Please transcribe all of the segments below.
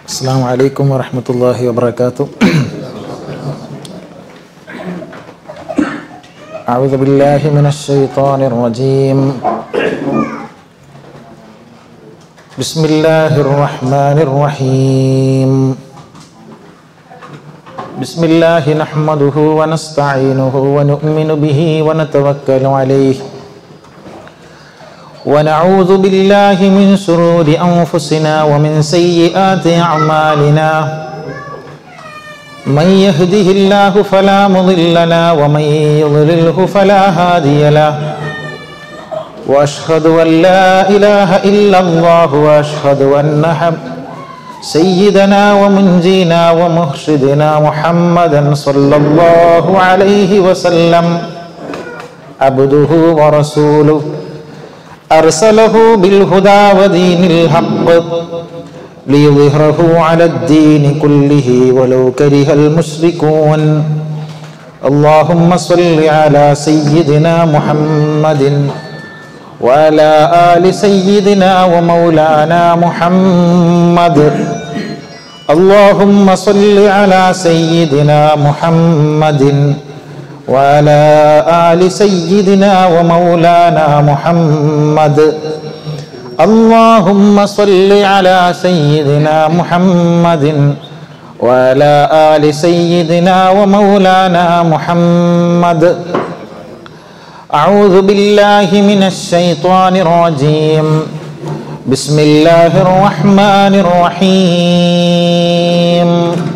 السلام عليكم ورحمة الله وبركاته أعوذ بالله من الشيطان الرجيم بسم الله الرحمن الرحيم بسم الله نحمده ونستعينه ونؤمن به ونتوكل عليه ونعوذ بالله من شرور أنفسنا ومن سيئات أعمالنا من يهده الله فلا مضل له ومن يضلله فلا هادي له وأشهد أن لا إله إلا الله وأشهد أن حب سيدنا ومنجينا ومرشدنا محمدا صلى الله عليه وسلم عبده ورسوله أرسله بالهدى ودين الحق ليظهره على الدين كله ولو كره المشركون اللهم صل على سيدنا محمد وعلى آل سيدنا ومولانا محمد اللهم صل على سيدنا محمد وعلى آل سيدنا ومولانا محمد اللهم صل على سيدنا محمد وعلى آل سيدنا ومولانا محمد أعوذ بالله من الشيطان الرجيم بسم الله الرحمن الرحيم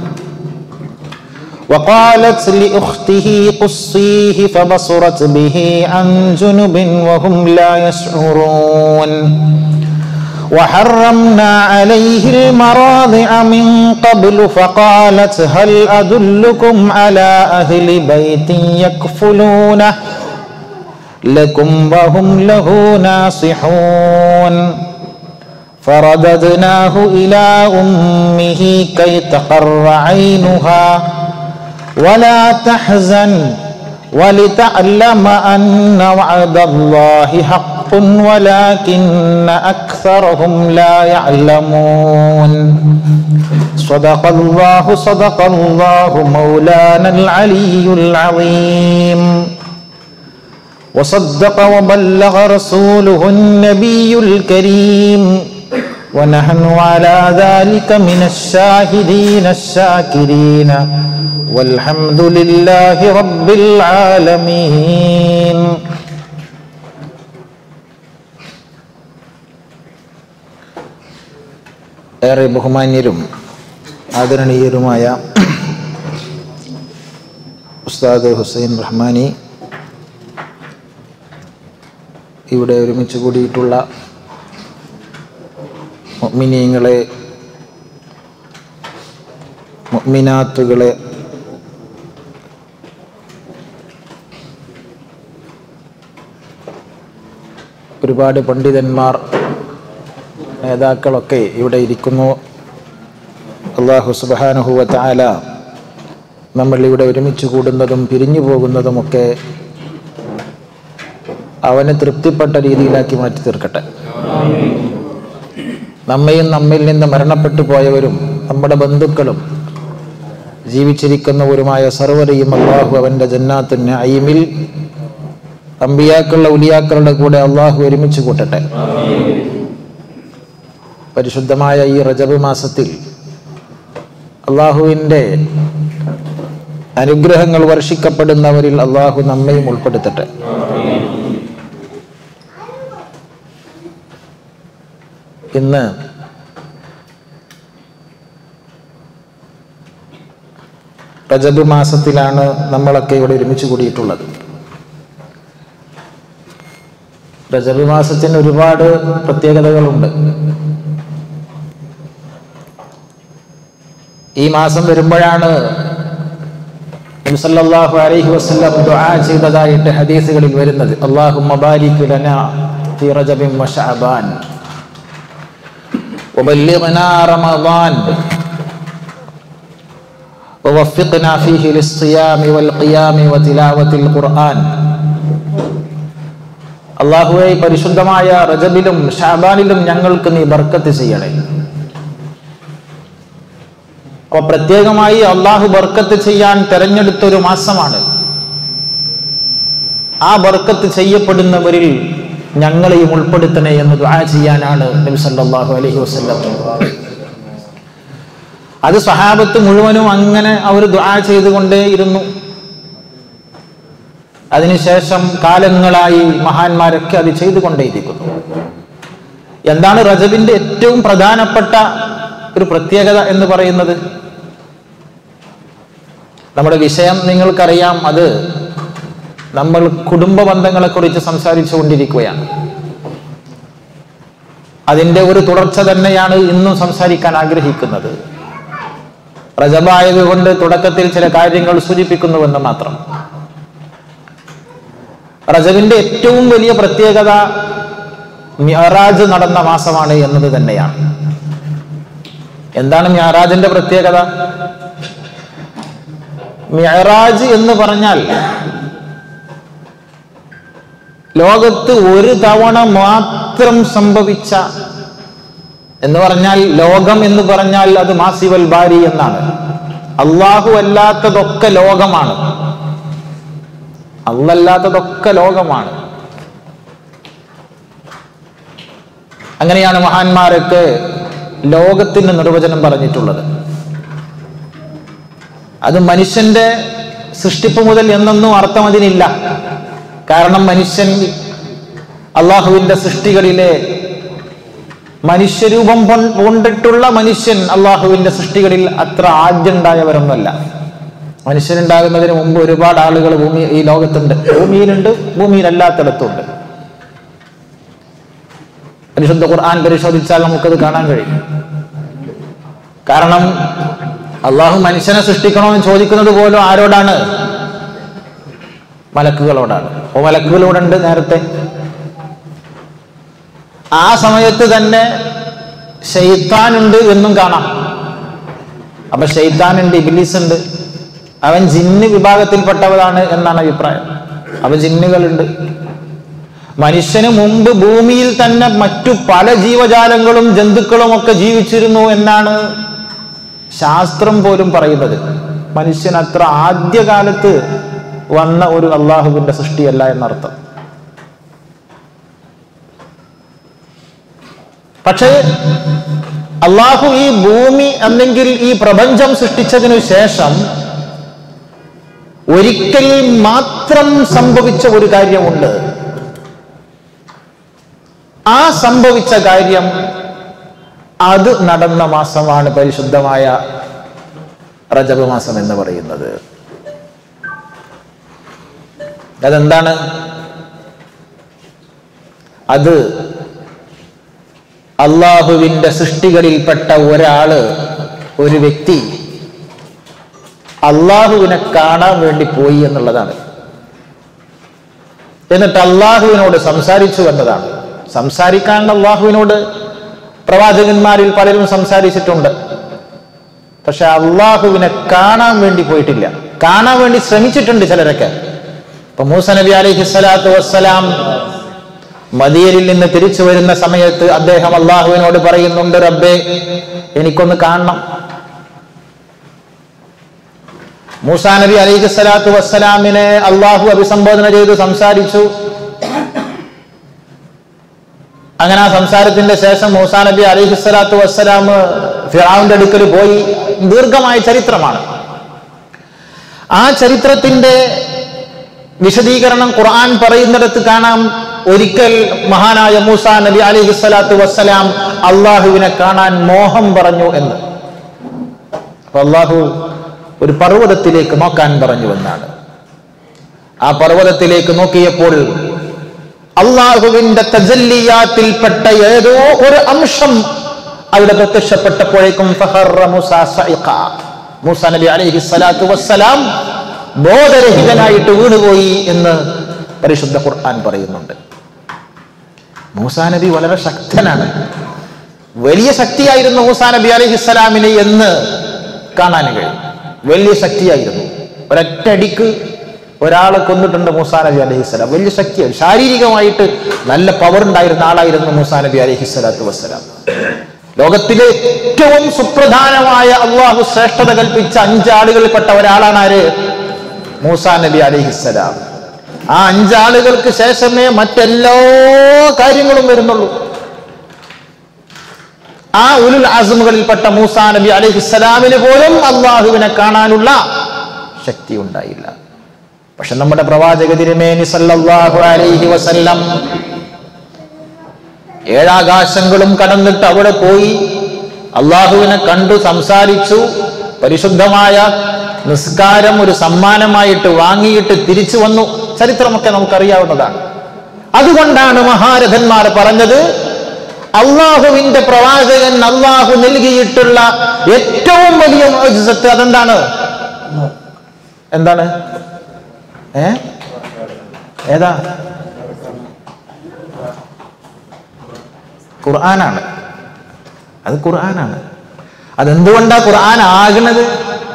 وقالت لأخته قصيه فبصرت به عن جنب وهم لا يشعرون وحرمنا عليه المراضع من قبل فقالت هل أدلكم على أهل بيت يكفلونه لكم وهم له ناصحون فرددناه إلى أمه كي تقر عينها ولا تحزن ولتعلم أن وعد الله حق ولكن أكثرهم لا يعلمون صدق الله صدق الله مولانا العلي العظيم وصدق وبلغ رسوله النبي الكريم ونحن على ذلك من الشاهدين الشاكرين والحمد لله رب العالمين ഏറെ ബഹുമാന്യരും ആദരണീയരുമായ ഉസ്താദ് ഹുസൈൻ റഹ്മാനി ഇവിടെ ഒരുമിച്ച് കൂടിയിട്ടുള്ള മൊമിനീങ്ങളെ മൊമിനാത്തുകളെ ഒരുപാട് പണ്ഡിതന്മാർ നേതാക്കളൊക്കെ ഇവിടെ ഇരിക്കുന്നു അള്ളാഹു സുബാനുഹുവ താല നമ്മൾ ഇവിടെ ഒരുമിച്ച് കൂടുന്നതും പിരിഞ്ഞു പോകുന്നതുമൊക്കെ അവന് തൃപ്തിപ്പെട്ട രീതിയിലാക്കി മാറ്റി തീർക്കട്ടെ നമ്മയും നമ്മിൽ നിന്ന് മരണപ്പെട്ടു പോയവരും നമ്മുടെ ബന്ധുക്കളും ജീവിച്ചിരിക്കുന്നവരുമായ സർവരെയും അള്ളാഹു അവൻ്റെ ജന്നാത്തിന് അയിമിൽ അമ്പിയാക്കളുടെ ഉലിയാക്കളുടെ കൂടെ അള്ളാഹു ഒരുമിച്ച് കൂട്ടട്ടെ പരിശുദ്ധമായ ഈ റജബ് മാസത്തിൽ അള്ളാഹുവിൻ്റെ അനുഗ്രഹങ്ങൾ വർഷിക്കപ്പെടുന്നവരിൽ അള്ളാഹു നമ്മയും ഉൾപ്പെടുത്തട്ടെ ഇന്ന് റജബ് മാസത്തിലാണ് നമ്മളൊക്കെ ഇവിടെ ഒരുമിച്ച് കൂടിയിട്ടുള്ളത് റജബ് മാസത്തിന് ഒരുപാട് പ്രത്യേകതകളുണ്ട് ഈ മാസം വരുമ്പോഴാണ് സല്ലല്ലാഹു അലൈഹി വസല്ലം ദുആ ചെയ്തതായിട്ട് ഹദീസുകളിൽ വരുന്നത് അല്ലാഹുമ്മ ബാരിക് ലനാ ഫീ റജബിൻ വശഅബാൻ وبلغنا رمضان ووفقنا فيه للصيام والقيام وتلاوة القرآن അള്ളാഹുവെ പരിശുദ്ധമായ റജബിലും ഷാബാനിലും ഞങ്ങൾക്ക് നീ ബർക്കത്ത് ചെയ്യണേ അപ്പൊ പ്രത്യേകമായി അള്ളാഹു ബർക്കത്ത് ചെയ്യാൻ തെരഞ്ഞെടുത്തൊരു മാസമാണ് ആ ബർക്കത്ത് ചെയ്യപ്പെടുന്നവരിൽ ഞങ്ങളെയും ഉൾപ്പെടുത്തണേ എന്ന് ദുആ ചെയ്യാനാണ് നബി സല്ലല്ലാഹു അലൈഹി വസല്ലം അത് സഹാബത്ത് മുഴുവനും അങ്ങനെ അവർ ദുആ ചെയ്തുകൊണ്ടേയിരുന്നു അതിനുശേഷം കാലങ്ങളായി മഹാന്മാരൊക്കെ അത് ചെയ്തുകൊണ്ടേയിരിക്കുന്നു എന്താണ് റജബിന്റെ ഏറ്റവും പ്രധാനപ്പെട്ട ഒരു പ്രത്യേകത എന്ന് പറയുന്നത് നമ്മുടെ വിഷയം നിങ്ങൾക്കറിയാം അത് നമ്മൾ കുടുംബ ബന്ധങ്ങളെ കുറിച്ച് സംസാരിച്ചു കൊണ്ടിരിക്കുകയാണ് അതിന്റെ ഒരു തുടർച്ച തന്നെയാണ് ഇന്നും സംസാരിക്കാൻ ആഗ്രഹിക്കുന്നത് റജബായതുകൊണ്ട് തുടക്കത്തിൽ ചില കാര്യങ്ങൾ സൂചിപ്പിക്കുന്നുവെന്ന് മാത്രം റജബിന്റെ ഏറ്റവും വലിയ പ്രത്യേകത മ്യാറാജ് നടന്ന മാസമാണ് എന്നത് തന്നെയാണ് എന്താണ് മ്യാറാജിന്റെ പ്രത്യേകത മ്യാറാജ് എന്ന് പറഞ്ഞാൽ ലോകത്ത് ഒരു തവണ മാത്രം സംഭവിച്ച എന്ന് പറഞ്ഞാൽ ലോകം എന്ന് പറഞ്ഞാൽ അത് മാസിവൽ ബാരി എന്നാണ് അള്ളാഹു അല്ലാത്തതൊക്കെ ലോകമാണ് അല്ലല്ലാത്തതൊക്കെ ലോകമാണ് അങ്ങനെയാണ് മഹാന്മാരൊക്കെ ലോകത്തിന് നിർവചനം പറഞ്ഞിട്ടുള്ളത് അത് മനുഷ്യന്റെ സൃഷ്ടിപ്പ് മുതൽ എന്നൊന്നും അർത്ഥം അതിനില്ല കാരണം മനുഷ്യൻ അള്ളാഹുവിന്റെ സൃഷ്ടികളിലെ മനുഷ്യരൂപം കൊണ്ടിട്ടുള്ള മനുഷ്യൻ അള്ളാഹുവിന്റെ സൃഷ്ടികളിൽ അത്ര ആദ്യണ്ടായവരൊന്നുമല്ല മനുഷ്യനുണ്ടാകുന്നതിന് മുമ്പ് ഒരുപാട് ആളുകൾ ഭൂമി ഈ ലോകത്തുണ്ട് ഭൂമിയിലുണ്ട് ഭൂമിയിലല്ലാത്തിടത്തുണ്ട് പരിശുദ്ധ ഖുർആൻ പരിശോധിച്ചാൽ നമുക്കത് കാണാൻ കഴിയും കാരണം അള്ളാഹു മനുഷ്യനെ സൃഷ്ടിക്കണമെന്ന് ചോദിക്കുന്നത് പോലും ആരോടാണ് മലക്കുകളോടാണ് ഓ മലക്കുകളോടുണ്ട് നേരത്തെ ആ സമയത്ത് തന്നെ ഷെയ്ത്താനുണ്ട് എന്നും കാണാം അപ്പൊ ഷെയ്ത്താനുണ്ട് ഇബിലിസ് ഉണ്ട് അവൻ ജിന്ന് വിഭാഗത്തിൽപ്പെട്ടവരാണ് എന്നാണ് അഭിപ്രായം അപ്പൊ ജിന്നുകളുണ്ട് മനുഷ്യന് മുമ്പ് ഭൂമിയിൽ തന്നെ മറ്റു പല ജീവജാലങ്ങളും ജന്തുക്കളും ഒക്കെ ജീവിച്ചിരുന്നു എന്നാണ് ശാസ്ത്രം പോലും പറയുന്നത് മനുഷ്യൻ അത്ര ആദ്യകാലത്ത് വന്ന ഒരു അള്ളാഹുവിന്റെ സൃഷ്ടിയല്ല എന്നർത്ഥം പക്ഷേ അള്ളാഹു ഈ ഭൂമി അല്ലെങ്കിൽ ഈ പ്രപഞ്ചം സൃഷ്ടിച്ചതിനു ശേഷം ഒരിക്കൽ മാത്രം സംഭവിച്ച ഒരു കാര്യമുണ്ട് ആ സംഭവിച്ച കാര്യം അത് നടന്ന മാസമാണ് പരിശുദ്ധമായ റജബ് മാസം എന്ന് പറയുന്നത് അതെന്താണ് അത് അള്ളാഹുവിന്റെ സൃഷ്ടികളിൽപ്പെട്ട ഒരാള് ഒരു വ്യക്തി അള്ളാഹുവിനെ കാണാൻ വേണ്ടി പോയി എന്നുള്ളതാണ് എന്നിട്ട് അള്ളാഹുവിനോട് സംസാരിച്ചു എന്നതാണ് സംസാരിക്കാൻ അള്ളാഹുവിനോട് പ്രവാചകന്മാരിൽ പലരും സംസാരിച്ചിട്ടുണ്ട് പക്ഷെ അള്ളാഹുവിനെ കാണാൻ വേണ്ടി പോയിട്ടില്ല കാണാൻ വേണ്ടി ശ്രമിച്ചിട്ടുണ്ട് ചിലരൊക്കെ ഇപ്പൊ മൂസ നബി അലൈഹി സ്വലാത്തു വസ്സലാം മദിയലിൽ നിന്ന് തിരിച്ചു വരുന്ന സമയത്ത് അദ്ദേഹം അള്ളാഹുവിനോട് പറയുന്നുണ്ട് റബ്ബേ എനിക്കൊന്ന് കാണണം മൂസാ നബി അലൈഹി സ്വലാത്തു വസ്സലാമിനെ അള്ളാഹു അഭിസംബോധന ചെയ്ത് സംസാരിച്ചു അങ്ങനെ ആ സംസാരത്തിന്റെ ശേഷം മൂസാ നബി അലൈഹി സ്വലാത്തു വസ്സലാം ഫിറാവിന്റെ അടുക്കൽ പോയി ദീർഘമായ ചരിത്രമാണ് ആ ചരിത്രത്തിന്റെ വിശദീകരണം ഖുർആൻ പറയുന്നിടത്ത് കാണാം ഒരിക്കൽ മഹാനായ മൂസ നബി അലൈഹി സ്വലാത്തു വസ്സലാം അള്ളാഹുവിനെ കാണാൻ മോഹം പറഞ്ഞു എന്ന് അപ്പൊ അള്ളാഹു ഒരു പർവ്വതത്തിലേക്ക് നോക്കാൻ പറഞ്ഞു എന്നാണ് ആ പർവ്വതത്തിലേക്ക് നോക്കിയപ്പോൾ അള്ളാഹുവിന്റെ തജല്ലിയാത്തിൽപ്പെട്ട ഏതോ ഒരു അംശം അവിടെ പ്രത്യക്ഷപ്പെട്ടപ്പോഴേക്കും ഫഹറ മൂസ സഇഖ. മൂസ നബി അലൈഹി സ്വലാത്തു വസ്സലാം ബോധരഹിതനായിട്ട് വീണുപോയി എന്ന് പരിശുദ്ധ ഖുർആൻ പറയുന്നുണ്ട് മൂസാ നബി വളരെ ശക്തനാണ് വലിയ ശക്തിയായിരുന്നു മൂസാ നബി അലൈഹി സ്വലാമിന് എന്ന് കാണാൻ കഴിയും വലിയ ശക്തിയായിരുന്നു ഒരൊറ്റടിക്ക് ഒരാളെ കൊന്നിട്ടുണ്ട് മൂസാ നബി അലൈഹി സ്വലാം വലിയ ശക്തിയാണ് ശാരീരികമായിട്ട് നല്ല പവർ ഉണ്ടായിരുന്ന ആളായിരുന്നു മൂസാ നബി അലൈഹി സ്വലാത്തു വസ്സലാം ലോകത്തിലെ ഏറ്റവും സുപ്രധാനമായ അള്ളാഹു ശ്രേഷ്ഠത കൽപ്പിച്ച അഞ്ചാളുകളിൽപ്പെട്ട ഒരാളാണ് ആര് മൂസാ നബി അലിഹിസ്സലാം ആ അഞ്ചാളുകൾക്ക് ശേഷമേ മറ്റെല്ലാ കാര്യങ്ങളും വരുന്നുള്ളൂ ആ ഉലുൽ ആസമുകളിൽപ്പെട്ട മൂസാ നബി അലിഹിസ്സലാമിന് പോലും അള്ളാഹുവിനെ കാണാനുള്ള ശക്തി ഉണ്ടായില്ല പക്ഷെ നമ്മുടെ പ്രവാചക തിരുമേനി സല്ലല്ലാഹു അലൈഹി വസല്ലം ഏഴാകാശങ്ങളും കടന്നിട്ട് അവിടെ പോയി അള്ളാഹുവിനെ കണ്ടു സംസാരിച്ചു പരിശുദ്ധമായ നിസ്കാരം ഒരു സമ്മാനമായിട്ട് വാങ്ങിയിട്ട് തിരിച്ചു വന്നു ചരിത്രമൊക്കെ നമുക്കറിയാവുന്നതാണ് അതുകൊണ്ടാണ് മഹാരഥന്മാർ പറഞ്ഞത് അള്ളാഹുവിന്റെ പ്രവാചകൻ അള്ളാഹു നൽകിയിട്ടുള്ള ഏറ്റവും വലിയ മോചിസത്ത് അതെന്താണ് എന്താണ് ഏ ഏതാ ഖുർആനാണ് അത് ഖുർആനാണ് അതെന്തുകൊണ്ടാ ഖുർആൻ ആകുന്നത്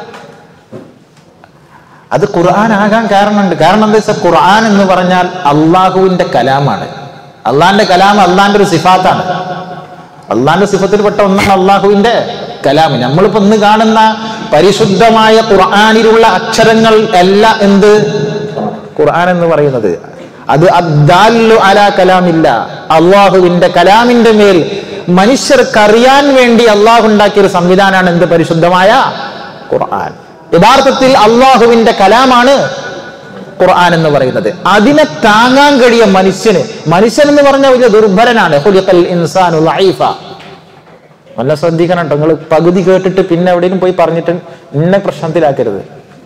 അത് ഖുർആൻ ആകാൻ കാരണമുണ്ട് കാരണം എന്താ വെച്ചാൽ ഖുർആൻ എന്ന് പറഞ്ഞാൽ അള്ളാഹുവിന്റെ കലാമാണ് അള്ളാന്റെ കലാം അള്ളാന്റെ ഒരു സിഫാത്താണ് അള്ളാന്റെ സിഫത്തിൽപ്പെട്ട ഒന്നാണ് അള്ളാഹുവിന്റെ കലാം നമ്മളിപ്പോ ഇന്ന് കാണുന്ന പരിശുദ്ധമായ ഖുർആാനിലുള്ള അക്ഷരങ്ങൾ അല്ല എന്ത് ഖുർആൻ എന്ന് പറയുന്നത് അത് അദ്ദാലു അലാ കലാമില്ല അള്ളാഹുവിന്റെ കലാമിന്റെ മേൽ മനുഷ്യർക്ക് അറിയാൻ വേണ്ടി അള്ളാഹു ഉണ്ടാക്കിയ ഒരു സംവിധാനമാണ് എന്ത് പരിശുദ്ധമായ ഖുർആൻ യഥാർത്ഥത്തിൽ അള്ളാഹുവിന്റെ കലാമാണ് ഖുർആൻ എന്ന് പറയുന്നത് അതിനെ താങ്ങാൻ കഴിയ മനുഷ്യന് മനുഷ്യൻ എന്ന് പറഞ്ഞാൽ വലിയ ദുർബലനാണ് ഖുലിഖൽ ഇൻസാനു ലഈഫ. നല്ല ശ്രദ്ധിക്കണം കേട്ടോ നിങ്ങൾ പകുതി കേട്ടിട്ട് പിന്നെ എവിടെയും പോയി പറഞ്ഞിട്ട് ഇന്നെ പ്രശ്നത്തിലാക്കരുത്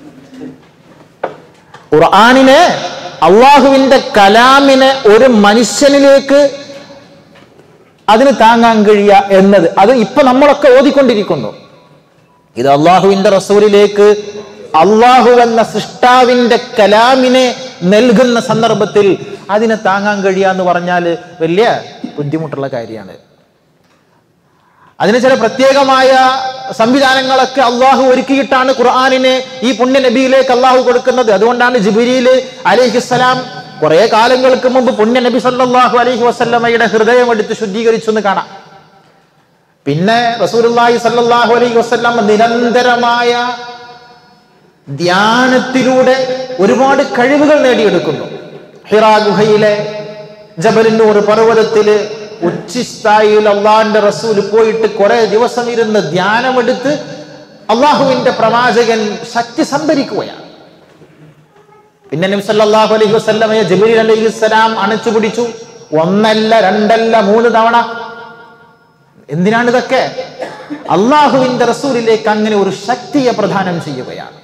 ഖുർആാനിനെ അള്ളാഹുവിന്റെ കലാമിനെ ഒരു മനുഷ്യനിലേക്ക് അതിന് താങ്ങാൻ കഴിയുക എന്നത് അത് ഇപ്പൊ നമ്മളൊക്കെ ഓതിക്കൊണ്ടിരിക്കുന്നു ഇത് അള്ളാഹുവിന്റെ റസൂലിലേക്ക് അള്ളാഹു എന്ന സൃഷ്ടാവിന്റെ കലാമിനെ നൽകുന്ന സന്ദർഭത്തിൽ അതിനെ താങ്ങാൻ കഴിയുക എന്ന് പറഞ്ഞാൽ വലിയ ബുദ്ധിമുട്ടുള്ള കാര്യമാണ് അതിന് ചില പ്രത്യേകമായ സംവിധാനങ്ങളൊക്കെ അള്ളാഹു ഒരുക്കിയിട്ടാണ് ഖുർആാനിനെ ഈ പുണ്യ നബിയിലേക്ക് അള്ളാഹു കൊടുക്കുന്നത് അതുകൊണ്ടാണ് ജിബിരിയില് അലിഹിസ്സലാം കുറെ കാലങ്ങൾക്ക് മുമ്പ് പുണ്യ നബി സല്ലല്ലാഹു അലൈഹി വസല്ലമയുടെ ഹൃദയം എടുത്ത് ശുദ്ധീകരിച്ചു എന്ന് കാണാം പിന്നെ റസൂലുള്ളാഹി സല്ലല്ലാഹു അലൈഹി വസല്ലം നിരന്തരമായ ധ്യാനത്തിലൂടെ ഒരുപാട് കഴിവുകൾ നേടിയെടുക്കുന്നു ഹിറാ ഗുഹയിലെ ജബലിന്നൂർ പർവ്വതത്തില് ഉച്ചിസ്ഥായിയിൽ അള്ളാഹിന്റെ റസൂൽ പോയിട്ട് കുറെ ദിവസം ഇരുന്ന് ധ്യാനമെടുത്ത് അള്ളാഹുവിന്റെ പ്രവാചകൻ ശക്തി സംഭരിക്കുകയാണ് പിന്നെ നബി സല്ലല്ലാഹു അലൈഹി വസല്ലമയെ ജബീൽ അലൈഹിസ്സലാം അണച്ചു പിടിച്ചു ഒന്നല്ല രണ്ടല്ല മൂന്ന് തവണ എന്തിനാണ് ഇതൊക്കെ അള്ളാഹുവിന്റെ റസൂലിലേക്ക് അങ്ങനെ ഒരു ശക്തിയെ പ്രദാനം ചെയ്യുകയാണ്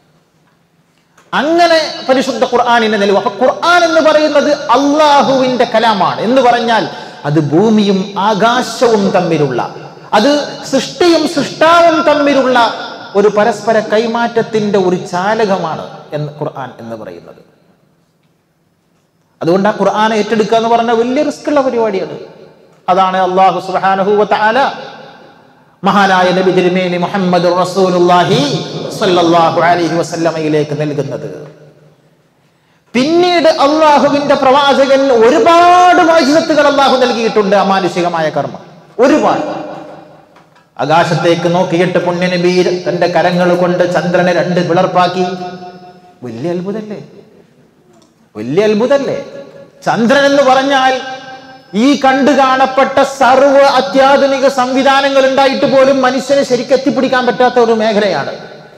അങ്ങനെ പരിശുദ്ധ ഖുർആാനിന്റെ നിലവ് അപ്പൊ ഖുർആൻ എന്ന് പറയുന്നത് അള്ളാഹുവിന്റെ കലാമാണ് എന്ന് പറഞ്ഞാൽ അത് ഭൂമിയും ആകാശവും തമ്മിലുള്ള അത് സൃഷ്ടിയും സൃഷ്ടാവും തമ്മിലുള്ള ഒരു പരസ്പര കൈമാറ്റത്തിന്റെ ഒരു ചാലകമാണ് എന്ന് ഖുർആൻ എന്ന് പറയുന്നത് അതുകൊണ്ട് ആ ഖുർആനെ ഏറ്റെടുക്കുക എന്ന് പറഞ്ഞാൽ വലിയ റിസ്ക് ഉള്ള പരിപാടിയാണ് അതാണ് അള്ളാഹു സുബ്ഹാനഹു വ തആല മഹാനായ നബി തിരുമേനി മുഹമ്മദ് റസൂലുള്ളാഹി സ്വല്ലല്ലാഹു അലൈഹി വസല്ലമയിലേക്ക് നൽകുന്നത് പിന്നീട് അള്ളാഹുവിന്റെ പ്രവാചകൻ ഒരുപാട് വാചകത്തുകൾ അള്ളാഹു നൽകിയിട്ടുണ്ട് അമാനുഷികമായ കർമ്മം ഒരുപാട് ആകാശത്തേക്ക് നോക്കിയിട്ട് പുണ്യനബി തന്റെ കരങ്ങൾ കൊണ്ട് ചന്ദ്രനെ രണ്ട് പിളർപ്പാക്കി വലിയ അത്ഭുതല്ലേ വലിയ അത്ഭുതല്ലേ ചന്ദ്രൻ എന്ന് പറഞ്ഞാൽ ഈ കണ്ടു കാണപ്പെട്ട സർവ്വ അത്യാധുനിക സംവിധാനങ്ങൾ ഉണ്ടായിട്ട് പോലും മനുഷ്യനെ ശരിക്കും എത്തിപ്പിടിക്കാൻ പറ്റാത്ത ഒരു മേഖലയാണ്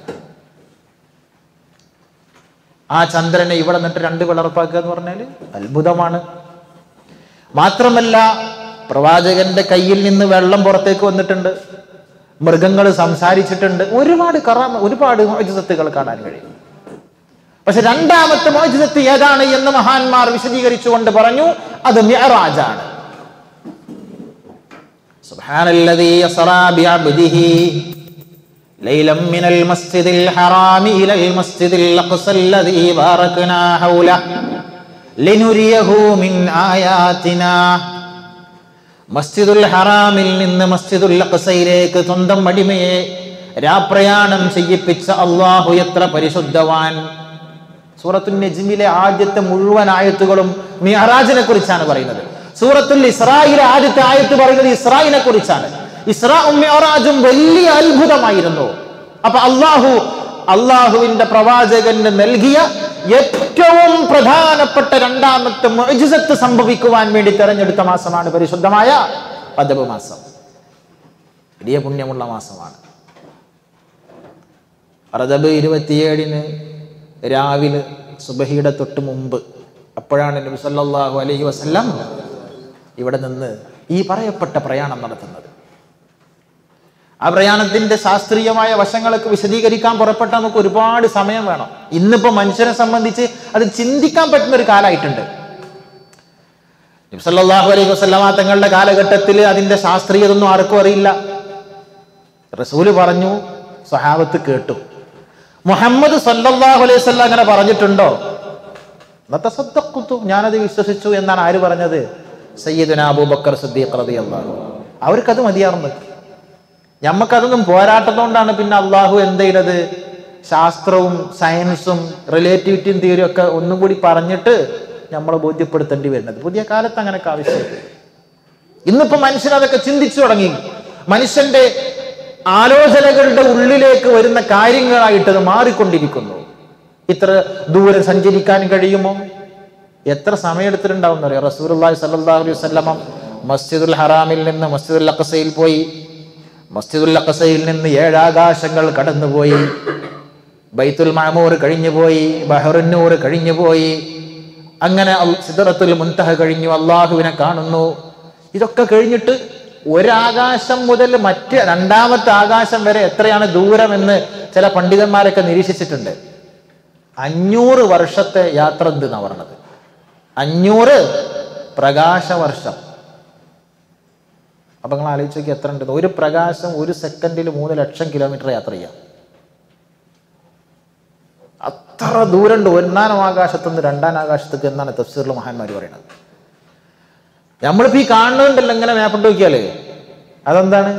ആ ചന്ദ്രനെ ഇവിടെ നിന്നിട്ട് രണ്ട് വിളർപ്പാക്കുക എന്ന് പറഞ്ഞാൽ അത്ഭുതമാണ് മാത്രമല്ല പ്രവാചകന്റെ കയ്യിൽ നിന്ന് വെള്ളം പുറത്തേക്ക് വന്നിട്ടുണ്ട് മൃഗങ്ങൾ സംസാരിച്ചിട്ടുണ്ട് ഒരുപാട് കറാമ ഒരുപാട് മോചിതത്തുകൾ കാണാൻ കഴിയും പക്ഷെ രണ്ടാമത്തെ മോചിതത്ത് ഏതാണ് എന്ന് മഹാന്മാർ വിശദീകരിച്ചുകൊണ്ട് പറഞ്ഞു അത് മിഅറാജാണ് സുബ്ഹാനല്ലദീ യസ്റാ ബിഅബ്ദിഹി ليلا من المسجد الحرام إلى المسجد الأقصى الذي باركنا حوله لنريه من آياتنا മസ്ജിദുൽ ഹറാമിൽ നിന്ന് മസ്ജിദുൽ അഖ്സയിലേക്ക് സ്വന്തം അടിമയെ രാപ്രയാണം ചെയ്യിപ്പിച്ച അള്ളാഹു എത്ര പരിശുദ്ധവാൻ സൂറത്തുൽ നജ്മിലെ ആദ്യത്തെ മുഴുവൻ ആയത്തുകളും മിഹറാജിനെ കുറിച്ചാണ് പറയുന്നത് സൂറത്തുൽ ഇസ്രായിലെ ആദ്യത്തെ ആയത്ത് പറയുന്നത് ഇസ്രായിനെ കുറിച്ചാണ് ഇസ്രാഉം മിഅറാജും വലിയ അത്ഭുതമായിരുന്നു അപ്പൊ അള്ളാഹു അള്ളാഹുവിന്റെ പ്രവാചകന് നൽകിയ ഏറ്റവും പ്രധാനപ്പെട്ട രണ്ടാമത്തെ മുഅ്ജിസത്ത് സംഭവിക്കുവാൻ വേണ്ടി തെരഞ്ഞെടുത്ത മാസമാണ് പരിശുദ്ധമായ പദവ് മാസം വലിയ പുണ്യമുള്ള മാസമാണ് റജബ് ഇരുപത്തിയേഴിന് രാവിലെ സുബഹിയുടെ തൊട്ട് മുമ്പ് അപ്പോഴാണ് നബി സല്ലല്ലാഹു അലൈഹി വസല്ലം ഇവിടെ നിന്ന് ഈ പറയപ്പെട്ട പ്രയാണം നടത്തുന്നത് ആ പ്രയാണത്തിന്റെ ശാസ്ത്രീയമായ വശങ്ങളൊക്കെ വിശദീകരിക്കാൻ പുറപ്പെട്ട നമുക്ക് ഒരുപാട് സമയം വേണം ഇന്നിപ്പോ മനുഷ്യനെ സംബന്ധിച്ച് അത് ചിന്തിക്കാൻ പറ്റുന്ന ഒരു കാലമായിട്ടുണ്ട് നബി സല്ലല്ലാഹു അലൈഹി വസല്ലമ തങ്ങളുടെ കാലഘട്ടത്തിൽ അതിന്റെ ശാസ്ത്രീയതൊന്നും ആർക്കും അറിയില്ല റസൂല് പറഞ്ഞു സ്വഹാബത്ത് കേട്ടു മുഹമ്മദ് സല്ലല്ലാഹു അലൈഹി വസല്ലം അങ്ങനെ പറഞ്ഞിട്ടുണ്ടോ നതസദ്ദഖ്തു ഞാനത് വിശ്വസിച്ചു എന്നാണ് ആര് പറഞ്ഞത് സയ്യിദുന അബൂബക്കർ സിദ്ദീഖ് റളിയല്ലാഹു അവർക്കത് മതിയാർന്ന് ഞമ്മക്കതൊന്നും പോരാട്ടതുകൊണ്ടാണ് പിന്നെ അള്ളാഹു എന്ത് ചെയ്തത് ശാസ്ത്രവും സയൻസും റിലേറ്റിവിറ്റിയും തിയറിയും ഒക്കെ ഒന്നും കൂടി പറഞ്ഞിട്ട് നമ്മളെ ബോധ്യപ്പെടുത്തേണ്ടി വരുന്നത് പുതിയ കാലത്ത് അങ്ങനെയൊക്കെ ആവശ്യമില്ല ഇന്നിപ്പോ മനുഷ്യൻ അതൊക്കെ ചിന്തിച്ചു തുടങ്ങി മനുഷ്യന്റെ ആലോചനകളുടെ ഉള്ളിലേക്ക് വരുന്ന കാര്യങ്ങളായിട്ട് അത് മാറിക്കൊണ്ടിരിക്കുന്നു ഇത്ര ദൂരം സഞ്ചരിക്കാൻ കഴിയുമോ എത്ര സമയം എടുത്തിട്ടുണ്ടാവും അറിയാം റസൂലുള്ളാഹി സ്വല്ലല്ലാഹു അലൈഹി വസല്ലമ മസ്ജിദുൽ ഹറാമിൽ നിന്ന് മസ്ജിദുൽ അഖസയിൽ പോയി മസ്ജിദുൽ അഖസയിൽ നിന്ന് ഏഴാകാശങ്ങൾ കടന്നുപോയി ബൈത്തുൽ മാമൂർ കഴിഞ്ഞുപോയി ബഹറുന്നൂർ കഴിഞ്ഞുപോയി അങ്ങനെ അൽ- സിദ്റത്തുൽ മുൻതഹ കഴിഞ്ഞു അള്ളാഹുവിനെ കാണുന്നു ഇതൊക്കെ കഴിഞ്ഞിട്ട് ഒരാകാശം മുതൽ മറ്റ് രണ്ടാമത്തെ ആകാശം വരെ എത്രയാണ് ദൂരമെന്ന് ചില പണ്ഡിതന്മാരൊക്കെ നിരീക്ഷിച്ചിട്ടുണ്ട് അഞ്ഞൂറ് വർഷത്തെ യാത്ര ഉണ്ട് എന്നാണ് പറഞ്ഞത് അഞ്ഞൂറ് പ്രകാശവർഷം അപ്പൊ നിങ്ങൾ ആലോചിച്ച് നോക്കി എത്ര ഉണ്ട് ഒരു പ്രകാശം ഒരു സെക്കൻഡിൽ മൂന്ന് ലക്ഷം കിലോമീറ്റർ യാത്ര ചെയ്യാം അത്ര ദൂരമുണ്ട് ഒന്നാം ആകാശത്തുനിന്ന് രണ്ടാം ആകാശത്തേക്ക് എന്നാണ് തഫ്സീറിൽ മഹാന്മാർ പറയുന്നത് നമ്മളിപ്പോ ഈ കാണുന്നുണ്ടല്ലോ ഇങ്ങനെ മേപ്പിട്ട് നോക്കിയാല് അതെന്താണ്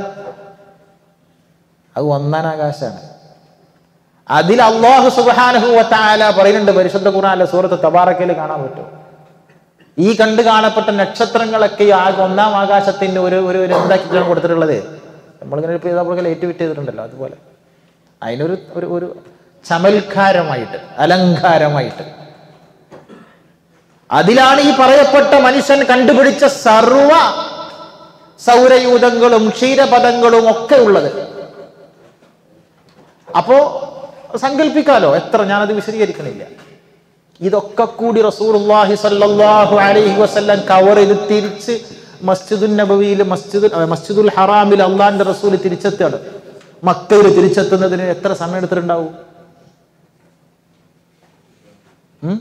അത് ഒന്നാം ആകാശമാണ് അതിൽ അള്ളാഹു സുബ്ഹാനഹു വതആല പറയുന്നുണ്ട് പരിശുദ്ധ ഖുർആനിലെ സൂറത്ത് തബാറക്കയിൽ കാണാൻ പറ്റും ഈ കണ്ടു കാണപ്പെട്ട നക്ഷത്രങ്ങളൊക്കെ ഈ ആ ഒന്നാം ആകാശത്തിന്റെ ഒരു ഒരു ഒരു എന്താക്കിയിട്ടാണ് കൊടുത്തിട്ടുള്ളത് നമ്മളിങ്ങനെ ഇപ്പോൾ നമ്മൾക്ക് ലേറ്റ് വിറ്റ് ചെയ്തിട്ടുണ്ടല്ലോ അതുപോലെ അതിനൊരു ഒരു ഒരു ചമൽക്കാരമായിട്ട് അലങ്കാരമായിട്ട് അതിലാണ് ഈ പറയപ്പെട്ട മനുഷ്യൻ കണ്ടുപിടിച്ച സർവ സൗരയൂഥങ്ങളും ക്ഷീരപഥങ്ങളും ഒക്കെ ഉള്ളത് അപ്പോ സങ്കല്പിക്കാലോ എത്ര ഞാനത് വിശദീകരിക്കണില്ല ഇതൊക്കെ കൂടി റസൂലുള്ളാഹി സ്വല്ലല്ലാഹു അലൈഹി വസല്ലം കവർ ചെയ്ത് തിരിച്ച് മസ്ജിദുൽ നബവിയിൽ മസ്ജിദുൽ അഹ് മസ്ജിദുൽ ഹറാമിൽ അള്ളാഹിന്റെ റസൂൽ തിരിച്ചെത്തുകയാണ് മക്കയിൽ തിരിച്ചെത്തുന്നതിന് എത്ര സമയം എടുത്തിട്ടുണ്ടാവും ഉം?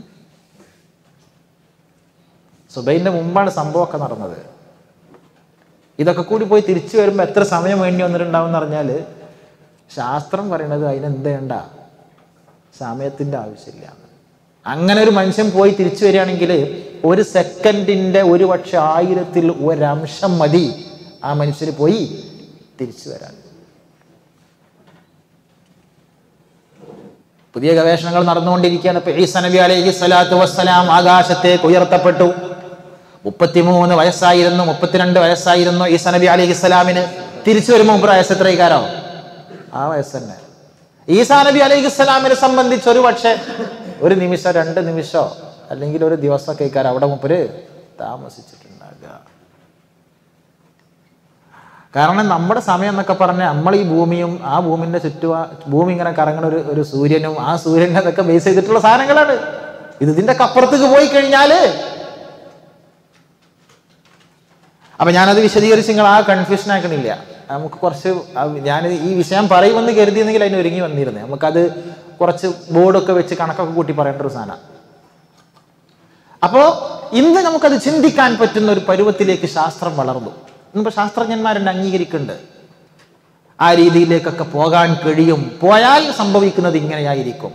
സുബൈന്റെ മുമ്പാണ് സംഭവമൊക്കെ നടന്നത് ഇതൊക്കെ കൂടി പോയി തിരിച്ചു വരുമ്പോൾ എത്ര സമയം വേണ്ടി വന്നിട്ടുണ്ടാവും എന്ന് പറഞ്ഞാൽ ശാസ്ത്രം പറയണത് അതിനെന്ത് വേണ്ട സമയത്തിൻ്റെ ആവശ്യമില്ല അങ്ങനെ ഒരു മനുഷ്യൻ പോയി തിരിച്ചു വരികയാണെങ്കിൽ ഒരു സെക്കൻഡിൻ്റെ ഒരു പക്ഷെ ആയിരത്തിൽ ഒരംശം മതി ആ മനുഷ്യന് പോയി തിരിച്ചു വരാൻ പുതിയ ഗവേഷണങ്ങൾ നടന്നുകൊണ്ടിരിക്കുകയാണ് ഇപ്പൊ ഈസ നബി അലൈഹി സ്വലാത്തു വസ്സലാം ആകാശത്തേക്ക് ഉയർത്തപ്പെട്ടു മുപ്പത്തിമൂന്ന് വയസ്സായിരുന്നു മുപ്പത്തിരണ്ട് വയസ്സായിരുന്നു ഈസ നബി അലൈഹി സ്വലാമിന് തിരിച്ചു വരുമ്പോൾ മുമ്പ് വയസ്സ് എത്രയ്ക്കാരോ ആ വയസ്സ് തന്നെ ഈസാ നബി അലൈഹി സ്വലാമിനെ സംബന്ധിച്ച് ഒരു പക്ഷേ ഒരു നിമിഷം രണ്ട് നിമിഷമോ അല്ലെങ്കിൽ ഒരു ദിവസമൊക്കെ ഇക്കാരം അവിടെ മുപ്പര് താമസിച്ചിട്ടുണ്ടാകുക കാരണം നമ്മുടെ സമയം എന്നൊക്കെ പറഞ്ഞാൽ നമ്മൾ ഈ ഭൂമിയും ആ ഭൂമിന്റെ ചുറ്റുപാ ഭൂമി ഇങ്ങനെ കറങ്ങുന്ന ഒരു ഒരു സൂര്യനും ആ സൂര്യനെ അതൊക്കെ ബേസ് ചെയ്തിട്ടുള്ള സാധനങ്ങളാണ് ഇത് ഇതിന്റെ അപ്പുറത്തേക്ക് പോയി കഴിഞ്ഞാല് അപ്പൊ ഞാനത് വിശദീകരിച്ച് നിങ്ങൾ ആ കൺഫ്യൂഷൻ ആക്കണില്ല നമുക്ക് കുറച്ച് ഞാൻ ഈ വിഷയം പറയുമെന്ന് കരുതിയെങ്കിൽ അതിന് ഒരുങ്ങി വന്നിരുന്നേ നമുക്കത് കുറച്ച് ബോർഡൊക്കെ വെച്ച് കണക്കൊക്കെ കൂട്ടി പറയേണ്ട ഒരു സാധനം അപ്പോ ഇന്ന് നമുക്കത് ചിന്തിക്കാൻ പറ്റുന്ന ഒരു പരുവത്തിലേക്ക് ശാസ്ത്രം വളർന്നു ഇന്നിപ്പോ ശാസ്ത്രജ്ഞന്മാരെന്നെ അംഗീകരിക്കുന്നുണ്ട് ആ രീതിയിലേക്കൊക്കെ പോകാൻ കഴിയും പോയാൽ സംഭവിക്കുന്നത് ഇങ്ങനെയായിരിക്കും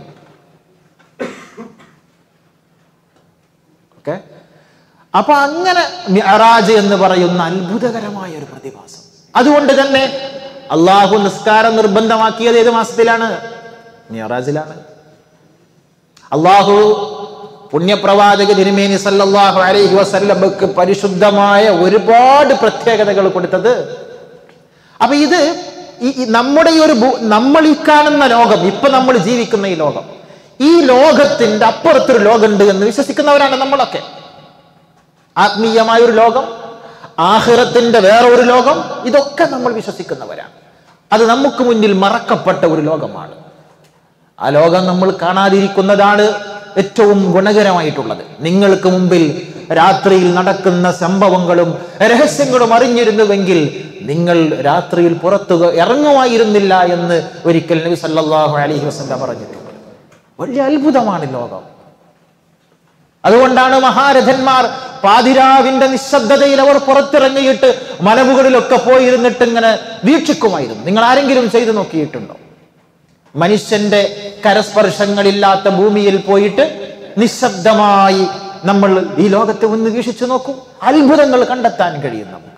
ഓക്കെ അപ്പൊ അങ്ങനെ മിഅറാജ് എന്ന് പറയുന്ന അത്ഭുതകരമായ ഒരു പ്രതിഭാസം അതുകൊണ്ട് തന്നെ അള്ളാഹു നിസ്കാരം നിർബന്ധമാക്കിയത് ഏത് മാസത്തിലാണ് മിയറാജിലാണ് അള്ളാഹു പുണ്യപ്രവാചക തിരുമേനി സല്ലല്ലാഹു അലൈഹി വസല്ലമക്ക് പരിശുദ്ധമായ ഒരുപാട് പ്രത്യേകതകൾ കൊടുത്തത് അപ്പൊ ഇത് ഈ ഈ നമ്മുടെ ഈ ഒരു ഭൂ- നമ്മൾ ഈ കാണുന്ന ലോകം ഇപ്പൊ നമ്മൾ ജീവിക്കുന്ന ഈ ലോകം ഈ ലോകത്തിന്റെ അപ്പുറത്തൊരു ലോകമുണ്ട് എന്ന് വിശ്വസിക്കുന്നവരാണ് നമ്മളൊക്കെ ആത്മീയമായ ഒരു ലോകം ആഹിറത്തിന്റെ വേറെ ഒരു ലോകം ഇതൊക്കെ നമ്മൾ വിശ്വസിക്കുന്നവരാണ് അത് നമുക്ക് മുന്നിൽ മറക്കപ്പെട്ട ഒരു ലോകമാണ് ആ ലോകം നമ്മൾ കാണാതിരിക്കുന്നതാണ് ഏറ്റവും ഗുണകരമായിട്ടുള്ളത് നിങ്ങൾക്ക് മുമ്പിൽ രാത്രിയിൽ നടക്കുന്ന സംഭവങ്ങളും രഹസ്യങ്ങളും അറിഞ്ഞിരുന്നുവെങ്കിൽ നിങ്ങൾ രാത്രിയിൽ പുറത്തു ഇറങ്ങുമായിരുന്നില്ല എന്ന് ഒരിക്കൽ നബി സല്ലല്ലാഹു അലൈഹി വസല്ലം പറഞ്ഞിട്ടുണ്ട് വലിയ അത്ഭുതമാണ് ലോകം അതുകൊണ്ടാണ് മഹാരഥന്മാർ പാതിരാവിന്റെ നിശബ്ദതയിൽ അവർ പുറത്തിറങ്ങിയിട്ട് മലമുകളിലൊക്കെ പോയിരുന്നിട്ട് ഇങ്ങനെ വീക്ഷിക്കുമായിരുന്നു നിങ്ങൾ ആരെങ്കിലും ചെയ്തു നോക്കിയിട്ടുണ്ടോ മനുഷ്യന്റെ കരസ്പർശങ്ങളില്ലാത്ത ഭൂമിയിൽ പോയിട്ട് നിശബ്ദമായി നമ്മൾ ഈ ലോകത്തെ ഒന്ന് വീക്ഷിച്ചു നോക്കൂ അത്ഭുതങ്ങൾ കണ്ടെത്താൻ കഴിയും നമുക്ക്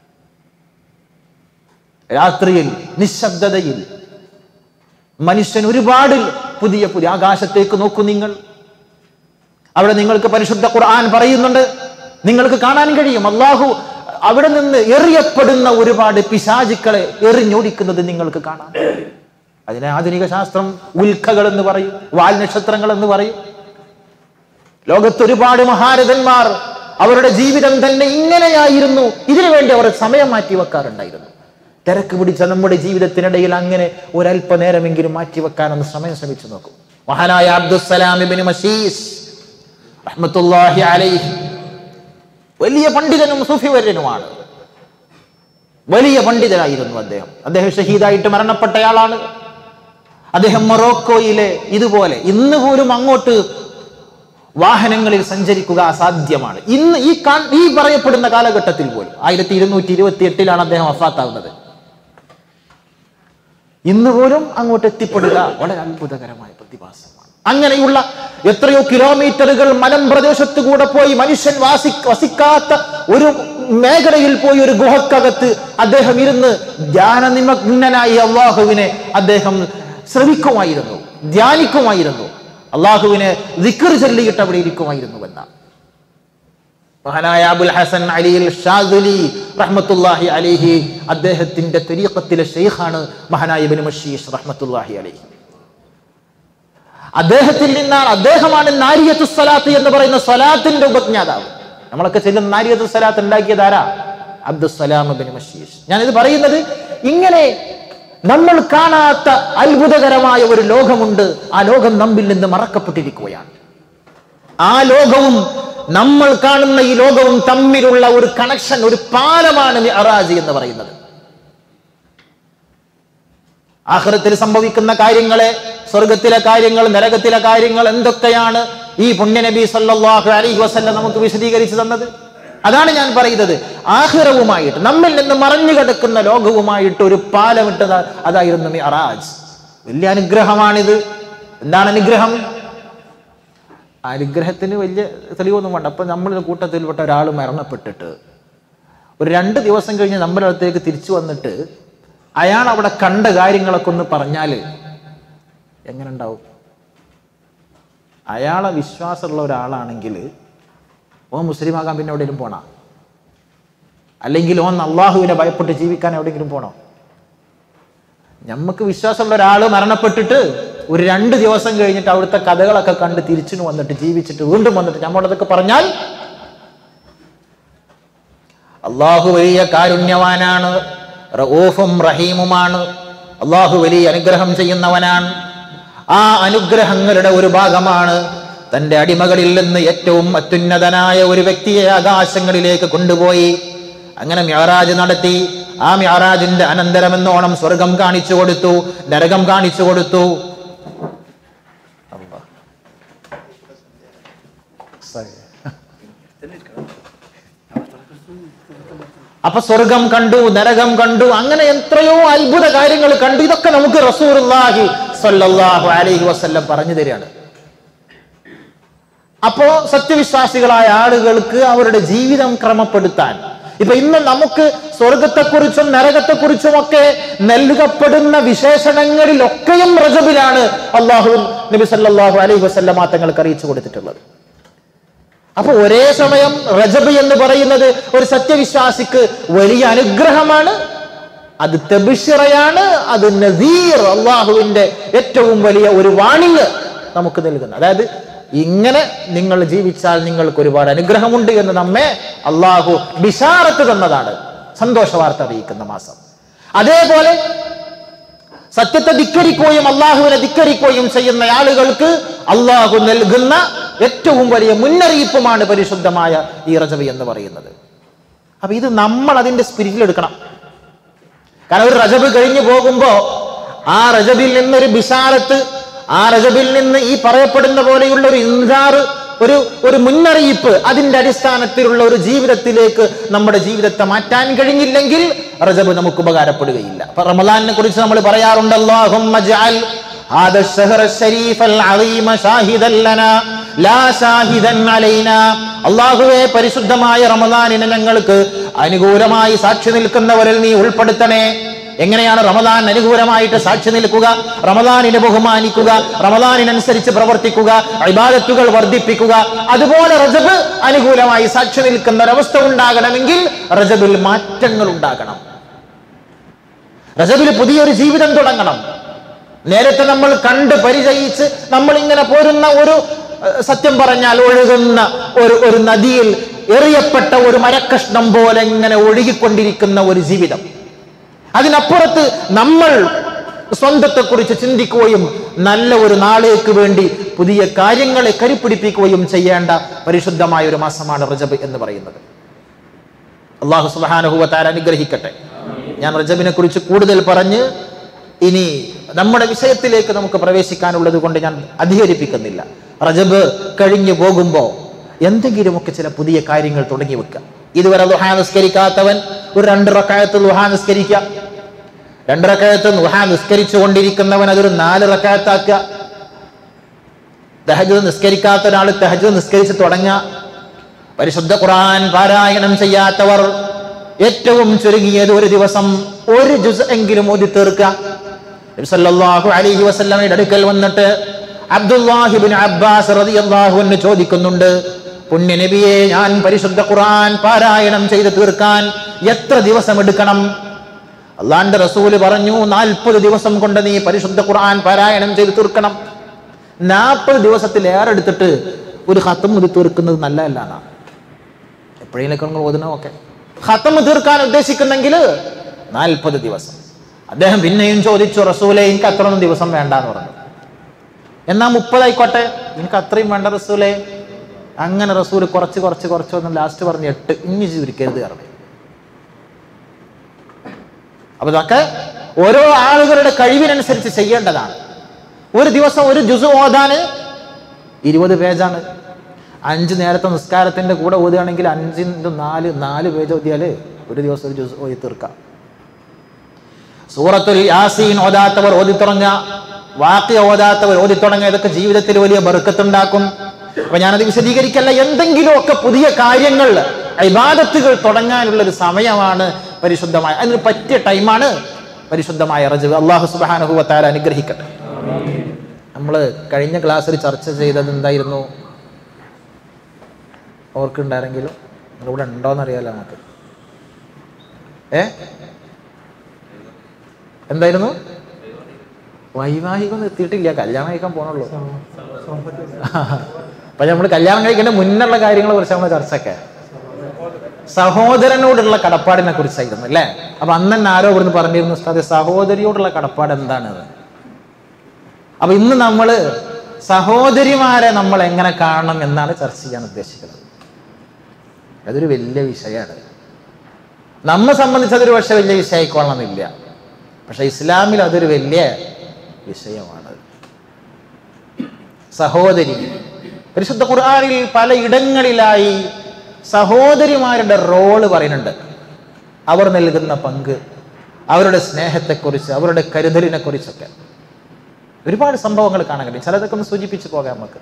രാത്രിയിൽ നിശബ്ദതയിൽ മനുഷ്യൻ ഒരുപാട് പുതിയ പുതിയ ആകാശത്തേക്ക് നോക്കൂ നിങ്ങൾ അവിടെ നിങ്ങൾക്ക് പരിശുദ്ധ ഖുർആൻ പറയുന്നുണ്ട് നിങ്ങൾക്ക് കാണാൻ കഴിയും അള്ളാഹു അവിടെ നിന്ന് എറിയപ്പെടുന്ന ഒരുപാട് പിശാചുക്കളെ എറിഞ്ഞോടിക്കുന്നത് നിങ്ങൾക്ക് കാണാം അതിനെ ആധുനിക ശാസ്ത്രം ഉൽക്കകൾ എന്ന് പറയും വാൽ നക്ഷത്രങ്ങൾ എന്ന് പറയും ലോകത്ത് ഒരുപാട് മഹാരഥന്മാർ അവരുടെ ജീവിതം തന്നെ ഇങ്ങനെയായിരുന്നു ഇതിനു വേണ്ടി അവർ സമയം മാറ്റി വെക്കാറുണ്ടായിരുന്നു തിരക്ക് പിടിച്ച നമ്മുടെ ജീവിതത്തിനിടയിൽ അങ്ങനെ ഒരല്പനേരമെങ്കിലും മാറ്റി വെക്കാനൊന്ന് സമയം ശ്രമിച്ചു നോക്കും മഹാനായ അബ്ദുസലാം ഇബ്നു മഷീസ് റഹ്മത്തുള്ളാഹി അലൈഹി വലിയ പണ്ഡിതനും സൂഫിവര്യനുമാണ് വലിയ പണ്ഡിതനായിരുന്നു അദ്ദേഹം അദ്ദേഹം ഷഹീദായിട്ട് മരണപ്പെട്ടയാളാണ് അദ്ദേഹം മൊറോക്കോയിലെ ഇതുപോലെ ഇന്ന് പോലും അങ്ങോട്ട് വാഹനങ്ങളിൽ സഞ്ചരിക്കുക അസാധ്യമാണ് ഇന്ന് ഈ കാ- ഈ പറയപ്പെടുന്ന കാലഘട്ടത്തിൽ പോലും ആയിരത്തി ഇരുന്നൂറ്റി ഇരുപത്തി എട്ടിലാണ് അദ്ദേഹം വഫാത്താവുന്നത് ഇന്ന് പോലും അങ്ങോട്ട് എത്തിപ്പെടുക വളരെ അത്ഭുതകരമായ പ്രതിഭാസമാണ് അങ്ങനെയുള്ള എത്രയോ കിലോമീറ്ററുകൾ മലം പ്രദേശത്ത് കൂടെ പോയി മനുഷ്യൻ വാസി വസിക്കാത്ത ഒരു മേഖലയിൽ പോയി ഒരു ഗുഹക്കകത്ത് അദ്ദേഹം ഇരുന്ന് ധ്യാനനിമഗ്നനായി അള്ളാഹുവിനെ അദ്ദേഹം ശ്രവിക്കുമായിരുന്നു ധ്യാനിക്കുമായിരുന്നു അള്ളാഹുവിനെ ദിക്കർ ചൊല്ലിയിട്ട് അവിടെ ഇരിക്കുമായിരുന്നു എന്നാണ് മഹാനായ അബുൽ ഹസൻ അലിയിൽ ഷാദുലി റഹ്മത്തുല്ലാഹി അലിഹി അദ്ദേഹത്തിന്റെ ത്വരീഖത്തിലെ ഷെയ്ഖാണ് മഹാനായ ഇബ്നു മഷീഷ് റഹ്മത്തുല്ലാഹി അലിഹി അദ്ദേഹത്തിൽ നിന്നാണ് അദ്ദേഹമാണ് നാരിയത്തു സ്വലാത്ത് എന്ന് പറയുന്ന സ്വലാത്തിന്റെ ഉപജ്ഞാതാവ് നമ്മളൊക്കെ ചെല്ലുന്ന നാരിയത്തു സ്വലാത്ത് ഉണ്ടാക്കിയത് ആരാ അബ്ദുസലാം ബിൻ മഷീഷ് ഞാനിത് പറയുന്നത് ഇങ്ങനെ നമ്മൾ കാണാത്ത അത്ഭുതകരമായ ഒരു ലോകമുണ്ട് ആ ലോകം നമ്മിൽ നിന്ന് മറക്കപ്പെട്ടിരിക്കുകയാണ് ആ ലോകവും നമ്മൾ കാണുന്ന ഈ ലോകവും തമ്മിലുള്ള ഒരു കണക്ഷൻ ഒരു പാലമാണ് മിഅറാജ് എന്ന് പറയുന്നത് ആഹ്റത്തിൽ സംഭവിക്കുന്ന കാര്യങ്ങളെ സ്വർഗത്തിലെ കാര്യങ്ങൾ നരകത്തിലെ കാര്യങ്ങൾ എന്തൊക്കെയാണ് ഈ പുണ്യനബി സല്ലല്ലാഹു അലൈഹി വസല്ലം നമുക്ക് വിശദീകരിച്ചു തന്നത് അതാണ് ഞാൻ പറയുന്നത് ആഹിറവുമായിട്ട് നമ്മിൽ നിന്ന് മറഞ്ഞു കിടക്കുന്ന ലോകവുമായിട്ട് ഒരു പാലമിട്ടത് അതായിരുന്നു മിഅറാജ് വലിയ അനുഗ്രഹമാണിത് എന്താണ് അനുഗ്രഹം ആ അനുഗ്രഹത്തിന് വലിയ തെളിവൊന്നും വേണ്ട അപ്പൊ നമ്മളുടെ കൂട്ടത്തിൽപ്പെട്ട ഒരാൾ മരണപ്പെട്ടിട്ട് ഒരു രണ്ട് ദിവസം കഴിഞ്ഞ് നമ്മുടെ അടുത്തേക്ക് തിരിച്ചു വന്നിട്ട് അയാൾ അവിടെ കണ്ട കാര്യങ്ങളൊക്കെ ഒന്ന് പറഞ്ഞാൽ എങ്ങനെ ഉണ്ടാവും അയാളെ വിശ്വാസമുള്ള ഒരാളാണെങ്കിൽ ഓ മുസ്ലിം ആകാൻ പിന്നെ എവിടെയെങ്കിലും പോണോ അല്ലെങ്കിൽ ഓൻ അള്ളാഹുവിനെ ഭയപ്പെട്ട് ജീവിക്കാൻ എവിടെയെങ്കിലും പോണോ നമുക്ക് വിശ്വാസമുള്ള ഒരാൾ മരണപ്പെട്ടിട്ട് ഒരു രണ്ട് ദിവസം കഴിഞ്ഞിട്ട് അവിടുത്തെ കഥകളൊക്കെ കണ്ട് തിരിച്ചു വന്നിട്ട് ജീവിച്ചിട്ട് വീണ്ടും വന്നിട്ട് നമ്മളതൊക്കെ പറഞ്ഞാൽ അള്ളാഹു വലിയ കാരുണ്യവാനാണ് റഊഫും റഹീമുമാണ് അള്ളാഹു വലിയ അനുഗ്രഹം ചെയ്യുന്നവനാണ് ആ അനുഗ്രഹങ്ങളുടെ ഒരു ഭാഗമാണ് തന്റെ അടിമകളിൽ നിന്ന് ഏറ്റവും അത്യുന്നതനായ ഒരു വ്യക്തിയെ ആകാശങ്ങളിലേക്ക് കൊണ്ടുപോയി അങ്ങനെ മ്യാറാജ് നടത്തി ആ മ്യാറാജിന്റെ അനന്തരമെന്നോണം സ്വർഗം കാണിച്ചു കൊടുത്തു നരകം കാണിച്ചു കൊടുത്തു അല്ലാ. Sorry. അപ്പൊ സ്വർഗം കണ്ടു നരകം കണ്ടു അങ്ങനെ എത്രയോ അത്ഭുത കാര്യങ്ങൾ കണ്ടു ഇതൊക്കെ നമുക്ക് റസൂർഹി സല്ലല്ലാഹു അലൈഹി വസല്ലം പറഞ്ഞു തരികയാണ് അപ്പോ സത്യവിശ്വാസികളായ ആളുകൾക്ക് അവരുടെ ജീവിതം ക്രമപ്പെടുത്താൻ ഇപ്പൊ ഇന്ന് നമുക്ക് സ്വർഗത്തെക്കുറിച്ചും നരകത്തെക്കുറിച്ചും ഒക്കെ നൽകപ്പെടുന്ന വിശേഷണങ്ങളിലൊക്കെയും റജബിലാണ് അള്ളാഹു നബി സല്ലല്ലാഹു അലൈഹി വസല്ലമ തങ്ങൾക്ക് അറിയിച്ചു കൊടുത്തിട്ടുള്ളത് അപ്പൊ ഒരേ സമയം റജബ് എന്ന് പറയുന്നത് ഒരു സത്യവിശ്വാസിക്ക് വലിയ അനുഗ്രഹമാണ് അത് തെബിഷിറയാണ് അത് നസീർ അള്ളാഹുവിന്റെ ഏറ്റവും വലിയ ഒരു വാണിങ് നമുക്ക് നൽകുന്നത് അതായത് ഇങ്ങനെ നിങ്ങൾ ജീവിച്ചാൽ നിങ്ങൾക്ക് ഒരുപാട് അനുഗ്രഹമുണ്ട് എന്ന് നമ്മെ അള്ളാഹു ബിഷാറത്ത് തന്നതാണ് സന്തോഷ വാർത്ത അറിയിക്കുന്ന മാസം അതേപോലെ സത്യത്തെ ധിക്കരിക്കുകയും അള്ളാഹുവിനെ ധിക്കരിക്കുകയും ചെയ്യുന്ന ആളുകൾക്ക് അള്ളാഹു നൽകുന്ന ഏറ്റവും വലിയ മുന്നറിയിപ്പുമാണ് പരിശുദ്ധമായ ഈ റജബി എന്ന് പറയുന്നത് അപ്പൊ ഇത് നമ്മൾ അതിന്റെ സ്പിരിറ്റിൽ എടുക്കണം കാരണം ഒരു റജബ് കഴിഞ്ഞു പോകുമ്പോ ആ റജബിൽ നിന്നൊരു ബിഷാരത്ത് ആ റജബിൽ നിന്ന് ഈ പറയപ്പെടുന്ന പോലെയുള്ള ഒരു ഇൻസാറ് ഒരു ഒരു മുന്നറിയിപ്പ് അതിന്റെ അടിസ്ഥാനത്തിലുള്ള ഒരു ജീവിതത്തിലേക്ക് നമ്മുടെ ജീവിതത്തെ മാറ്റാൻ കഴിഞ്ഞില്ലെങ്കിൽ റജബ് നമുക്ക് ഉപകാരപ്പെടുകയില്ല അപ്പൊ റമദാനിനെ കുറിച്ച് നമ്മൾ പറയാറുണ്ട് അല്ലാഹുമ്മ ജഅൽ هذا الشهر الشريف العظيم شاهدا لنا لا شاهدا علينا അള്ളാഹുവെ പരിശുദ്ധമായ റമദാനിനെ ഞങ്ങൾക്ക് അനുകൂലമായി സാക്ഷി നിൽക്കുന്നവരിൽ നീ ഉൾപ്പെടുത്തണേ എങ്ങനെയാണ് റമദാൻ അനുകൂലമായിട്ട് സാക്ഷി നിൽക്കുക റമദാനിനെ ബഹുമാനിക്കുക റമദാനിനനുസരിച്ച് പ്രവർത്തിക്കുക ഇബാദത്തുകൾ വർദ്ധിപ്പിക്കുക അതുപോലെ റജബ് അനുകൂലമായി സാക്ഷി നിൽക്കുന്ന ഒരവസ്ഥ ഉണ്ടാകണമെങ്കിൽ റജബിൽ മാറ്റങ്ങൾ ഉണ്ടാകണം റജബിൽ പുതിയൊരു ജീവിതം തുടങ്ങണം നേരത്തെ നമ്മൾ കണ്ട് പരിചയിച്ച് നമ്മൾ ഇങ്ങനെ പോരുന്ന ഒരു ഏഹ്, സത്യം പറഞ്ഞാൽ ഒഴുകുന്ന ഒരു ഒരു നദിയിൽ എറിയപ്പെട്ട ഒരു മരക്കഷ്ണം പോലെ ഇങ്ങനെ ഒഴുകിക്കൊണ്ടിരിക്കുന്ന ഒരു ജീവിതം അതിനപ്പുറത്ത് നമ്മൾ സ്വന്തത്തെക്കുറിച്ച് ചിന്തിക്കുകയും നല്ല ഒരു നാളേക്ക് വേണ്ടി പുതിയ കാര്യങ്ങളെ കരുപ്പിടിപ്പിക്കുകയും ചെയ്യേണ്ട പരിശുദ്ധമായ ഒരു മാസമാണ് റജബ് എന്ന് പറയുന്നത് അള്ളാഹു സുബാനുഭവത്താൽ അനുഗ്രഹിക്കട്ടെ ഞാൻ റജബിനെ കുറിച്ച് കൂടുതൽ പറഞ്ഞ് ഇനി നമ്മുടെ വിഷയത്തിലേക്ക് നമുക്ക് പ്രവേശിക്കാനുള്ളത് കൊണ്ട് ഞാൻ അധികരിപ്പിക്കുന്നില്ല റജബ് കഴിഞ്ഞു പോകുമ്പോൾ എന്തെങ്കിലുമൊക്കെ ചില പുതിയ കാര്യങ്ങൾ തുടങ്ങി വെക്കുക ഇതുവരെ ലുഹാ നിസ്കരിക്കാത്തവൻ ഒരു രണ്ട് റക്കായത്ത് ലുഹാ നിസ്കരിക്കുക രണ്ട് റക്കായത്ത് ലുഹാ നിസ്കരിച്ചു കൊണ്ടിരിക്കുന്നവൻ അതൊരു നാല് റക്കായത്താക്കുക തെഹജ് നിസ്കരിക്കാത്ത ഒരാൾ തെഹജ് നിസ്കരിച്ച് തുടങ്ങുക പരിശുദ്ധ ഖുർആൻ പാരായണം ചെയ്യാത്തവർ ഏറ്റവും ചുരുങ്ങിയത് ഒരു ദിവസം ഒരു ജുസ് എങ്കിലും ഓതി തീർക്കുക നബി സല്ലല്ലാഹു അലൈഹി വസല്ലമയുടെ അടുക്കൽ വന്നിട്ട് അബ്ദുല്ലാഹിബിൻ അബ്ബാസ് റളിയല്ലാഹു അൻഹു ചോദിക്കുന്നുണ്ട് പുണ്യ നബിയെ ഞാൻ പരിശുദ്ധ ഖുർആൻ പാരായണം ചെയ്ത് തീർക്കാൻ എത്ര ദിവസം എടുക്കണം അള്ളാന്റെ റസൂല് പറഞ്ഞു നാൽപ്പത് ദിവസം കൊണ്ട് നീ പരിശുദ്ധ ഖുർആൻ പാരായണം ചെയ്ത് തീർക്കണം നാൽപ്പത് ദിവസത്തിലേറെ എടുത്തിട്ട് ഒരു ഹത്തം മുതി തീർക്കുന്നത് നല്ലതല്ല എന്നാ എപ്പോഴേലൊക്കെ നിങ്ങൾ ഓതണോ ഒക്കെ ഹത്തം തീർക്കാൻ ഉദ്ദേശിക്കുന്നെങ്കിൽ നാൽപ്പത് ദിവസം അദ്ദേഹം പിന്നെയും ചോദിച്ചു റസൂലെ എനിക്ക് അത്രയൊന്നും ദിവസം വേണ്ട എന്ന് പറഞ്ഞു എന്നാ മുപ്പതായിക്കോട്ടെ എനിക്ക് അത്രയും വേണ്ട റസൂലെ അങ്ങനെ റസൂല് കുറച്ച് കുറച്ച് കുറച്ച് വന്ന് ലാസ്റ്റ് പറഞ്ഞ് എട്ട് ഇഞ്ഞി ചുരുക്കരുത് പറഞ്ഞു അപ്പൊ ഇതൊക്കെ ഓരോ ആളുകളുടെ കഴിവിനനുസരിച്ച് ചെയ്യേണ്ടതാണ് ഒരു ദിവസം ഒരു ജുസു ഓതാന് ഇരുപത് പേജാണ് അഞ്ച് നേരത്തെ നിസ്കാരത്തിന്റെ കൂടെ ഓതുകയാണെങ്കിൽ അഞ്ചിൻ്റെ നാല് നാല് പേജ് ഓതിയാല് ഒരു ദിവസം ഒരു ജുസ് ഓതി തീർക്കാം സൂറത്തുൽ യാസീൻ ഓതാത്തവർ ഓതിത്തുടങ്ങ വാക്യ ഓതാത്തവർ ഓതിത്തുടങ്ങുക ഇതൊക്കെ ജീവിതത്തിൽ വലിയ ബർക്കത്തുണ്ടാക്കും അപ്പൊ ഞാനത് വിശദീകരിക്കല്ല എന്തെങ്കിലുമൊക്കെ പുതിയ കാര്യങ്ങൾ ഇബാദത്തുകൾ തുടങ്ങാനുള്ള ഒരു സമയമാണ് പരിശുദ്ധമായ അതിന് പറ്റിയ ടൈമാണ് പരിശുദ്ധമായ റജബ് അള്ളാഹു സുബാനുഭവത്താൽ അനുഗ്രഹിക്കട്ടെ നമ്മൾ കഴിഞ്ഞ ക്ലാസ്സിൽ ചർച്ച ചെയ്തത് എന്തായിരുന്നു ഓർക്കുണ്ടാരെങ്കിലും നിങ്ങളിവിടെ ഉണ്ടോയെന്നറിയാലോ നമുക്ക് ഏ എന്തായിരുന്നു വൈവാഹികം എത്തിയിട്ടില്ല കല്യാണം കഴിക്കാൻ പോണുള്ളൂ അപ്പൊ നമ്മൾ കല്യാണം കഴിക്കേണ്ട മുന്നുള്ള കാര്യങ്ങളെ കുറിച്ച് നമ്മൾ ചർച്ചയൊക്കെ സഹോദരനോടുള്ള കടപ്പാടിനെ കുറിച്ചായിരുന്നു അല്ലേ അപ്പൊ അന്ന് തന്നെ ആരോ ഇവിടുന്ന് പറഞ്ഞിരുന്നു ഉസ്താദെ സഹോദരിയോടുള്ള കടപ്പാട് എന്താണത് അപ്പൊ ഇന്ന് നമ്മൾ സഹോദരിമാരെ നമ്മൾ എങ്ങനെ കാണണം എന്നാണ് ചർച്ച ചെയ്യാൻ ഉദ്ദേശിക്കുന്നത് അതൊരു വലിയ വിഷയമാണ് നമ്മെ സംബന്ധിച്ച് അതൊരു പക്ഷെ വലിയ വിഷയമായിക്കൊള്ളണമെന്നില്ല പക്ഷെ ഇസ്ലാമിൽ അതൊരു വലിയ വിഷയമാണ് സഹോദരി പരിശുദ്ധ ഖുർആനിൽ പല ഇടങ്ങളിലായി സഹോദരിമാരുടെ റോള് പറയുന്നുണ്ട് അവർ നൽകുന്ന പങ്ക് അവരുടെ സ്നേഹത്തെക്കുറിച്ച് അവരുടെ കരുതലിനെ കുറിച്ചൊക്കെ ഒരുപാട് സംഭവങ്ങൾ കാണാൻ കഴിയും ചിലതൊക്കെ ഒന്ന് സൂചിപ്പിച്ചു പോകാം നമുക്ക്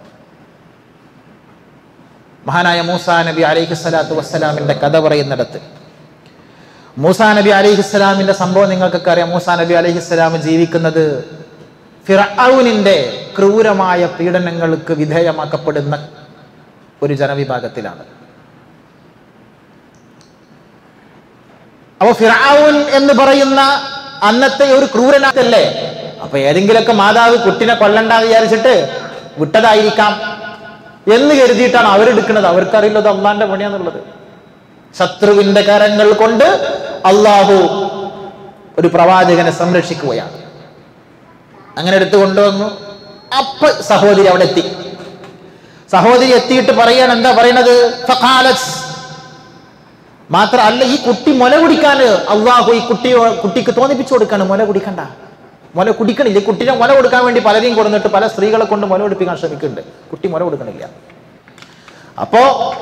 മഹാനായ മൂസാ നബി അലൈഹി സ്വലാത്തു വസ്സലാമിന്റെ കഥ പറയുന്നിടത്ത് മൂസാ നബി അലിഹിസ്സലാമിന്റെ സംഭവം നിങ്ങൾക്കൊക്കെ അറിയാം മൂസാ നബി അലിഹിസ്സലാം ജീവിക്കുന്നത് ഫിറൌനിന്റെ ക്രൂരമായ പീഡനങ്ങൾക്ക് വിധേയമാക്കപ്പെടുന്ന ഒരു ജനവിഭാഗത്തിലാണ് അപ്പൊ ഫിറാവുൻ എന്ന് പറയുന്ന അന്നത്തെ ഒരു ക്രൂരനാഥല്ലേ അപ്പൊ ഏതെങ്കിലുമൊക്കെ മാതാവ് കുട്ടിനെ കൊല്ലണ്ട വിചാരിച്ചിട്ട് വിട്ടതായിരിക്കാം എന്ന് കരുതിയിട്ടാണ് അവരെടുക്കുന്നത് അവർക്കറിയില്ലത് അള്ളാന്റെ പണിയാന്നുള്ളത് ശത്രുവിന്റെ കരങ്ങൾ കൊണ്ട് അള്ളാഹു ഒരു പ്രവാചകനെ സംരക്ഷിക്കുകയാണ് അങ്ങനെ എടുത്തു കൊണ്ടുവന്നു അപ്പൊ സഹോദരി അവിടെ എത്തി സഹോദരി എത്തിയിട്ട് പറയാണ് എന്താ പറയണത് ഫഖാലത്ത് മാത്രമല്ല ഈ കുട്ടി മുല കുടിക്കാൻ അള്ളാഹു ഈ കുട്ടി കുട്ടിക്ക് തോന്നിപ്പിച്ചു കൊടുക്കാണ് മുല കുടിക്കണ്ട മുല കുടിക്കണില്ല ഈ കുട്ടിനെ മുല കൊടുക്കാൻ വേണ്ടി പലരെയും കൊടുത്തിട്ട് പല സ്ത്രീകളെ കൊണ്ട് മുല കുടിപ്പിക്കാൻ ശ്രമിക്കുന്നുണ്ട് കുട്ടി മുല കൊടുക്കണില്ല അപ്പോ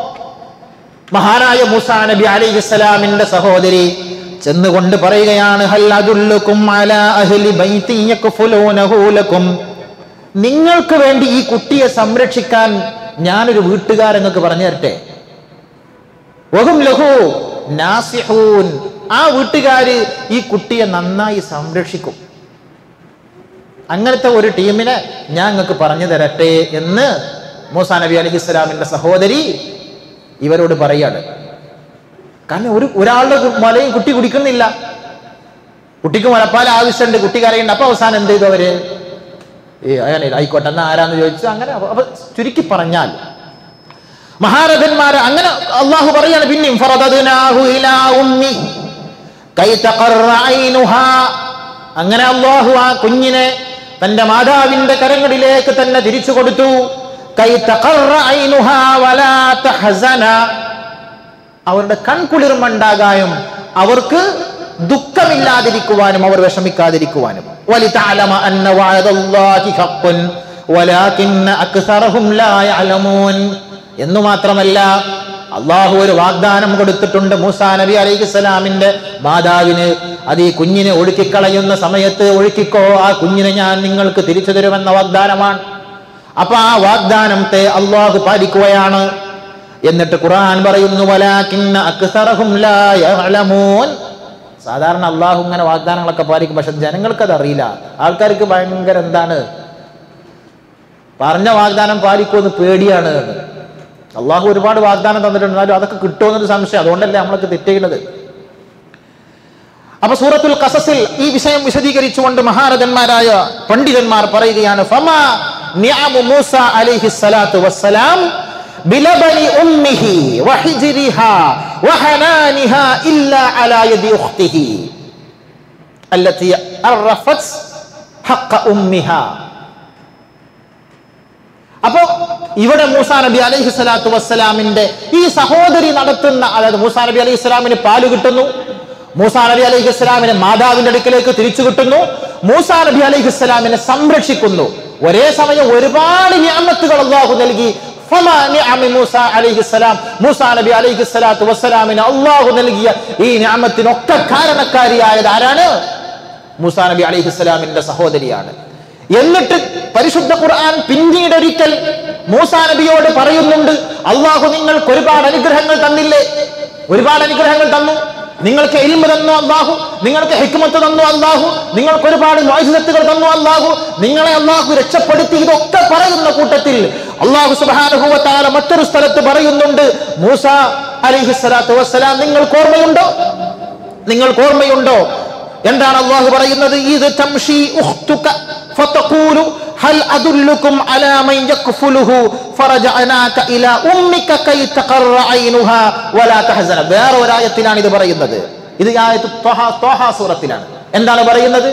മഹാനായ മൂസാ നബി അലൈഹി ഇസ്ലാമിന്റെ സഹോദരി ചെന്നുകൊണ്ട് പറയുകയാണ് ഹൽ അദുല്ലുക്കും അലാ അഹ്ലി ബൈത്തി യക്ഫുലൂനഹു ലക്കും നിങ്ങൾക്ക് വേണ്ടി ഈ കുട്ടിയെ സംരക്ഷിക്കാൻ ഞാനൊരു വീട്ടുകാരൻ നിങ്ങൾക്ക് പറഞ്ഞു തരട്ടെ വഹും ലഹു നാസിഹൂൻ ആ വീട്ടുകാര് ഈ കുട്ടിയെ നന്നായി സംരക്ഷിക്കും അങ്ങനത്തെ ഒരു ടീമിനെ ഞാൻ നിങ്ങൾക്ക് പറഞ്ഞു തരട്ടെ എന്ന് മൂസാ നബി അലൈഹി ഇസ്ലാമിന്റെ സഹോദരി ഇവരോട് പറയാണ് കാരണം ഒരു ഒരാളുടെ കു- മുലയും കുട്ടി കുടിക്കുന്നില്ല കുട്ടിക്ക് മുലപ്പാൽ ആവശ്യമുണ്ട് കുട്ടി കരയുണ്ട് അപ്പൊ അവസാനം എന്ത് ചെയ്തു അവര് ഏ അങ്ങനെ ആയിക്കോട്ടെ എന്നാ ആരാന്ന് ചോദിച്ചു അങ്ങനെ അപ്പൊ- അപ്പൊ ചുരുക്കി പറഞ്ഞാൽ മഹാരഥന്മാര് അങ്ങനെ അള്ളാഹു പറയാണ് പിന്നെയും ഫറദദ്നാഹു ഇലാ ഉമ്മി കൈ തഖറ ഐനുഹാ. അങ്ങനെ അള്ളാഹു ആ കുഞ്ഞിനെ തന്റെ മാതാവിന്റെ കരങ്ങളിലേക്ക് തന്നെ തിരിച്ചു കൊടുത്തു കൈ തഖറ ഐനുഹാ വലാ തഹസന. അവരുടെ കൺകുളിർമണ്ടാകാനും അവർക്ക് ദുഃഖമില്ലാതിരിക്കുവാനും അവർ വിഷമിക്കാതിരിക്കുവാനും വലിതഅലമ അന്ന വഅദല്ലാഹി ഹഖ്ഖുൻ വലാകിന്ന അക്സറഹും ലാ യഅലമൂൻ എന്നു മാത്രമല്ല അള്ളാഹു ഒരു വാഗ്ദാനം കൊടുത്തിട്ടുണ്ട് മൂസാ നബി അലൈഹി സ്വലാമിന്റെ മാതാവിന് അത് ഈ കുഞ്ഞിനെ ഒഴുക്കിക്കളയുന്ന സമയത്ത് ഒഴുക്കിക്കോ ആ കുഞ്ഞിനെ ഞാൻ നിങ്ങൾക്ക് തിരിച്ചു തരുമെന്ന വാഗ്ദാനമാണ് അപ്പൊ ആ വാഗ്ദാനത്തെ അള്ളാഹു പാലിക്കുകയാണ് എന്നിട്ട് ഖുർആൻ പറയുന്നു വലാകിന്ന അക്സറഹും ലാ യഅലമൂൻ സാധാരണ അള്ളാഹു ഇങ്ങനെ വാഗ്ദാനങ്ങളൊക്കെ പാലിക്കും പക്ഷെ ജനങ്ങൾക്ക് അത് അറിയില്ല ആൾക്കാർക്ക് ഭയങ്കര എന്താണ് പറഞ്ഞ വാഗ്ദാനം പാലിക്കുമെന്ന് പേടിയാണ് എന്ന് അള്ളാഹു ഒരുപാട് വാഗ്ദാനം തന്നിട്ടുണ്ട് എന്നാലും അതൊക്കെ കിട്ടുമെന്നൊരു സംശയം അതുകൊണ്ടല്ലേ നമ്മളൊക്കെ തെറ്റുന്നത് അപ്പൊ സൂറത്തുൽ കസസിൽ ഈ വിഷയം വിശദീകരിച്ചുകൊണ്ട് മഹാരഥന്മാരായ പണ്ഡിതന്മാർ പറയുകയാണ് ഫമാ നിഅമു മൂസ അലൈഹി സ്വലാത്തു വസ്സലാം ബിലബനി ഉമ്മിഹി വഹിജ്രിഹാ വഹനാനിഹാ ഇല്ലാ അലാ യദി ഉഖ്തിഹി അല്ലതി അറഫത് ഹഖ ഉമ്മിഹാ അപ്പോ ഇവിടെ മൂസാ നബി അലൈഹി സ്വലാത്തു വസ്സലാമിന്റെ ഈ സഹോദരി നടത്തുന്ന അതായത് മൂസാ നബി അലൈഹി സ്വലാമിന് പാല് കിട്ടുന്നു മൂസാ നബി അലൈഹി ഇസ്ലാമിനെ മാതാവിന്റെ അടുക്കലേക്ക് തിരിച്ചു കിട്ടുന്നു മൂസാ നബി അലൈഹി ഇസ്ലാമിനെ സംരക്ഷിക്കുന്നു ഒരേ സമയം ഒരുപാട് ഞാമത്തുകൾ അള്ളാഹു നൽകി ഫമാ നിഅമി മൂസ അലൈഹിസ്സലാം മൂസാ നബി അലൈഹി സ്വലാത്തു വസ്സലാമിന് അള്ളാഹു നൽകിയ ഈ ഞാമത്തിനൊക്കെ കാരണക്കാരിയായത് ആരാണ് മൂസാ നബി അലൈഹിസ്സലാമിന്റെ സഹോദരിയാണ് എന്നിട്ട് പരിശുദ്ധ ഖുർആൻ പിന്നീട് ഒരിക്കൽ മൂസാ നബിയോട് പറയുന്നുണ്ട് അള്ളാഹു നിങ്ങൾക്ക് ഒരുപാട് അനുഗ്രഹങ്ങൾ തന്നില്ലേ ഒരുപാട് അനുഗ്രഹങ്ങൾ തന്നു നിങ്ങൾക്ക് എൽമ തന്നു അള്ളാഹു നിങ്ങൾക്ക് ഹിക്മത്ത് തന്നു അള്ളാഹു നിങ്ങൾക്ക് ഒരുപാട് മോചിതത്തുകൾ തന്നു അള്ളാഹു നിങ്ങളെ അള്ളാഹു രക്ഷപ്പെടുത്തി ഇതൊക്കെ പറയുന്ന കൂട്ടത്തിൽ അള്ളാഹു സുബാനുഭവത്താല മറ്റൊരു സ്ഥലത്ത് പറയുന്നുണ്ട് മൂസ അലിഹി സ്വലാത്തു വസ്സലാം നിങ്ങൾക്ക് ഓർമ്മയുണ്ടോ നിങ്ങൾക്ക് ഓർമ്മയുണ്ടോ എന്താണ് അള്ളാഹു പറയുന്നത് ഇത് തംഷി ഉഖ്തുക ഫതഖൂലു ഹൽ അദുല്ലുകും അലാ മൻ യക്ഫുലുഹു ഫറജഅനാക ഇലാ ഉമ്മിക കൈ തഖറ ഐനുഹാ വലാ തഹസന വേറെ ഒരു ആയത്തിലാണ് ഇത് പറയുന്നത് ഇത് ഈ ആയത്ത് ത്വഹ ത്വഹ സൂറത്തിലാണ് എന്താണ് പറയുന്നത്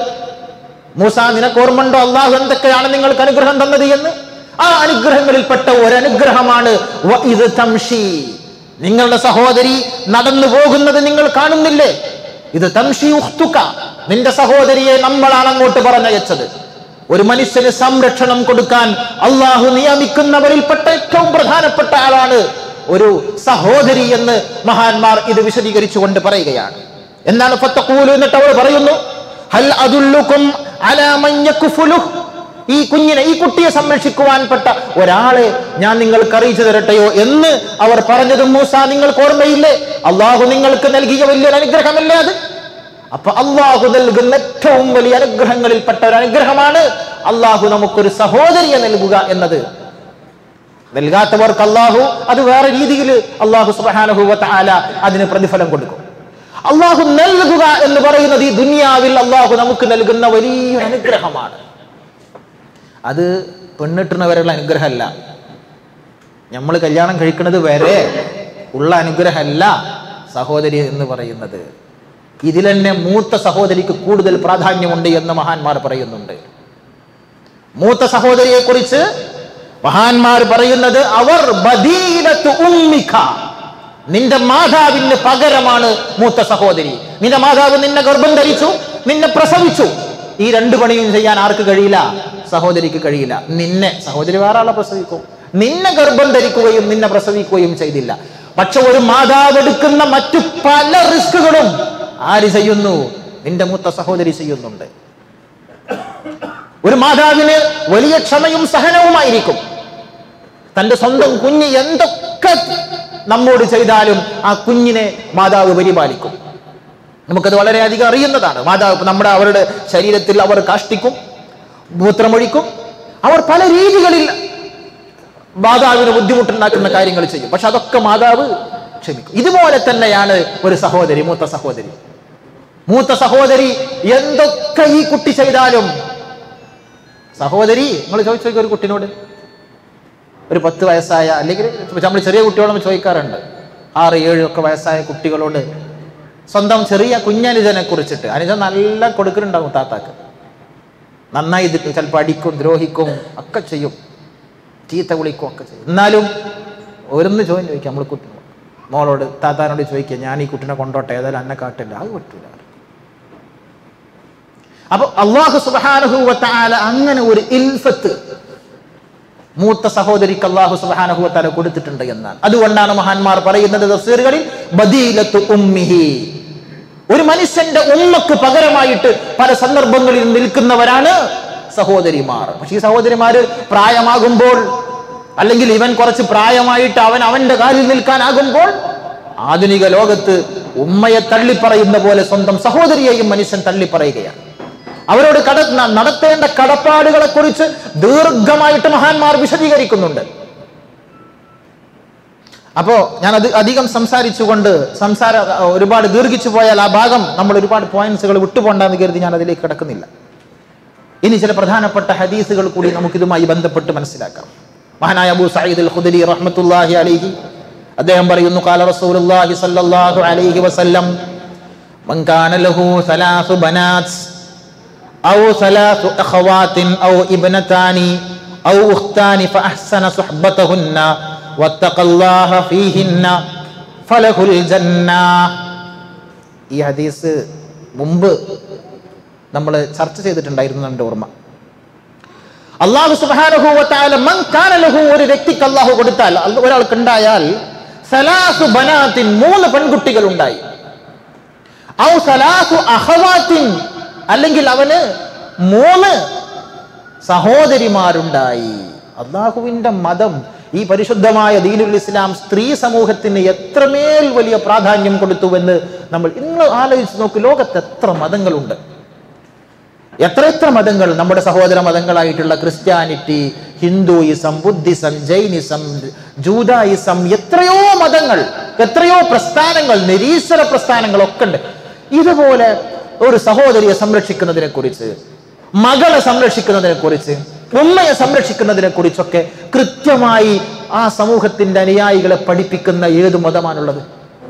മൂസ നിനക്ക് ഓർമ്മയുണ്ടോ അള്ളാഹു എന്തൊക്കെയാണ് നിങ്ങൾക്ക് അനുഗ്രഹം തന്നത് എന്ന് ആ അനുഗ്രഹങ്ങളിൽപ്പെട്ട ഒരു അനുഗ്രഹമാണ് വ ഇത് തംഷി നിങ്ങളുടെ സഹോദരി നടന്നു പോകുന്നത് നിങ്ങൾ കാണുന്നില്ലേ ഇത് തംഷി ഉഖ്തുക നിന്റെ സഹോദരിയെ നമ്മളാണ് അങ്ങോട്ട് പറഞ്ഞയച്ചത് ഒരു മനുഷ്യന് സംരക്ഷണം കൊടുക്കാൻ അള്ളാഹു നിയമിക്കുന്നവരിൽപ്പെട്ട ഏറ്റവും പ്രധാനപ്പെട്ട ആളാണ് ഒരു സഹോദരി എന്ന് മഹാന്മാർ ഇത് വിശദീകരിച്ചുകൊണ്ട് പറയുകയാണ് എന്താണ് ഫത്തഖൂലു എന്നിട്ട് അവൾ പറയുന്നു ഹൽ അദുല്ലുക്കും അലാ മൻ യക്ഫുലുഹ് ഈ കുഞ്ഞിനെ ഈ കുട്ടിയെ സംരക്ഷിക്കുവാൻപ്പെട്ട ഒരാളെ ഞാൻ നിങ്ങൾക്ക് അറിയിച്ചു തരട്ടെയോ എന്ന് അവർ പറഞ്ഞതും മൂസ നിങ്ങൾക്ക് ഓർമ്മയില്ലേ അള്ളാഹു നിങ്ങൾക്ക് നൽകിയ വലിയൊരു അനുഗ്രഹമല്ലേ അത് അപ്പൊ അള്ളാഹു നൽകുന്ന ഏറ്റവും വലിയ അനുഗ്രഹങ്ങളിൽപ്പെട്ട ഒരു അനുഗ്രഹമാണ് അള്ളാഹു നമുക്കൊരു സഹോദരിയെ നൽകുക എന്നത് നൽകാത്തവർക്ക് അള്ളാഹു അത് വേറെ രീതിയിൽ അള്ളാഹു സുബാനഹുവ ആല അതിന് പ്രതിഫലം കൊടുക്കും അള്ളാഹു നൽകുക എന്ന് പറയുന്നത് ഈ ദുനിയാവിൽ അള്ളാഹു നമുക്ക് നൽകുന്ന വലിയൊരു അനുഗ്രഹമാണ് അത് പെണ്ണിട്ടുന്നവരുള്ള അനുഗ്രഹമല്ല നമ്മൾ കല്യാണം കഴിക്കുന്നത് വരെ ഉള്ള അനുഗ്രഹമല്ല സഹോദരി എന്ന് പറയുന്നത് ഇതിൽ തന്നെ മൂത്ത സഹോദരിക്ക് കൂടുതൽ പ്രാധാന്യമുണ്ട് എന്ന് മഹാന്മാർ പറയുന്നുണ്ട് മൂത്ത സഹോദരിയെ കുറിച്ച് മഹാന്മാർ പറയുന്നത് അവർ ബദീലത്ത് ഉമ്മിക നിന്റെ മാതാവിന് പകരമാണ് മൂത്ത സഹോദരി നിന്റെ മാതാവ് നിന്നെ ഗർഭം ധരിച്ചു നിന്നെ പ്രസവിച്ചു ഈ രണ്ട് പണിയും ചെയ്യാൻ ആർക്ക് കഴിയില്ല സഹോദരിക്ക് കഴിയില്ല നിന്നെ സഹോദരി വേറെ ആളെ പ്രസവിക്കും നിന്നെ ഗർഭം ധരിക്കുകയും നിന്നെ പ്രസവിക്കുകയും ചെയ്തില്ല പക്ഷെ ഒരു മാതാവ് എടുക്കുന്ന മറ്റു പല റിസ്കുകളും ആര് ചെയ്യുന്നു നിന്റെ മൂത്ത സഹോദരി ചെയ്യുന്നുണ്ട് ഒരു മാതാവിന് വലിയ ക്ഷമയും സഹനവുമായിരിക്കും തന്റെ സ്വന്തം കുഞ്ഞ് എന്തൊക്കെ നമ്മോട് ചെയ്താലും ആ കുഞ്ഞിനെ മാതാവ് പരിപാലിക്കും നമുക്കത് വളരെയധികം അറിയുന്നതാണ് മാതാവ് നമ്മുടെ അവരുടെ ശരീരത്തിൽ അവർ കാഷ്ടിക്കും മൂത്രമൊഴിക്കും അവർ പല രീതികളിൽ മാതാവിന് ബുദ്ധിമുട്ടുണ്ടാക്കുന്ന കാര്യങ്ങൾ ചെയ്യും പക്ഷെ അതൊക്കെ മാതാവ് ക്ഷമിക്കും ഇതുപോലെ തന്നെയാണ് ഒരു സഹോദരി മൂത്ത സഹോദരി മൂത്ത സഹോദരി എന്തൊക്കെ ഈ കുട്ടി ചെയ്താലും സഹോദരി നിങ്ങൾ ചോദിച്ചു നോക്കിയ ഒരു കുട്ടിനോട് ഒരു പത്ത് വയസ്സായ അല്ലെങ്കിൽ നമ്മൾ ചെറിയ കുട്ടികളോട് ചോദിക്കാറുണ്ട് ആറ് ഏഴ് ഒക്കെ വയസ്സായ കുട്ടികളോട് സ്വന്തം ചെറിയ കുഞ്ഞനുജനെ കുറിച്ചിട്ട് അനുജൻ നല്ല കൊടുക്കലുണ്ടാവും താത്താക്ക് നന്നായി ഇത് ചിലപ്പോൾ അടിക്കും ദ്രോഹിക്കും ഒക്കെ ചെയ്യും ചീത്ത വിളിക്കും ഒക്കെ ചെയ്യും എന്നാലും ഓരോന്ന് ചോദ്യം ചോദിക്കാം നമ്മൾ കുട്ടി മോളോട് താത്താനോട് ചോദിക്കുക ഞാൻ ഈ കുട്ടിനെ കൊണ്ടോട്ടെ ഏതായാലും അന്നെ കാട്ടില്ല അത് പറ്റൂല അപ്പൊ അള്ളാഹു സുബാനുഭൂവത്താല അങ്ങനെ ഒരു ഇൽഫത്ത് മൂത്ത സഹോദരിക്ക് അള്ളാഹു സുബാനുഭൂവത്താല കൊടുത്തിട്ടുണ്ട് എന്നാണ് അതുകൊണ്ടാണ് മഹാന്മാർ പറയുന്നത് തഫ്സീറുകളിൽ ബദീലത്തു ഉമ്മിഹി ഒരു മനുഷ്യന്റെ ഉമ്മക്ക് പകരമായിട്ട് പല സന്ദർഭങ്ങളിൽ നിൽക്കുന്നവരാണ് സഹോദരിമാർ പക്ഷെ ഈ സഹോദരിമാര് പ്രായമാകുമ്പോൾ അല്ലെങ്കിൽ ഇവൻ കുറച്ച് പ്രായമായിട്ട് അവൻ അവന്റെ കാലിൽ നിൽക്കാനാകുമ്പോൾ ആധുനിക ലോകത്ത് ഉമ്മയെ തള്ളിപ്പറയുന്ന പോലെ സ്വന്തം സഹോദരിയെയും മനുഷ്യൻ തള്ളിപ്പറയുകയാണ് അവരോട് കട ന- നടത്തേണ്ട കടപ്പാടുകളെ കുറിച്ച് ദീർഘമായിട്ട് മഹാന്മാർ വിശദീകരിക്കുന്നുണ്ട് അപ്പോ ഞാൻ അത് അധികം സംസാരിച്ചുകൊണ്ട് സംസാര ഒരുപാട് ദീർഘിച്ചു പോയാൽ ആ ഭാഗം നമ്മൾ ഒരുപാട് പോയിന്റ്സുകൾ വിട്ടുപോണ്ടെന്ന് കരുതി ഞാൻ അതിലേക്ക് കിടക്കുന്നില്ല ഇനി ചില പ്രധാനപ്പെട്ട ഹദീസുകൾ കൂടി നമുക്കിതുമായി ബന്ധപ്പെട്ട് മനസ്സിലാക്കാം മഹാനായ അബൂ സയ്യിദ് അൽ ഖുദരി റഹ്മത്തുള്ളാഹി അലൈഹി അദ്ദേഹം പറയുന്നു ഖാല റസൂലുള്ളാഹി സ്വല്ലല്ലാഹു അലൈഹി വസല്ലം മൻ കാന ലഹു സലാസു ബനാത്ത് ഔ സലാസു അഖവാത്തിൻ ഔ ഇബ്നതാനി ഔ ഉഖ്താനി ഫഅഹ്സന സുഹ്ബതഹുന്ന വത്തഖല്ലാഹ ഫീഹിന്ന ഫലഹുൽ ജന്ന ഈ ഹദീസ് മുമ്പ് നമ്മൾ ചർച്ച ചെയ്തിട്ടുണ്ടായിരുന്നു എൻ്റെ ഓർമ്മ അള്ളാഹു സുബാനുഭൂവത്തായ മൻകാനലഹു ഒരു വ്യക്തിക്ക് അള്ളാഹു കൊടുത്താൽ അല്ല- ഒരാൾക്ക് ഉണ്ടായാൽ സലാസു ബനാത്തിൻ മൂന്ന് പെൺകുട്ടികൾ ഉണ്ടായി ഔ സലാസു അഹവാത്തിൻ അല്ലെങ്കിൽ അവന് മൂന്ന് സഹോദരിമാരുണ്ടായി അള്ളാഹുവിന്റെ മതം ഈ പരിശുദ്ധമായ ദീനുൽ ഇസ്ലാം സ്ത്രീ സമൂഹത്തിന് എത്രമേൽ വലിയ പ്രാധാന്യം കൊടുത്തുവെന്ന് നമ്മൾ ഇന്ന് ആലോചിച്ച് നോക്ക് ലോകത്ത് എത്ര മതങ്ങളുണ്ട് എത്ര എത്ര മതങ്ങൾ നമ്മുടെ സഹോദര മതങ്ങളായിട്ടുള്ള Christianity Hinduism Buddhism Jainism Judaism എത്രയോ മതങ്ങൾ എത്രയോ പ്രസ്ഥാനങ്ങൾ നിരീശ്വര പ്രസ്ഥാനങ്ങളൊക്കെ ഉണ്ട് ഇതുപോലെ ഒരു സഹോദരിയെ സംരക്ഷിക്കുന്നതിനെ കുറിച്ച് മകളെ സംരക്ഷിക്കുന്നതിനെ കുറിച്ച് ഉമ്മയെ സംരക്ഷിക്കുന്നതിനെ കുറിച്ചൊക്കെ കൃത്യമായി ആ സമൂഹത്തിന്റെ അനുയായികളെ പഠിപ്പിക്കുന്ന ഏത് മതമാണുള്ളത്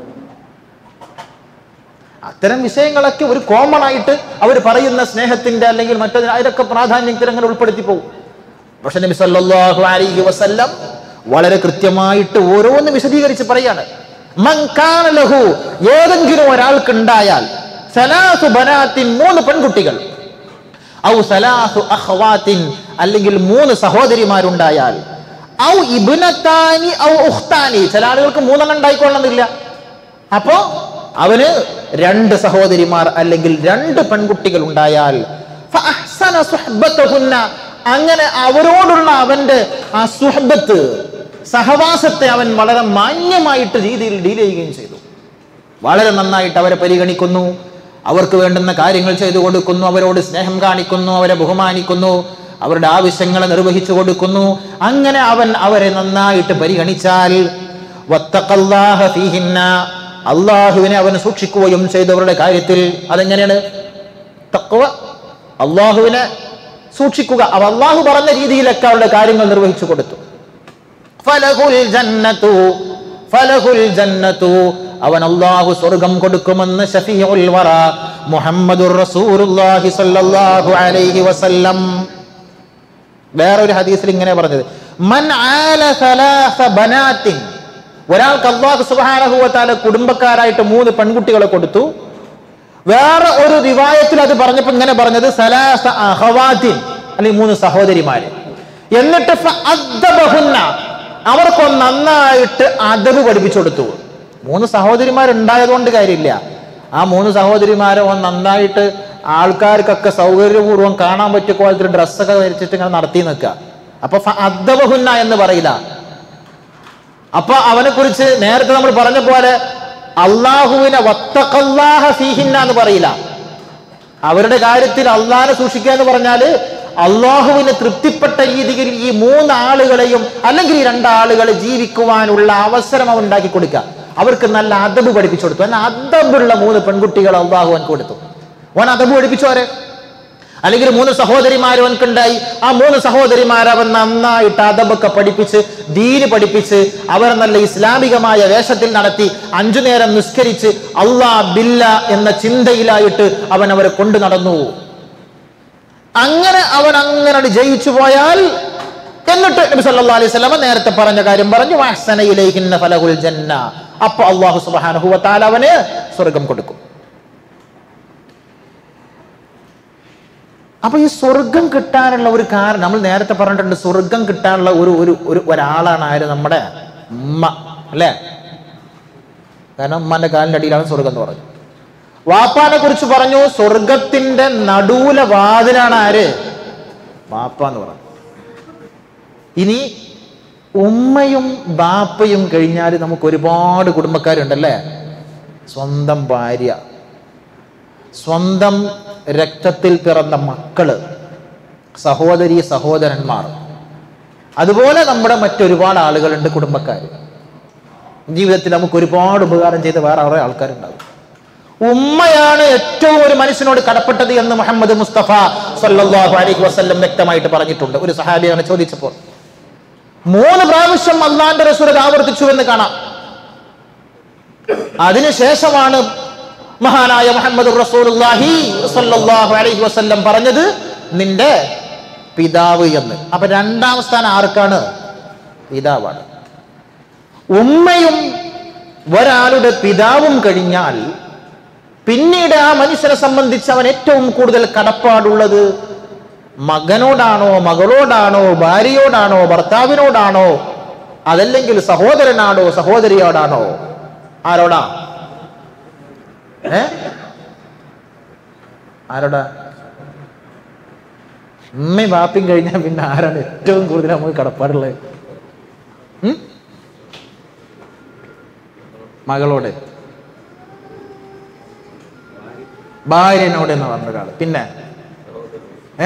അത്തരം വിഷയങ്ങളൊക്കെ ഒരു കോമൺ ആയിട്ട് അവർ പറയുന്ന സ്നേഹത്തിന്റെ അല്ലെങ്കിൽ മറ്റതിന് അതിലൊക്കെ പ്രാധാന്യത്തിൽ അങ്ങനെ ഉൾപ്പെടുത്തി പോകും പക്ഷെ നബി സല്ലല്ലാഹു അലൈഹി വസല്ലം വളരെ കൃത്യമായിട്ട് ഓരോന്ന് വിശദീകരിച്ച് പറയാണ് മൻ കാന ലഹു ഏതെങ്കിലും ഒരാൾക്ക് ഉണ്ടായാൽ സലാസു ബനാത്തിൻ മൂന്ന് പെൺകുട്ടികൾ ഔ സലാസു അഖ്വാത്തിൻ അല്ലെങ്കിൽ മൂന്ന് സഹോദരിമാരുണ്ടായാൽ ഔ ഇബ്നത്താനി ഔ ഉഖ്താനി ചില ആളുകൾക്ക് മൂന്നെണ്ണം ഉണ്ടായിക്കൊള്ളുന്നില്ല അപ്പോ അവന് രണ്ട് സഹോദരിമാർ അല്ലെങ്കിൽ രണ്ട് പെൺകുട്ടികൾ ഉണ്ടായാൽ ഫഅഹ്സന സുഹ്ബത്തഹുന്ന അങ്ങനെ അവരോടുള്ള അവന്റെ ആ സുഹബത്ത് സഹവാസത്തെ അവൻ വളരെ മാന്യമായിട്ട് രീതിയിൽ ഡീൽ ചെയ്യുകയും ചെയ്തു വളരെ നന്നായിട്ട് അവരെ പരിഗണിക്കുന്നു അവർക്ക് വേണ്ടുന്ന കാര്യങ്ങൾ ചെയ്തു കൊടുക്കുന്നു അവരോട് സ്നേഹം കാണിക്കുന്നു അവരെ ബഹുമാനിക്കുന്നു അവരുടെ ആവശ്യങ്ങളെ നിർവഹിച്ചു കൊടുക്കുന്നു അങ്ങനെ അവൻ അവരെ നന്നായിട്ട് പരിഗണിച്ചാൽ വത്തഖല്ലാഹ ഫീഹിന്ന അള്ളാഹുവിനെ അവൻ സൂക്ഷിക്കുകയും ചെയ്തവരുടെ കാര്യത്തിൽ അതെങ്ങനെയാണ് തക്വ അള്ളാഹുവിനെ സൂക്ഷിക്കുക അവ അള്ളാഹു പറഞ്ഞ രീതിയിലൊക്കെ അവരുടെ കാര്യങ്ങൾ നിർവഹിച്ചു കൊടുത്തു ഫലഹുൽ ജന്നതു ഫലഹുൽ ജന്നതു അവൻ അള്ളാഹു സ്വർഗം കൊടുക്കുമെന്ന് ഷഫീഉൽ വറ മുഹമ്മദുർ റസൂലുള്ളാഹി സ്വല്ലല്ലാഹു അലൈഹി വസല്ലം വേറൊരു ഹദീസിൽ ഇങ്ങനെ പറഞ്ഞത് മൻ ആല സലാസ ബനാത്തിൻ ഒരാൾക്ക് അള്ളാഹു സുബ്ഹാനഹു വതആല കുടുംബക്കാരായിട്ട് മൂന്ന് പെൺകുട്ടികളെ കൊടുത്തു വേറെ ഒരു റിവായത്തിൽ അത് പറഞ്ഞപ്പോൾ ഇങ്ങനെ പറഞ്ഞത് സലാസ അഹവാത്തിൻ അല്ലെങ്കിൽ മൂന്ന് സഹോദരിമാര് എന്നിട്ട് ഫഅദ്ദബഹുന്ന അവർക്കൊന്ന് നന്നായിട്ട് അതബ് പഠിപ്പിച്ചു കൊടുത്തു മൂന്ന് സഹോദരിമാരുണ്ടായതുകൊണ്ട് കാര്യമില്ല ആ മൂന്ന് സഹോദരിമാരെ ഒന്ന് നന്നായിട്ട് ആൾക്കാർക്കൊക്കെ സൗകര്യപൂർവ്വം കാണാൻ പറ്റിയ കോലത്തിൽ ഡ്രസ്സൊക്കെ ധരിച്ചിട്ട് ഇങ്ങനെ നടത്തി നിൽക്കുക അപ്പൊ അദ്ദബഹുന്ന എന്ന് പറയില്ല അപ്പൊ അവനെ കുറിച്ച് നേരത്തെ നമ്മൾ പറഞ്ഞ പോലെ അള്ളാഹുവിനെ വത്തഖല്ലാഹ ഫീഹിന്ന എന്ന് പറയില്ല അവരുടെ കാര്യത്തിൽ അള്ളാഹിനെ സൂക്ഷിക്കുക എന്ന് പറഞ്ഞാല് അള്ളാഹുവിന് തൃപ്തിപ്പെട്ട രീതിയിൽ ഈ മൂന്ന് ആളുകളെയും അല്ലെങ്കിൽ ഈ രണ്ടാളുകളെ ജീവിക്കുവാനുള്ള അവസരം അവൻ ഉണ്ടാക്കി കൊടുക്കുക അവർക്ക് നല്ല അതബ് പഠിപ്പിച്ചു കൊടുത്തു എന്നാൽ അതബുള്ള മൂന്ന് പെൺകുട്ടികൾ അള്ളാഹു അവൻ കൊടുത്തു ഓൻ അതബ് പഠിപ്പിച്ചു അവരെ അല്ലെങ്കിൽ മൂന്ന് സഹോദരിമാർ അവൻക്കുണ്ടായി ആ മൂന്ന് സഹോദരിമാർ അവൻ നന്നായിട്ട് അതബൊക്കെ പഠിപ്പിച്ച് ദീന് പഠിപ്പിച്ച് അവർ നല്ല ഇസ്ലാമികമായ വേഷത്തിൽ നടത്തി അഞ്ചു നേരം നിസ്കരിച്ച് അള്ളാ ബില്ല എന്ന ചിന്തയിലായിട്ട് അവൻ അവരെ കൊണ്ടു നടന്നു അങ്ങനെ അവൻ അങ്ങനെ ജയിച്ചു പോയാൽ എന്നിട്ട് നബി സല്ലല്ലാഹു അലൈഹി വസല്ലമ നേരത്തെ പറഞ്ഞ കാര്യം പറഞ്ഞു വഹ്സന ഇലൈഹിന്ന ഫലഹുൽ ജന്ന അപ്പോൾ അല്ലാഹു സുബ്ഹാനഹു വ തആല അവന് സ്വർഗ്ഗം കൊടുക്കും അപ്പൊ ഈ സ്വർഗം കിട്ടാനുള്ള ഒരു കാരണം നമ്മൾ നേരത്തെ പറഞ്ഞിട്ടുണ്ട് സ്വർഗം കിട്ടാനുള്ള ഒരു ഒരു ഒരു ഒരാളാണ് ആര് നമ്മുടെ ഉമ്മ അല്ലേ കാരണം ഉമ്മാന്റെ കാലിന്റെ അടിയിലാണ് സ്വർഗം എന്ന് പറഞ്ഞു വാപ്പാനെ കുറിച്ച് പറഞ്ഞു സ്വർഗത്തിന്റെ നടൂല വാതിലാണ് ആര് വാപ്പ എന്ന് പറഞ്ഞു ഇനി ഉമ്മയും ബാപ്പയും കഴിഞ്ഞാൽ നമുക്ക് ഒരുപാട് കുടുംബക്കാരുണ്ടല്ലേ സ്വന്തം ഭാര്യ സ്വന്തം രക്തത്തിൽ പിറന്ന മക്കള് സഹോദരി സഹോദരന്മാർ അതുപോലെ നമ്മുടെ മറ്റൊരുപാട് ആളുകളുണ്ട് കുടുംബക്കാർ ജീവിതത്തിൽ നമുക്ക് ഒരുപാട് ഉപകാരം ചെയ്ത വേറെ കുറേ ആൾക്കാരുണ്ടാവും ഉമ്മയാണ് ഏറ്റവും ഒരു മനുഷ്യനോട് കടപ്പെട്ടത് എന്ന് മുഹമ്മദ് മുസ്തഫ സല്ലല്ലാഹു അലൈഹി വസല്ലം വ്യക്തമായിട്ട് പറഞ്ഞിട്ടുണ്ട് ഒരു സഹാബിയാണ് ചോദിച്ചപ്പോൾ മൂന്ന് പ്രാവശ്യം അള്ളാന്റെ റസൂൽ അത് ആവർത്തിച്ചു എന്ന് കാണാം അതിനുശേഷമാണ് മഹാനായ മുഹമ്മദ് റസൂലുള്ളാഹി സ്വല്ലല്ലാഹു അലൈഹി വസല്ലം പറഞ്ഞത് നിന്റെ പിതാവ് എന്ന് അപ്പൊ രണ്ടാം സ്ഥാനം ആർക്കാണ് പിതാവാണ് ഉമ്മയും ഒരാളുടെ പിതാവും കഴിഞ്ഞാൽ പിന്നീട് ആ മനുഷ്യനെ സംബന്ധിച്ച് അവൻ ഏറ്റവും കൂടുതൽ കടപ്പാടുള്ളത് മകനോടാണോ മകളോടാണോ ഭാര്യയോടാണോ ഭർത്താവിനോടാണോ അതല്ലെങ്കിൽ സഹോദരനാണോ സഹോദരിയോടാണോ ആരോടാ ഏ ആരോടാ ഉമ്മയും വാപ്പയും കഴിഞ്ഞാൽ പിന്നെ ആരാണ് ഏറ്റവും കൂടുതൽ നമുക്ക് കടപ്പാടുള്ളത് ഉം? മകളോട് ഭാര്യനോട് എന്ന് പറഞ്ഞ ഒരാൾ പിന്നെ ഏ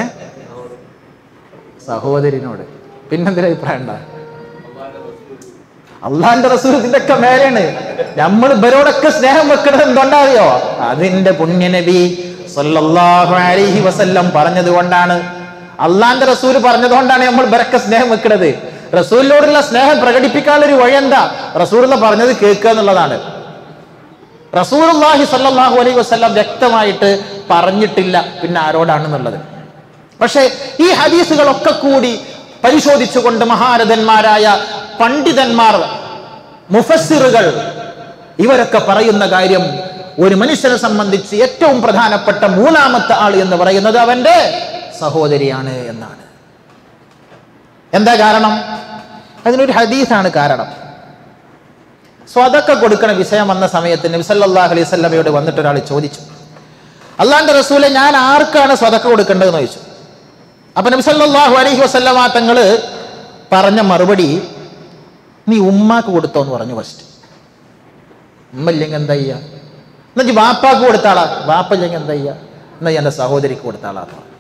സഹോദരിനോട് പിന്നെന്തൊരു അഭിപ്രായം ഉണ്ടാ അള്ളാന്റെ റസൂൽ ഇതിന്റെ ഒക്കെ മേലെയാണ് നമ്മൾ ഇവരോടൊക്കെ സ്നേഹം വെക്കുന്നത് എന്തുകൊണ്ടറിയോ അതിന്റെ പുണ്യനബി സല്ലല്ലാഹു അലൈഹി വസല്ലം പറഞ്ഞത് കൊണ്ടാണ് അള്ളാന്റെ റസൂൽ പറഞ്ഞതുകൊണ്ടാണ് നമ്മൾ ഇവരൊക്കെ സ്നേഹം വെക്കുന്നത് റസൂലിനോടുള്ള സ്നേഹം പ്രകടിപ്പിക്കാനുള്ള ഒരു വഴി എന്താ റസൂലുള്ള പറഞ്ഞത് കേൾക്കുക എന്നുള്ളതാണ് റസൂലുള്ളാഹി സല്ലല്ലാഹു അലൈഹി വസല്ലം വ്യക്തമായിട്ട് പറഞ്ഞിട്ടില്ല പിന്നെ ആരോടാണെന്നുള്ളത് പക്ഷേ ഈ ഹദീസുകളൊക്കെ കൂടി പരിശോധിച്ചുകൊണ്ട് മഹാരഥന്മാരായ പണ്ഡിതന്മാർ മുഫസ്സിറുകൾ ഇവരൊക്കെ പറയുന്ന കാര്യം ഒരു മനുഷ്യനെ സംബന്ധിച്ച് ഏറ്റവും പ്രധാനപ്പെട്ട മൂന്നാമത്തെ ആൾ എന്ന് പറയുന്നത് അവന്റെ സഹോദരിയാണ് എന്നാണ് എന്താ കാരണം അതിനൊരു ഹദീസാണ് കാരണം സ്വതക്ക കൊടുക്കണ വിഷയം വന്ന സമയത്ത് നബിസല്ലാഹു അലൈഹി സ്വല്ലമയോട് വന്നിട്ട് ഒരാൾ ചോദിച്ചു അള്ളാന്റെ റസൂലെ ഞാൻ ആർക്കാണ് സ്വതക്ക കൊടുക്കേണ്ടതെന്ന് ചോദിച്ചു അപ്പൊ നബിസല്ലാഹു അലൈഹി വസല്ലമ തങ്ങള് പറഞ്ഞ മറുപടി നീ ഉമ്മാക്ക് കൊടുത്തോ എന്ന് പറഞ്ഞു ഫസ്റ്റ് ഉമ്മ ഇല്ലെങ്കിൽ എന്താ ചെയ്യാ എന്നാ വാപ്പാക്ക് കൊടുത്താളാ വാപ്പ ഇല്ലെങ്കിൽ എന്താ ചെയ്യാ എന്നാ എന്റെ സഹോദരിക്ക് കൊടുത്താളാ എന്ന് പറഞ്ഞു.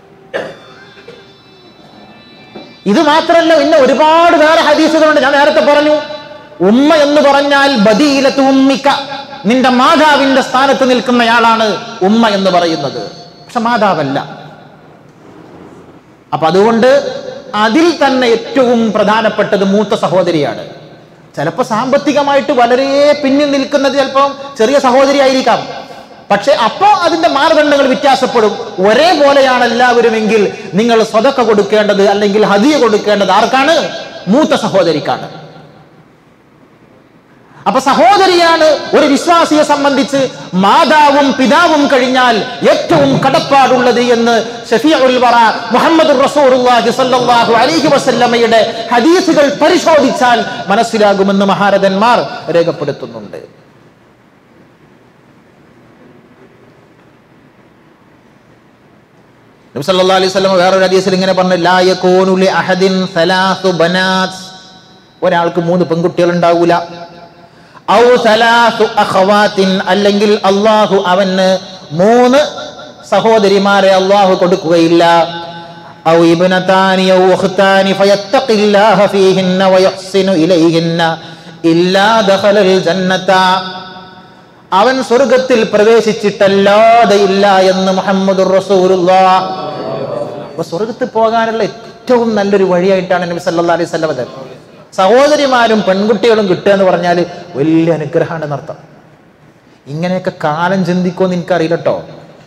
ഇത് മാത്രമല്ല ഇന്ന് ഒരുപാട് വേറെ ഹദീസുകളുണ്ട് ഞാൻ നേരത്തെ പറഞ്ഞു ഉമ്മ എന്ന് പറഞ്ഞാൽ ബദീലത്ത് ഉമ്മിക്ക നിന്റെ മാതാവിന്റെ സ്ഥാനത്ത് നിൽക്കുന്നയാളാണ് ഉമ്മ എന്ന് പറയുന്നത് പക്ഷെ മാതാവല്ല അപ്പൊ അതുകൊണ്ട് അതിൽ തന്നെ ഏറ്റവും പ്രധാനപ്പെട്ടത് മൂത്ത സഹോദരിയാണ് ചിലപ്പോൾ സാമ്പത്തികമായിട്ട് വളരെ പിന്നിൽ നിൽക്കുന്നത് ചിലപ്പം ചെറിയ സഹോദരി ആയിരിക്കാം പക്ഷെ അപ്പോൾ അതിന്റെ മാനദണ്ഡങ്ങൾ വ്യത്യാസപ്പെടും ഒരേപോലെയാണ് എല്ലാവരുമെങ്കിൽ നിങ്ങൾ സ്വതക്ക കൊടുക്കേണ്ടത് അല്ലെങ്കിൽ ഹദിയ കൊടുക്കേണ്ടത് ആർക്കാണ് മൂത്ത സഹോദരിക്കാണ് അപ്പൊ സഹോദരിയാണ് ഒരു വിശ്വാസിയെ സംബന്ധിച്ച് മാതാവും പിതാവും കഴിഞ്ഞാൽ ഏറ്റവും കടപ്പാടുള്ളത് എന്ന് ഷഫീഉൽ വറ മുഹമ്മദ് റസൂലുള്ളാഹി സ്വല്ലല്ലാഹു അലൈഹി വസല്ലമയുടെ ഹദീസുകൾ പരിശോധിച്ചാൽ മനസ്സിലാകുമെന്ന് മഹാരഥന്മാർ രേഖപ്പെടുത്തുന്നുണ്ട് നബി സല്ലല്ലാഹു അലൈഹി വസല്ലം വേറൊരു ഹദീസിൽ ഇങ്ങനെ പറഞ്ഞു ലാ യകൂനു ലി അഹദിൻ സലാസു ബനാത്ത് ഒരാൾക്ക് മൂന്ന് പെൺകുട്ടികൾ ഉണ്ടാവൂല ഔ സലാസു അഖവാത്തിൻ അല്ലെങ്കിൽ അള്ളാഹു അവന് മൂന്ന് സഹോദരിമാരെ അള്ളാഹു കൊടുക്കുകയില്ല ഔ ഇബ്നതാനി ഔ ഉഖ്താനി ഫയത്തഖില്ലാഹ ഫീഹിന്ന വയഹ്സിനു ഇലൈഹിന്ന ഇല്ലാ ദഖലൽ ജന്നത അവൻ സ്വർഗത്തിൽ പ്രവേശിച്ചിട്ടല്ലാതെ ഇല്ല എന്ന് മുഹമ്മദുർ റസൂലുള്ളാഹ് അപ്പൊ സ്വർഗത്തിൽ പോകാനുള്ള ഏറ്റവും നല്ലൊരു വഴിയായിട്ടാണ് നബി സല്ലല്ലാഹു അലൈഹി വസല്ലം അത് സഹോദരിമാരും പെൺകുട്ടികളും കിട്ടുക എന്ന് പറഞ്ഞാൽ വലിയ അനുഗ്രഹമാണ് എന്നർത്ഥം ഇങ്ങനെയൊക്കെ കാലം ചിന്തിക്കുമെന്ന് എനിക്കറിയില്ല കേട്ടോ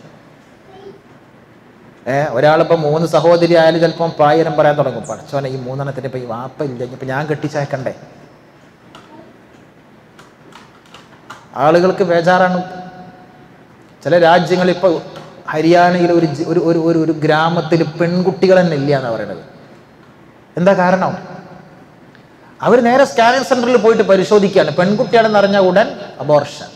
ഏ ഒരാളിപ്പോ മൂന്ന് സഹോദരി ആയാലും ചിലപ്പം പായരം പറയാൻ തുടങ്ങും പഠിച്ചോനെ ഈ മൂന്നെണ്ണത്തിന് ഇപ്പൊ ഈ വാപ്പ ഇല്ല ഇപ്പൊ ഞാൻ കെട്ടിച്ചേക്കണ്ടേ ആളുകൾക്ക് ബേജാറാണ് ചില രാജ്യങ്ങളിൽ ഇപ്പോൾ ഹരിയാനയിൽ ഒരു ജി- ഒരു ഒരു ഒരു ഒരു ഗ്രാമത്തിൽ പെൺകുട്ടികൾ തന്നെ ഇല്ല എന്നാണ് പറയുന്നത് എന്താ കാരണം അവർ നേരെ സ്കാനിങ് സെന്ററിൽ പോയിട്ട് പരിശോധിക്കുകയാണ് പെൺകുട്ടിയാണെന്ന് അറിഞ്ഞ ഉടൻ അബോർഷൻ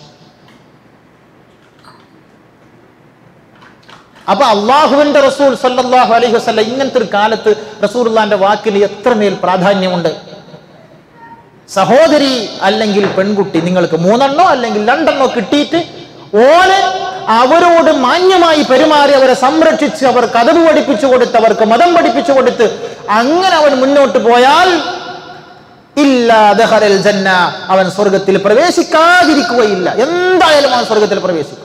അപ്പൊ അള്ളാഹുവിന്റെ റസൂൽ സല്ലല്ലാഹു അലൈഹി വസല്ലം ഇങ്ങനത്തെ ഒരു കാലത്ത് റസൂലുള്ളാന്റെ വാക്കിന് എത്രമേൽ പ്രാധാന്യമുണ്ട് സഹോദരി അല്ലെങ്കിൽ പെൺകുട്ടി നിങ്ങൾക്ക് മൂന്നെണ്ണോ അല്ലെങ്കിൽ രണ്ടെണ്ണോ കിട്ടിയിട്ട് ഓലെ അവരോട് മാന്യമായി പെരുമാറി അവരെ സംരക്ഷിച്ച് അവർ കഥവ് പഠിപ്പിച്ചു കൊടുത്ത് അവർക്ക് മതം പഠിപ്പിച്ചു കൊടുത്ത് അങ്ങനെ അവൻ മുന്നോട്ട് പോയാൽ ഇല്ലാ ദഖലൽ ജന്ന അവൻ സ്വർഗത്തിൽ പ്രവേശിക്കാതിരിക്കുകയില്ല എന്തായാലും അവൻ സ്വർഗത്തിൽ പ്രവേശിക്കും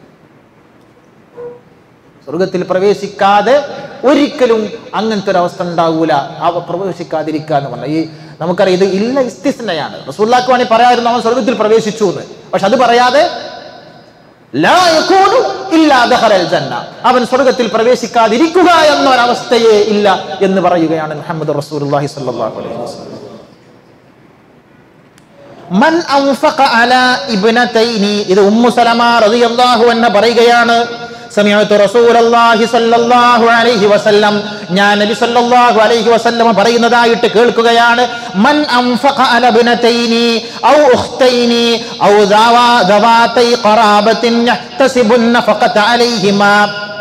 സ്വർഗത്തിൽ പ്രവേശിക്കാതെ ഒരിക്കലും അങ്ങനത്തെ ഒരു അവസ്ഥ ഉണ്ടാവൂല അവ പ്രവേശിക്കാതിരിക്കുക എന്ന് പറഞ്ഞാൽ ഈ നമുക്കറിയാം ഇത് ഇല്ല ഇസ്തിസ്നയാണ് റസൂല്ലാക്ക് വേണമെങ്കിൽ പറയാമായിരുന്നു അവൻ സ്വർഗത്തിൽ പ്രവേശിച്ചു എന്ന് പക്ഷെ അത് പറയാതെ ലാ യകൂനു ഇല്ലാ ദഖലൽ ജന്ന അവൻ സ്വർഗത്തിൽ പ്രവേശിക്കാതിരിക്കുക എന്നൊരവസ്ഥയേ ഇല്ല എന്ന് പറയുകയാണ് മുഹമ്മദ് റസൂലുള്ളാഹി സ്വല്ലല്ലാഹു അലൈഹി വസല്ലം മൻ അൻഫഖ അലാ ഇബ്നതൈനി ഇത് ഉമ്മു സലമ റളിയല്ലാഹു അൻഹ പറയുകയാണ് സമയത്ത് റസൂലല്ലാഹി സ്വല്ലല്ലാഹു അലൈഹി വസല്ലം ഞാൻ നബി സ്വല്ലല്ലാഹു അലൈഹി വസല്ലം പറയുന്നതായിട്ട് കേൾക്കുകയാണ് മൻ അൻഫഖ അല ഇബ്നതൈനി ഔ ഉഖ്തൈനി ഔ ദവാ ദവാതൈ ഖറാബത്തിൻ യഹ്തസിബുൻ നഫഖത അലൈഹിമാ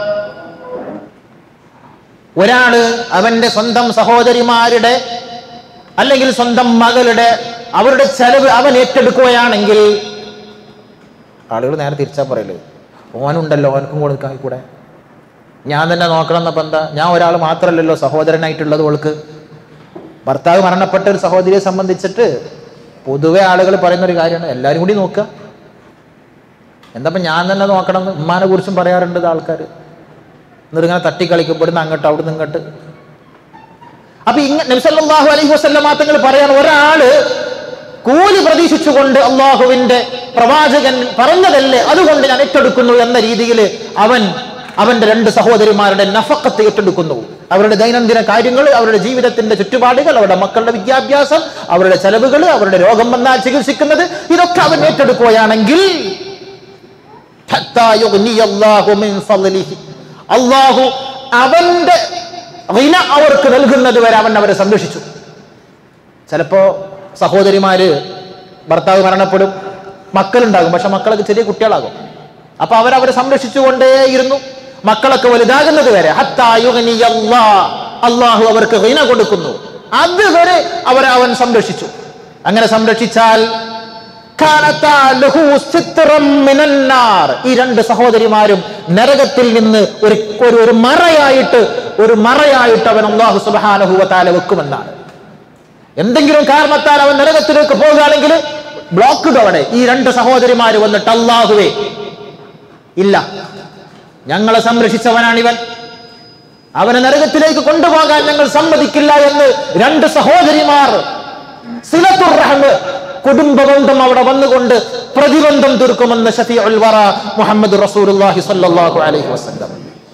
ഒരാള് അവന്റെ സ്വന്തം സഹോദരിമാരുടെ അല്ലെങ്കിൽ സ്വന്തം മകളുടെ അവരുടെ ചെലവ് അവൻ ഏറ്റെടുക്കുകയാണെങ്കിൽ ആളുകൾ നേരെ തിരിച്ചാ പറയല് ഓനുണ്ടല്ലോ ഓനക്കും കൊടുക്കാൻ കൂടെ ഞാൻ തന്നെ നോക്കണം എന്നപ്പോ എന്താ ഞാൻ ഒരാൾ മാത്രമല്ലല്ലോ സഹോദരനായിട്ടുള്ളത് ഓൾക്ക് ഭർത്താവ് മരണപ്പെട്ട ഒരു സഹോദരിയെ സംബന്ധിച്ചിട്ട് പൊതുവെ ആളുകൾ പറയുന്ന ഒരു കാര്യമാണ് എല്ലാവരും കൂടി നോക്കുക എന്താ ഇപ്പൊ ഞാൻ തന്നെ നോക്കണം എന്ന് ഉമ്മാനെ കുറിച്ചും പറയാറുണ്ട് ആൾക്കാർ എന്നിട്ട് ഇങ്ങനെ തട്ടിക്കളിക്കും ഇവിടുന്ന് അങ്ങോട്ട് അവിടുന്ന് ഇങ്ങോട്ട് അപ്പൊ ഇങ്ങ നബ്സല്ലാഹു അലൈഹി വസല്ലമ തങ്ങൾ പറയാൻ ഒരാള് കൂലി പ്രതീക്ഷിച്ചുകൊണ്ട് അള്ളാഹുവിന്റെ പ്രവാചകൻ പറഞ്ഞതല്ലേ അതുകൊണ്ട് ഞാൻ ഏറ്റെടുക്കുന്നു എന്ന രീതിയിൽ അവൻ അവന്റെ രണ്ട് സഹോദരിമാരുടെ നഫക്കത്ത് ഏറ്റെടുക്കുന്നു അവരുടെ ദൈനംദിന കാര്യങ്ങൾ അവരുടെ ജീവിതത്തിന്റെ ചുറ്റുപാടുകൾ അവരുടെ മക്കളുടെ വിദ്യാഭ്യാസം അവരുടെ ചെലവുകൾ അവരുടെ രോഗം വന്നാൽ ചികിത്സിക്കുന്നത് ഇതൊക്കെ അവൻ ഏറ്റെടുക്കുകയാണെങ്കിൽ ഹത്താ യുഗ്നിയല്ലാഹു മിൻ ഫളിഹി. അള്ളാഹു അവന്റെ റിന അവർക്ക് നൽകുന്നത് വരെ അവൻ അവരെ സംരക്ഷിച്ചു ചിലപ്പോ സഹോദരിമാര് ഭർത്താവ് മരണപ്പെടും മക്കളുണ്ടാകും പക്ഷെ മക്കളൊക്കെ ചെറിയ കുട്ടികളാകും അപ്പൊ അവരവരെ സംരക്ഷിച്ചുകൊണ്ടേയിരുന്നു മക്കളൊക്കെ വലുതാകുന്നത് വരെ ഹത്താ യുഗ്നിയല്ലാ. അള്ളാഹു അവർക്ക് റിന കൊടുക്കുന്നു അതുവരെ അവരെ അവൻ സംരക്ഷിച്ചു അങ്ങനെ സംരക്ഷിച്ചാൽ കാനത്താ ലഹു സിത്റം മിനന്നാർ. ഈ രണ്ട് സഹോദരിമാരും നരകത്തിൽ നിന്ന് ഒരു ഒരു ഒരു മറയായിട്ട് ഒരു മറയായിട്ട് അവൻ അള്ളാഹു സുബാനഹുവത്താല വെക്കുമെന്നാണ് എന്തെങ്കിലും കാരണത്താൽ അവൻ നരകത്തിലേക്ക് പോകുകയാണെങ്കിൽ ബ്ലോക്ക് അവിടെ ഈ രണ്ട് സഹോദരിമാര് വന്നിട്ട് അള്ളാഹുവേ ഇല്ല ഞങ്ങളെ സംരക്ഷിച്ചവനാണിവൻ അവനെ നരകത്തിലേക്ക് കൊണ്ടുപോകാൻ ഞങ്ങൾ സമ്മതിക്കില്ല എന്ന് രണ്ട് സഹോദരിമാർ സിലത്തുർ റഹ്മ് കുടുംബബന്ധം അവിടെ വന്നുകൊണ്ട് പ്രതിബന്ധം തീർക്കുമെന്ന് ഷഫീഉൽ വറ മുഹമ്മദ് റസൂലുള്ളാഹി സ്വല്ലല്ലാഹു അലൈഹി വസല്ലം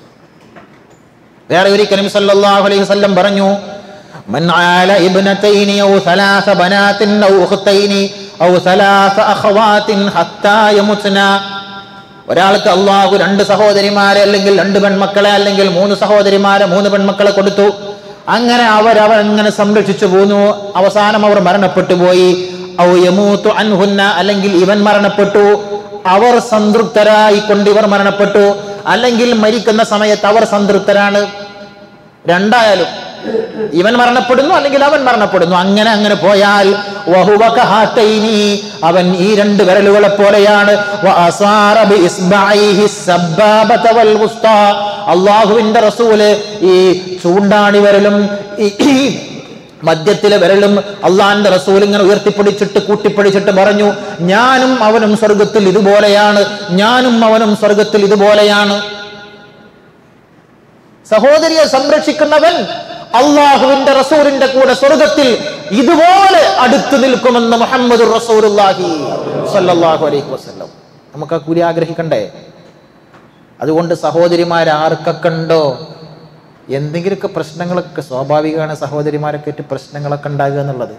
വേറെ ഒരിക്കൽ നബി സല്ലല്ലാഹു അലൈഹി വസല്ലം പറഞ്ഞു മൻ ആല ഇബ്നതൈനി ഔ സലാസ ബനാത്തിൻ ഔ ഉഖ്തൈനി ഔ സലാസ അഖവാത്തിൻ ഹത്താ യമുത്ന ഒരാൾക്ക് അള്ളാഹു രണ്ട് സഹോദരിമാരെ അല്ലെങ്കിൽ രണ്ട് പെൺമക്കളെ അല്ലെങ്കിൽ മൂന്ന് സഹോദരിമാരെ മൂന്ന് പെൺമക്കളെ കൊടുത്തു അങ്ങനെ അവർ അവർ അങ്ങനെ സംരക്ഷിച്ചു പോന്നു അവസാനം അവർ മരണപ്പെട്ടു പോയി ഔ യമൂത്തു അൻഹുന്ന അല്ലെങ്കിൽ ഇവൻ മരണപ്പെട്ടു അവർ സംതൃപ്തരായി കൊണ്ട് ഇവർ മരണപ്പെട്ടു അല്ലെങ്കിൽ മരിക്കുന്ന സമയത്ത് അവർ സംതൃപ്തരാണ് രണ്ടായാലും ഇവൻ മരണപ്പെടുന്നു അല്ലെങ്കിൽ അവൻ മരണപ്പെടുന്നു അങ്ങനെ അങ്ങനെ പോയാൽ വഹുവ കഹാത്തൈനി, അവൻ ഈ രണ്ട് വിരലുകളെ പോലെയാണ് വഅസാറ ബിഇസ്ബഅൈഹി സബ്ബാബത വൽ വുസ്താ. അള്ളാഹുവിന്റെ റസൂല് ഈ ചൂണ്ടാണി വിരലും ഈ ഈ മദ്യത്തിലെ വിരലും അള്ളാന്റെ റസൂൽ ഇങ്ങനെ ഉയർത്തിപ്പിടിച്ചിട്ട് കൂട്ടിപ്പിടിച്ചിട്ട് പറഞ്ഞു ഞാനും അവനും സ്വർഗത്തിൽ ഇതുപോലെയാണ് ഞാനും അവനും സ്വർഗത്തിൽ ഇതുപോലെയാണ് സഹോദരിയെ സംരക്ഷിക്കുന്നവൻ അള്ളാഹുവിന്റെ റസൂലിന്റെ കൂടെ സ്വർഗത്തിൽ ഇതുപോലെ അടുത്തു നിൽക്കുമെന്ന് മുഹമ്മദ് റസൂലുള്ളാഹി സ്വല്ലല്ലാഹു അലൈഹി വസല്ലം നമുക്ക് ആ കൂലി ആഗ്രഹിക്കണ്ടേ അതുകൊണ്ട് സഹോദരിമാർ ആർക്കൊക്കെ ഉണ്ടോ എന്തെങ്കിലുമൊക്കെ പ്രശ്നങ്ങളൊക്കെ സ്വാഭാവികമാണ് സഹോദരിമാരൊക്കെ ആയിട്ട് പ്രശ്നങ്ങളൊക്കെ ഉണ്ടാകുക എന്നുള്ളത്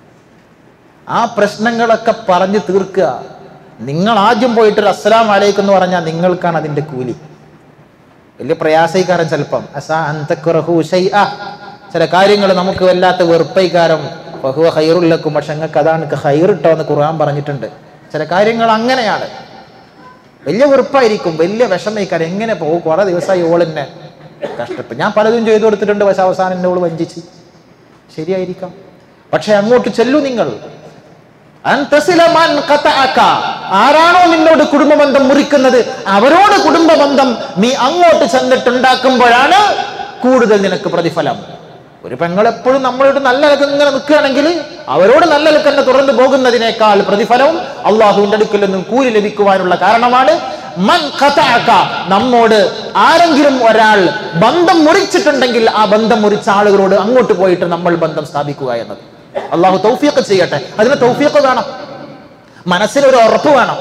ആ പ്രശ്നങ്ങളൊക്കെ പറഞ്ഞു തീർക്കുക നിങ്ങൾ ആദ്യം പോയിട്ടൊരു അസ്സലാം വലൈക്കും എന്ന് പറഞ്ഞാൽ നിങ്ങൾക്കാണ് അതിന്റെ കൂലി വലിയ പ്രയാസൈക്കാരൻ ചിലപ്പം അസാ അന്തക്കുറഹു ഷൈഅ. ചില കാര്യങ്ങൾ നമുക്ക് വല്ലാത്ത വെറുപ്പൈക്കാരം ബഹുവ ഹൈറുല്ലക്കും പക്ഷെ നിങ്ങൾക്ക് അതാണ് ഹൈറിട്ടോ എന്ന് ഖുർആൻ പറഞ്ഞിട്ടുണ്ട് ചില കാര്യങ്ങൾ അങ്ങനെയാണ് വലിയ വെറുപ്പായിരിക്കും വലിയ വിഷമൈക്കാരം എങ്ങനെ പോകും കുറെ ദിവസമായി ഓളിന്നെ കഷ്ടപ്പെട്ട് ഞാൻ പലതും ചെയ്തു കൊടുത്തിട്ടുണ്ട് പക്ഷെ അവസാനം എന്നെ ഓള് വഞ്ചിച്ച് ശരിയായിരിക്കാം പക്ഷെ അങ്ങോട്ട് ചെല്ലു നിങ്ങൾ അൻ തസില മൻ ഖതഅക. ആരാണോ നിന്നോട് കുടുംബബന്ധം മുറിക്കുന്നത് അവരോട് കുടുംബബന്ധം നീ അങ്ങോട്ട് ചെന്നിട്ടുണ്ടാക്കുമ്പോഴാണ് കൂടുതൽ നിനക്ക് പ്രതിഫലം ഒരു പെങ്ങൾ എപ്പോഴും നമ്മളോട് നല്ല നിലക്ക് ഇങ്ങനെ നിൽക്കുകയാണെങ്കിൽ അവരോട് നല്ല നിലക്ക് തന്നെ തുറന്നു പോകുന്നതിനേക്കാൾ പ്രതിഫലവും അള്ളാഹുവിന്റെ അടുക്കൽ നിന്നും കൂലി ലഭിക്കുവാനുള്ള കാരണമാണ് മൻ ഖതഅക. നമ്മോട് ആരെങ്കിലും ഒരാൾ ബന്ധം മുറിച്ചിട്ടുണ്ടെങ്കിൽ ആ ബന്ധം മുറിച്ച ആളുകളോട് അങ്ങോട്ട് പോയിട്ട് നമ്മൾ ബന്ധം സ്ഥാപിക്കുക എന്നത് അള്ളാഹു തൗഫീഖ് ചെയ്യട്ടെ അതിന് തൗഫീഖ് വേണം മനസ്സിലൊരു ഉറപ്പ് വേണം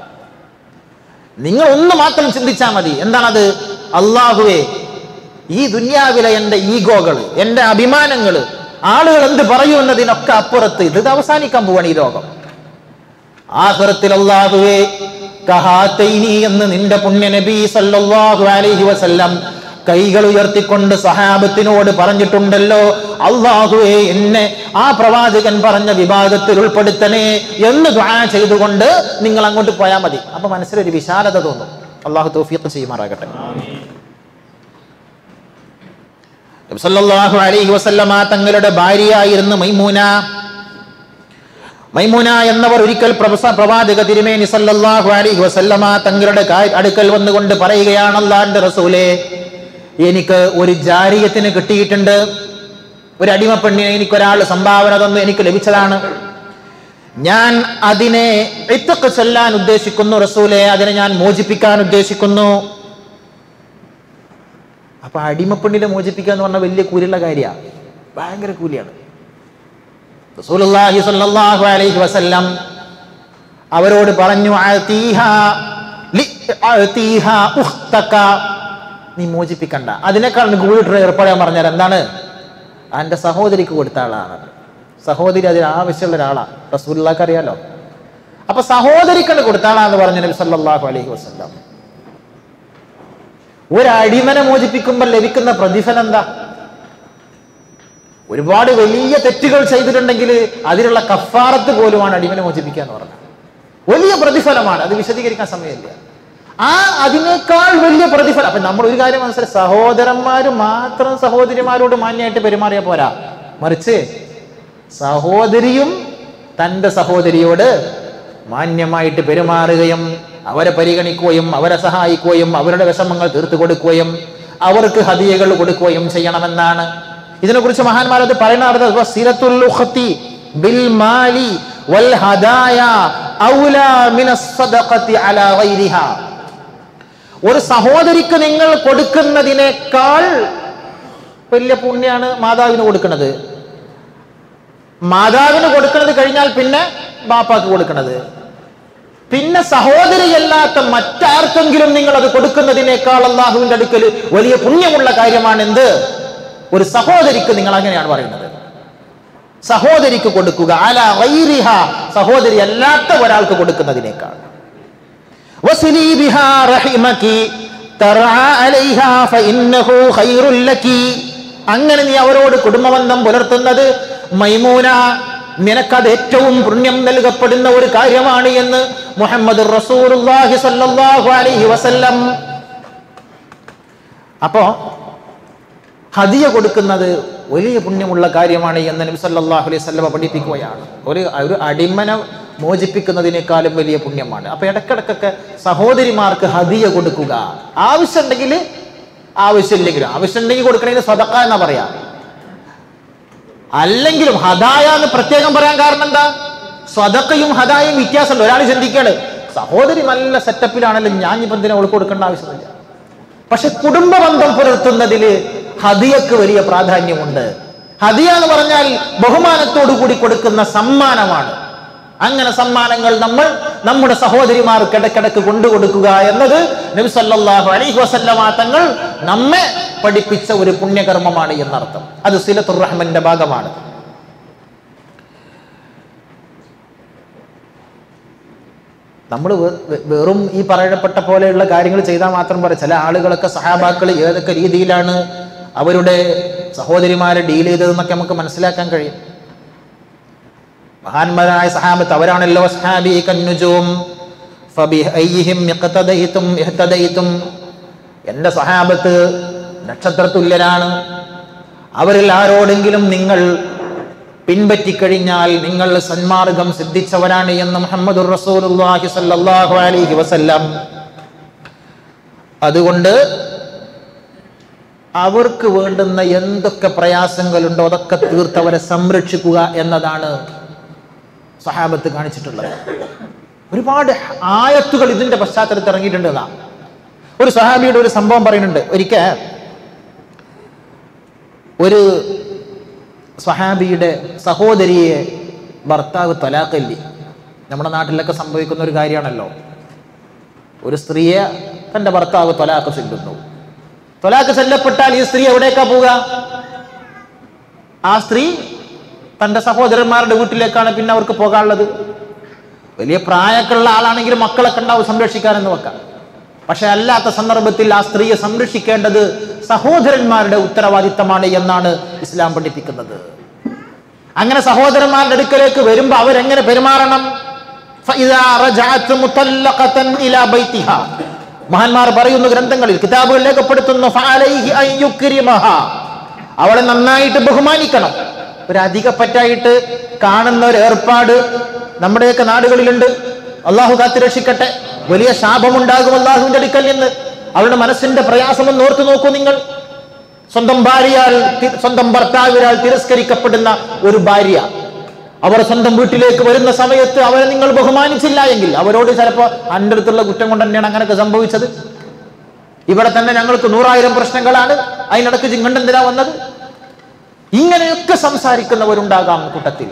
നിങ്ങൾ ഒന്ന് മാത്രം ചിന്തിച്ചാൽ മതി എന്താണത് അള്ളാഹുവേ ഈ ദുന്യാവിലെ എൻ്റെ ഈഗോകൾ എൻ്റെ അഭിമാനങ്ങൾ ആളുകൾ എന്ത് പറയൂ എന്നതിനൊക്കെ അപ്പുറത്ത് ഇത് അവസാനിക്കാൻ പോവാണ് ഈ ലോകം ആഖിറത്തിൽ അല്ലാഹുവേ കഹാത്തൈനി എന്ന് നിന്റെ പുണ്യ നബി സല്ലല്ലാഹു അലൈഹി വസല്ലം കൈകൾ ഉയർത്തിക്കൊണ്ട് സഹാബത്തിനോട് പറഞ്ഞിട്ടുണ്ടല്ലോ അള്ളാഹുവേ എന്നെ ആ പ്രവാചകൻ പറഞ്ഞ വിഭാഗത്തിൽ ഉൾപ്പെടുത്തണേ എന്ന് ദുആ ചെയ്തുകൊണ്ട് നിങ്ങൾ അങ്ങോട്ട് പോയാൽ മതി അപ്പൊ മനസ്സിലൊരു വിശാലത തോന്നും അള്ളാഹു തൗഫീഖ് ചെയ്യുമാറാകട്ടെ നബി സല്ലല്ലാഹു അലൈഹി വസല്ലമ തങ്ങളുടെ ഭാര്യയായിരുന്നു മൈമൂന മൈമുന എന്നവർ ഒരിക്കൽ പ്രവസ- പ്രവാചക തിരുമേനി സല്ലല്ലാഹു അലൈഹി വസല്ലമ തങ്ങളുടെ കാ- അടുക്കൽ വന്നുകൊണ്ട് പറയുകയാണ് അള്ളാന്റെ റസൂലേ എനിക്ക് ഒരു ജാരിയത്തിന് കിട്ടിയിട്ടുണ്ട് ഒരു അടിമപ്പെണ്ണിനെ എനിക്കൊരാൾ സംഭാവന തന്നു എനിക്ക് ലഭിച്ചതാണ് ഞാൻ അതിനെ ഇത്തൊക്കെ ചൊല്ലാൻ ഉദ്ദേശിക്കുന്നു റസൂലെ അതിനെ ഞാൻ മോചിപ്പിക്കാൻ ഉദ്ദേശിക്കുന്നു അപ്പൊ അടിമപ്പെണ്ണിനെ മോചിപ്പിക്കുക എന്ന് പറഞ്ഞാൽ വലിയ കൂലിയുള്ള കാര്യമാണ് ഭയങ്കര കൂലിയാണ് റസൂലുള്ളാഹി സ്വല്ലല്ലാഹു അലൈഹി വസല്ലം അവരോട് പറഞ്ഞു അഅതീഹ ലി അഅതീഹ ഉഖ്തക നീ മോചിപ്പിക്കണ്ട അതിനേക്കാൾ കൂടുതൽ ഏർപ്പെടാൻ പറഞ്ഞാൽ എന്താണ് എൻ്റെ സഹോദരിക്ക് കൊടുത്ത ആളാണ് സഹോദരി അതിന് ആവശ്യമുള്ള ഒരാളാണ് റസൂലുള്ളാഹിക്ക് അറിയാലോ അപ്പൊ സഹോദരിക്കണ്ട് കൊടുത്ത ആളാന്ന് പറഞ്ഞ നബി സല്ലല്ലാഹു അലൈഹി വസല്ലം ഒരു അടിമനെ മോചിപ്പിക്കുമ്പോൾ ലഭിക്കുന്ന പ്രതിഫലം എന്താ ഒരുപാട് വലിയ തെറ്റുകൾ ചെയ്തിട്ടുണ്ടെങ്കിൽ അതിനുള്ള കഫാറത്ത് പോലുമാണ് അടിമനെ മോചിപ്പിക്കുക എന്ന് പറഞ്ഞത് വലിയ പ്രതിഫലമാണ് അത് വിശദീകരിക്കാൻ സമയമില്ല ആ അതിനേക്കാൾ വലിയ പ്രതിഫലം അപ്പൊ നമ്മൾ ഒരു കാര്യം മനസ്സിലായി സഹോദരന്മാര് മാത്രം സഹോദരിമാരോട് മാന്യമായിട്ട് പെരുമാറിയാൽ പോരാ മറിച്ച് സഹോദരിയും തൻ്റെ സഹോദരിയോട് മാന്യമായിട്ട് പെരുമാറുകയും അവരെ പരിഗണിക്കുകയും അവരെ സഹായിക്കുകയും അവരുടെ വിഷമങ്ങൾ തീർത്തു കൊടുക്കുകയും അവർക്ക് ഹദിയകൾ കൊടുക്കുകയും ചെയ്യണമെന്നാണ് ഇതിനെക്കുറിച്ച് മഹാന്മാരത് പറയുന്നത് സിരത്തുൽ ഉഖ്തി ബിൽ മാലി വൽ ഹദായ ഔലാ മിനസ് സദഖത്തി അലാ ഗൈരിഹാ ഒരു സഹോദരിക്ക് നിങ്ങൾ കൊടുക്കുന്നതിനേക്കാൾ വലിയ പുണ്യാണ് മാതാവിന് കൊടുക്കുന്നത് മാതാവിന് കൊടുക്കുന്നത് കഴിഞ്ഞാൽ പിന്നെ ബാപ്പാക്ക് കൊടുക്കുന്നത് പിന്നെ സഹോദരിയല്ലാത്ത മറ്റാർക്കെങ്കിലും നിങ്ങൾ അത് കൊടുക്കുന്നതിനേക്കാൾ അള്ളാഹുവിന്റെ അടുക്കൽ വലിയ പുണ്യമുള്ള കാര്യമാണ് എന്ത് ഒരു സഹോദരിക്ക് നിങ്ങൾ അങ്ങനെയാണ് പറയുന്നത് സഹോദരിക്ക് കൊടുക്കുക അല വൈരിഹ സഹോദരി അല്ലാത്ത ഒരാൾക്ക് കൊടുക്കുന്നതിനേക്കാൾ وصلي بها رحمك ترعى عليها فإنه خير لك അങ്ങനെ നീ അവരോട് കുടുംബബന്ധം പുലർത്തുന്നത് മൈമൂന നിനക്കത് ഏറ്റവും പുണ്യം നൽകപ്പെടുന്ന ഒരു കാര്യമാണ് എന്ന് മുഹമ്മദ് റസൂലുള്ളാഹി സ്വല്ലല്ലാഹു അലൈഹി വസല്ലം അപ്പോ ഹദിയ കൊടുക്കുന്നത് വലിയ പുണ്യമുള്ള കാര്യമാണ് എന്ന് നബി സല്ലല്ലാഹു അലൈഹി വസല്ലം പഠിപ്പിക്കുകയാണ് ഒരു ഒരു അടിമനെ മോചിപ്പിക്കുന്നതിനേക്കാളും വലിയ പുണ്യമാണ് അപ്പൊ ഇടക്കിടക്കൊക്കെ സഹോദരിമാർക്ക് ഹദിയ കൊടുക്കുക ആവശ്യമുണ്ടെങ്കിൽ ആവശ്യമില്ലെങ്കിലും ആവശ്യമുണ്ടെങ്കിൽ കൊടുക്കണതിന് സ്വതക്ക എന്നാ പറയാ അല്ലെങ്കിലും ഹദായ എന്ന് പ്രത്യേകം പറയാൻ കാരണം എന്താ സ്വതക്കയും ഹദായും വ്യത്യാസമുണ്ട് ഒരാൾ ചിന്തിക്കാണ് സഹോദരി നല്ല സെറ്റപ്പിലാണല്ലോ ഞാൻ ഇപ്പം എന്തിനാ അവൾക്ക് കൊടുക്കേണ്ട ആവശ്യമില്ല പക്ഷെ കുടുംബ ബന്ധം പുലർത്തുന്നതിൽ ഹദിയക്ക് വലിയ പ്രാധാന്യമുണ്ട് ഹദിയ എന്ന് പറഞ്ഞാൽ ബഹുമാനത്തോടു കൂടി കൊടുക്കുന്ന സമ്മാനമാണ് അങ്ങനെ സമ്മാനങ്ങൾ നമ്മൾ നമ്മുടെ സഹോദരിമാർക്ക് ഇടയ്ക്കിടയ്ക്ക് കൊണ്ടുകൊടുക്കുക എന്നത് നബി സല്ലല്ലാഹു അലൈഹി വസല്ലമ തങ്ങൾ നമ്മെ പഠിപ്പിച്ച ഒരു പുണ്യകർമ്മമാണ് എന്നർത്ഥം അത് സിലത്തുർ റഹ്മന്റെ ഭാഗമാണ് നമ്മൾ വെറും ഈ പറയപ്പെട്ട പോലെയുള്ള കാര്യങ്ങൾ ചെയ്താൽ മാത്രം പോരാ ചില ആളുകളൊക്കെ സഹാബാക്കൾ ഏതൊക്കെ രീതിയിലാണ് അവരുടെ സഹോദരിമാരെ ഡീൽ ചെയ്തതെന്നൊക്കെ നമുക്ക് മനസ്സിലാക്കാൻ കഴിയും മഹാന്മാരായ സഹാബത്ത് അവരാണല്ലോ സഹാബി കന്നുജും ഫബിഅയ്യിഹിം ഇഖ്തദൈതും ഇഹ്തദൈതും എൻ്റെ സഹാബത്ത് നക്ഷത്രതുല്യരാണ് അവരിൽ ആരോടെങ്കിലും നിങ്ങൾ പിൻപറ്റിക്കഴിഞ്ഞാൽ നിങ്ങൾ സന്മാർഗം സിദ്ധിച്ചവരാണ് എന്ന് മുഹമ്മദ് റസൂലുള്ളാഹി സ്വല്ലല്ലാഹു അലൈഹി വസല്ലം അതുകൊണ്ട് അവർക്ക് വേണ്ടുന്ന എന്തൊക്കെ പ്രയാസങ്ങളുണ്ടോ അതൊക്കെ തീർത്തവരെ സംരക്ഷിക്കുക എന്നതാണ് സഹാബത്ത് കാണിച്ചിട്ടുള്ളത് ഒരുപാട് ആയത്തുകൾ ഇതിന്റെ പശ്ചാത്തലത്തിൽ ഇറങ്ങിയിട്ടുണ്ട് എന്നാ ഒരു സഹാബിയുടെ ഒരു സംഭവം പറയുന്നുണ്ട് ഒരിക്കൽ ഒരു സഹാബിയുടെ സഹോദരിയെ ഭർത്താവ് തൊലാക്കല്ലി നമ്മുടെ നാട്ടിലൊക്കെ സംഭവിക്കുന്ന ഒരു കാര്യമാണല്ലോ ഒരു സ്ത്രീയെ തൻ്റെ ഭർത്താവ് തൊലാക്ക് ചെല്ലുന്നു തൊലാക്ക് ചെല്ലപ്പെട്ടാൽ ഈ സ്ത്രീ എവിടേക്കാ പോവുക ആ സ്ത്രീ തൻ്റെ സഹോദരന്മാരുടെ വീട്ടിലേക്കാണ് പിന്നെ അവർക്ക് പോകാനുള്ളത് വലിയ പ്രായമൊക്കെയുള്ള ആളാണെങ്കിൽ മക്കളൊക്കെ ഉണ്ടാവും സംരക്ഷിക്കാനെന്ന് വെക്കാം പക്ഷെ അല്ലാത്ത സന്ദർഭത്തിൽ ആ സ്ത്രീയെ സംരക്ഷിക്കേണ്ടത് സഹോദരന്മാരുടെ ഉത്തരവാദിത്തമാണ് എന്നാണ് ഇസ്ലാം പഠിപ്പിക്കുന്നത് അങ്ങനെ സഹോദരന്മാരുടെ അടുക്കലേക്ക് വരുമ്പോ അവരെങ്ങനെ പെരുമാറണം فإذا رجعت مطلقة إلى بيتها. മഹാന്മാർ പറയുന്നു ഗ്രന്ഥങ്ങളിൽ കിതാബുകൾ രേഖപ്പെടുത്തുന്നു فعليه أن يكرمها. അവളെ നന്നായിട്ട് ബഹുമാനിക്കണം ഒരു അധികപ്പറ്റായിട്ട് കാണുന്ന ഒരു ഏർപ്പാട് നമ്മുടെയൊക്കെ നാടുകളിലുണ്ട് അള്ളാഹു കാത്തു രക്ഷിക്കട്ടെ വലിയ ശാപമുണ്ടാകും അള്ളാഹുവിന്റെ അടുക്കൽ നിന്ന് അവളുടെ മനസ്സിന്റെ പ്രയാസമൊന്ന് ഓർത്തു നോക്കൂ നിങ്ങൾ സ്വന്തം ഭാര്യയാൽ തി- സ്വന്തം ഭർത്താവിനാൽ തിരസ്കരിക്കപ്പെടുന്ന ഒരു ഭാര്യ അവർ സ്വന്തം വീട്ടിലേക്ക് വരുന്ന സമയത്ത് അവരെ നിങ്ങൾ ബഹുമാനിച്ചില്ല എങ്കിൽ അവരോട് ചിലപ്പോൾ എൻ്റെ അടുത്തുള്ള കുറ്റം കൊണ്ട് തന്നെയാണ് അങ്ങനെയൊക്കെ സംഭവിച്ചത് ഇവിടെ തന്നെ ഞങ്ങൾക്ക് നൂറായിരം പ്രശ്നങ്ങളാണ് അതിനിടക്ക് ചിങ്ങണ്ട് എന്തിനാ വന്നത് ഇങ്ങനെയൊക്കെ സംസാരിക്കുന്നവരുണ്ടാകാം കൂട്ടത്തിൽ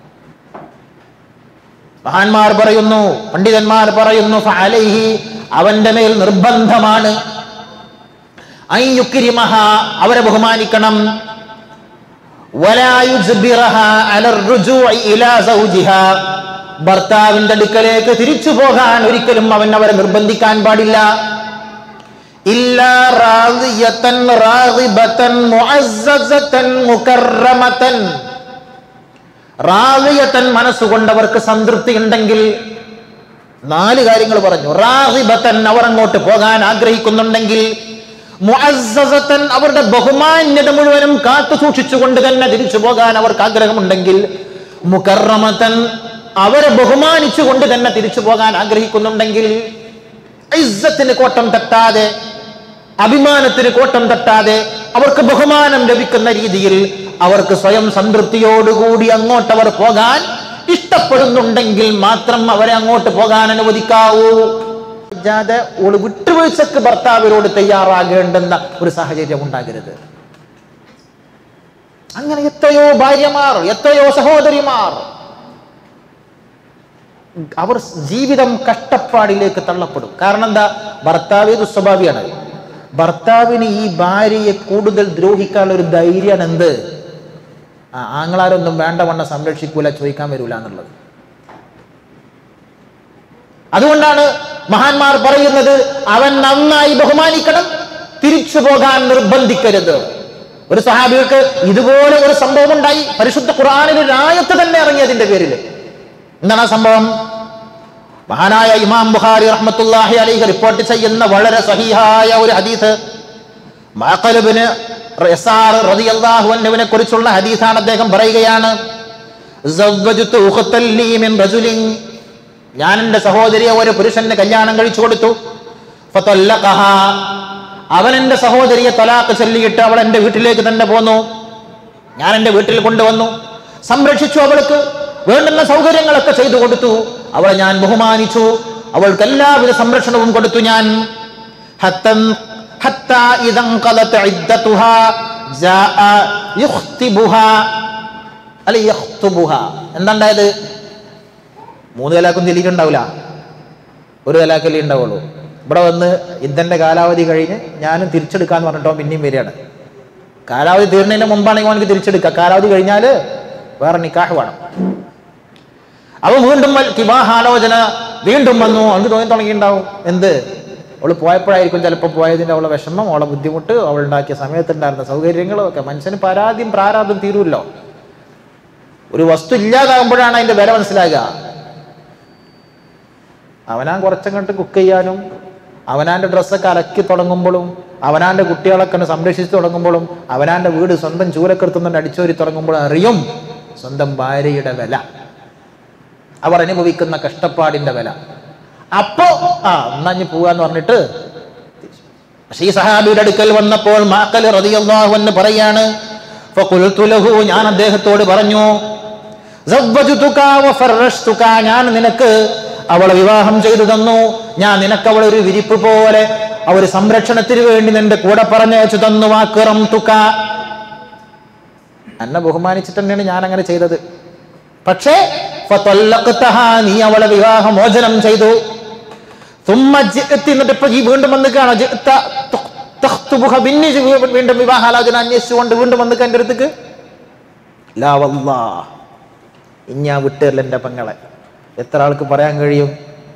മഹാന്മാർ പറയുന്നു പണ്ഡിതന്മാർ പറയുന്നു ഫഅലൈഹി അവന്റെ മേൽ നിർബന്ധമാണ് അൻ യുക്രിമഹ അവരെ ബഹുമാനിക്കണം വലാ യുജ്ബിറഹ അല റുജൂഇ ഇലാ സൗജിഹാ ഭർത്താവിന്റെ അടുക്കലേക്ക് തിരിച്ചു പോകാൻ ഒരിക്കലും അവൻ അവരെ നിർബന്ധിക്കാൻ പാടില്ല ഇല്ലാ റാദിയതൻ റാഗിബതൻ മുഅസ്സസതൻ മുകർറമതൻ റാവിയത്തൻ മനസ്സുകൊണ്ടവർക്ക് സംതൃപ്തി ഉണ്ടെങ്കിൽ നാല് കാര്യങ്ങൾ പറഞ്ഞു റാഹിബത്തൻ അവർ അങ്ങോട്ട് പോകാൻ ആഗ്രഹിക്കുന്നുണ്ടെങ്കിൽ മുഅസ്സസത്തൻ അവരുടെ ബഹുമാന്യത മുഴുവനും കാത്തു സൂക്ഷിച്ചുകൊണ്ട് തന്നെ തിരിച്ചു പോകാൻ അവർക്ക് ആഗ്രഹമുണ്ടെങ്കിൽ മുകർറമത്തൻ അവരെ ബഹുമാനിച്ചുകൊണ്ട് തന്നെ തിരിച്ചു പോകാൻ ആഗ്രഹിക്കുന്നുണ്ടെങ്കിൽ ഇസ്സത്തിന് കോട്ടം തട്ടാതെ അഭിമാനത്തിന് കോട്ടം തട്ടാതെ അവർക്ക് ബഹുമാനം ലഭിക്കുന്ന രീതിയിൽ അവർക്ക് സ്വയം സംതൃപ്തിയോടുകൂടി അങ്ങോട്ടവർ പോകാൻ ഇഷ്ടം ഇഷ്ടപ്പെടുന്നുണ്ടെങ്കിൽ മാത്രം അവരെ അങ്ങോട്ട് പോകാൻ അനുവദിക്കാവൂ ഇല്ലാതെ ഓള് വിട്ടുവീഴ്ചക്ക് ഭർത്താവിനോട് തയ്യാറാകേണ്ടുന്ന ഒരു സാഹചര്യം ഉണ്ടാകരുത് അങ്ങനെ എത്രയോ ഭാര്യമാർ എത്രയോ സഹോദരിമാർ അവർ ജീവിതം കഷ്ടപ്പാടിലേക്ക് തള്ളപ്പെടും കാരണം എന്താ ഭർത്താവ് ദുസ്വഭാവിയാണ് ഭർത്താവിന് ഈ ഭാര്യയെ കൂടുതൽ ദ്രോഹിക്കാനുള്ള ഒരു ധൈര്യമാണ് എന്ത് ആ ആങ്ങളാരൊന്നും വേണ്ടവണ്ണം സംരക്ഷിക്കൂല ചോദിക്കാൻ വരൂല എന്നുള്ളത് അതുകൊണ്ടാണ് മഹാന്മാർ പറയുന്നത് അവൻ നന്നായി ബഹുമാനിക്കണം തിരിച്ചു പോകാൻ നിർബന്ധിക്കരുത് ഒരു സഹാബികൾക്ക് ഇതുപോലെ ഒരു സംഭവം ഉണ്ടായി പരിശുദ്ധ ഖുർആാനിൽ ഒരു ആയത്ത് തന്നെ ഇറങ്ങിയതിന്റെ പേരിൽ എന്താണ് ആ സംഭവം മഹാനായ ഇമാം ബുഖാരി റഹ്മത്തുല്ലാഹി അലൈഹി റിപ്പോർട്ട് ചെയ്യുന്ന വളരെ സഹിഹായ ഒരു ഹദീസ് മാഖലുബിന് യസാർ റളിയല്ലാഹു അൻഹുവിനെ കുറിച്ചുള്ള ഹദീസാണ് അദ്ദേഹം പറയുകയാണ് സവ്വജുതു ഉഖ്തൻ ലീ മിൻ റജുലിൻ ഞാൻ എൻ്റെ സഹോദരിയെ ഒരു പുരുഷന് കല്യാണം കഴിച്ചു കൊടുത്തു ഫതല്ലഖഹ അവൻ എൻ്റെ സഹോദരിയെ തലാഖ് ചൊല്ലിയിട്ട് അവൾ എൻ്റെ വീട്ടിലേക്ക് തന്നെ പോന്നു ഞാൻ എൻ്റെ വീട്ടിൽ കൊണ്ടുവന്നു സംരക്ഷിച്ചു അവൾക്ക് വേണ്ടുന്ന സൗകര്യങ്ങളൊക്കെ ചെയ്തു കൊടുത്തു അവളെ ഞാൻ ബഹുമാനിച്ചു അവൾക്ക് എല്ലാവിധ സംരക്ഷണവും കൊടുത്തു ഞാൻ ഹത്തൻ ഹത്താ ഇദൻഖലത് ഇദ്ദതുഹാ ജാഅ യുഖ്തിബുഹാ അല്ല യഖ്തുബുഹാ എന്താണ്ടായത് മൂന്ന് കലാക്കും ചെല്ലിയിട്ടുണ്ടാവില്ല ഒരു കലാക്കല്ലേ ഉണ്ടാവുള്ളൂ ഇവിടെ വന്ന് ഇദ്ധന്റെ കാലാവധി കഴിഞ്ഞ് ഞാനും തിരിച്ചെടുക്കാന്ന് പറഞ്ഞിട്ടോ പിന്നെയും വരികയാണ് കാലാവധി തീർന്നതിന് മുമ്പാണെങ്കിൽ അവനക്ക് തിരിച്ചെടുക്കാം കാലാവധി കഴിഞ്ഞാൽ വേറെ നിക്കാഹ് വേണം അവ വീണ്ടും വൽ- വിവാഹാലോചന വീണ്ടും വന്നു അവൾക്ക് തോന്നി തുടങ്ങിയിട്ടുണ്ടാവും എന്ത് അവള് പോയപ്പോഴായിരിക്കും ചിലപ്പോൾ പോയതിൻ്റെ അവളെ വിഷമം അവളെ ബുദ്ധിമുട്ട് അവൾ ഉണ്ടാക്കിയ സമയത്തുണ്ടായിരുന്ന സൗകര്യങ്ങളും ഒക്കെ മനുഷ്യന് പരാതിയും പ്രാരാധം തീരുമല്ലോ ഒരു വസ്തു ഇല്ലാതാകുമ്പോഴാണ് അതിന്റെ വില മനസ്സിലാകുക അവനാൻ കുറച്ചങ്ങോട്ട് കുക്ക് ചെയ്യാനും അവനാന്റെ ഡ്രസ്സൊക്കെ അലക്കി തുടങ്ങുമ്പോഴും അവനാന്റെ കുട്ടികളൊക്കെ ഒന്ന് സംരക്ഷിച്ച് തുടങ്ങുമ്പോഴും അവനാന്റെ വീട് സ്വന്തം ചൂലക്കെടുത്തുന്നുണ്ട് അടിച്ചോരി തുടങ്ങുമ്പോഴും അറിയും സ്വന്തം ഭാര്യയുടെ വില അവർ അനുഭവിക്കുന്ന കഷ്ടപ്പാടിന്റെ വില അപ്പോ ആ എന്നാഞ്ഞ് പോവാന്ന് പറഞ്ഞിട്ട് പക്ഷേ ഈ സഹാബിയുടെ അടുക്കൽ വന്നപ്പോൾ മാക്കൽ റളിയല്ലാഹു അൻഹു പറയാണ് ഫഖുൽതു ലഹു ഞാൻ അദ്ദേഹത്തോട് പറഞ്ഞു സവ്വജുതുക വഫറഷ്തുക ഞാൻ നിനക്ക് അവളെ വിവാഹം ചെയ്തു തന്നു ഞാൻ നിനക്ക് അവളെ ഒരു വിരിപ്പ് പോലെ ആ ഒരു സംരക്ഷണത്തിന് വേണ്ടി നിന്റെ കൂടെ പറഞ്ഞയച്ചു തന്നു വാക്കിറം തുക എന്നെ ബഹുമാനിച്ചിട്ട് തന്നെയാണ് ഞാൻ അങ്ങനെ ചെയ്തത് പക്ഷേ ഫതല്ലഖ്തഹ, നീ അവളെ വിവാഹ മോചനം ചെയ്തു തുമ്മ ജിഅ്തി എന്നിട്ട് ഇപ്പൊ ഈ വീണ്ടും വന്ന് കാണാം ജിഅ്ത തുഖ്- തഖ്തുബുഹ പിന്നെ ഇജ്ജ് വീ- വീണ്ടും വിവാഹാലോചന അന്വേഷിച്ചുകൊണ്ട് വീണ്ടും വന്ന് എൻ്റെ അടുത്തേക്ക് ലാ വല്ലാ ഇനി ഞാൻ വിട്ടുതരില്ല എൻ്റെ പെങ്ങളെ എത്ര ആൾക്ക് പറയാൻ കഴിയും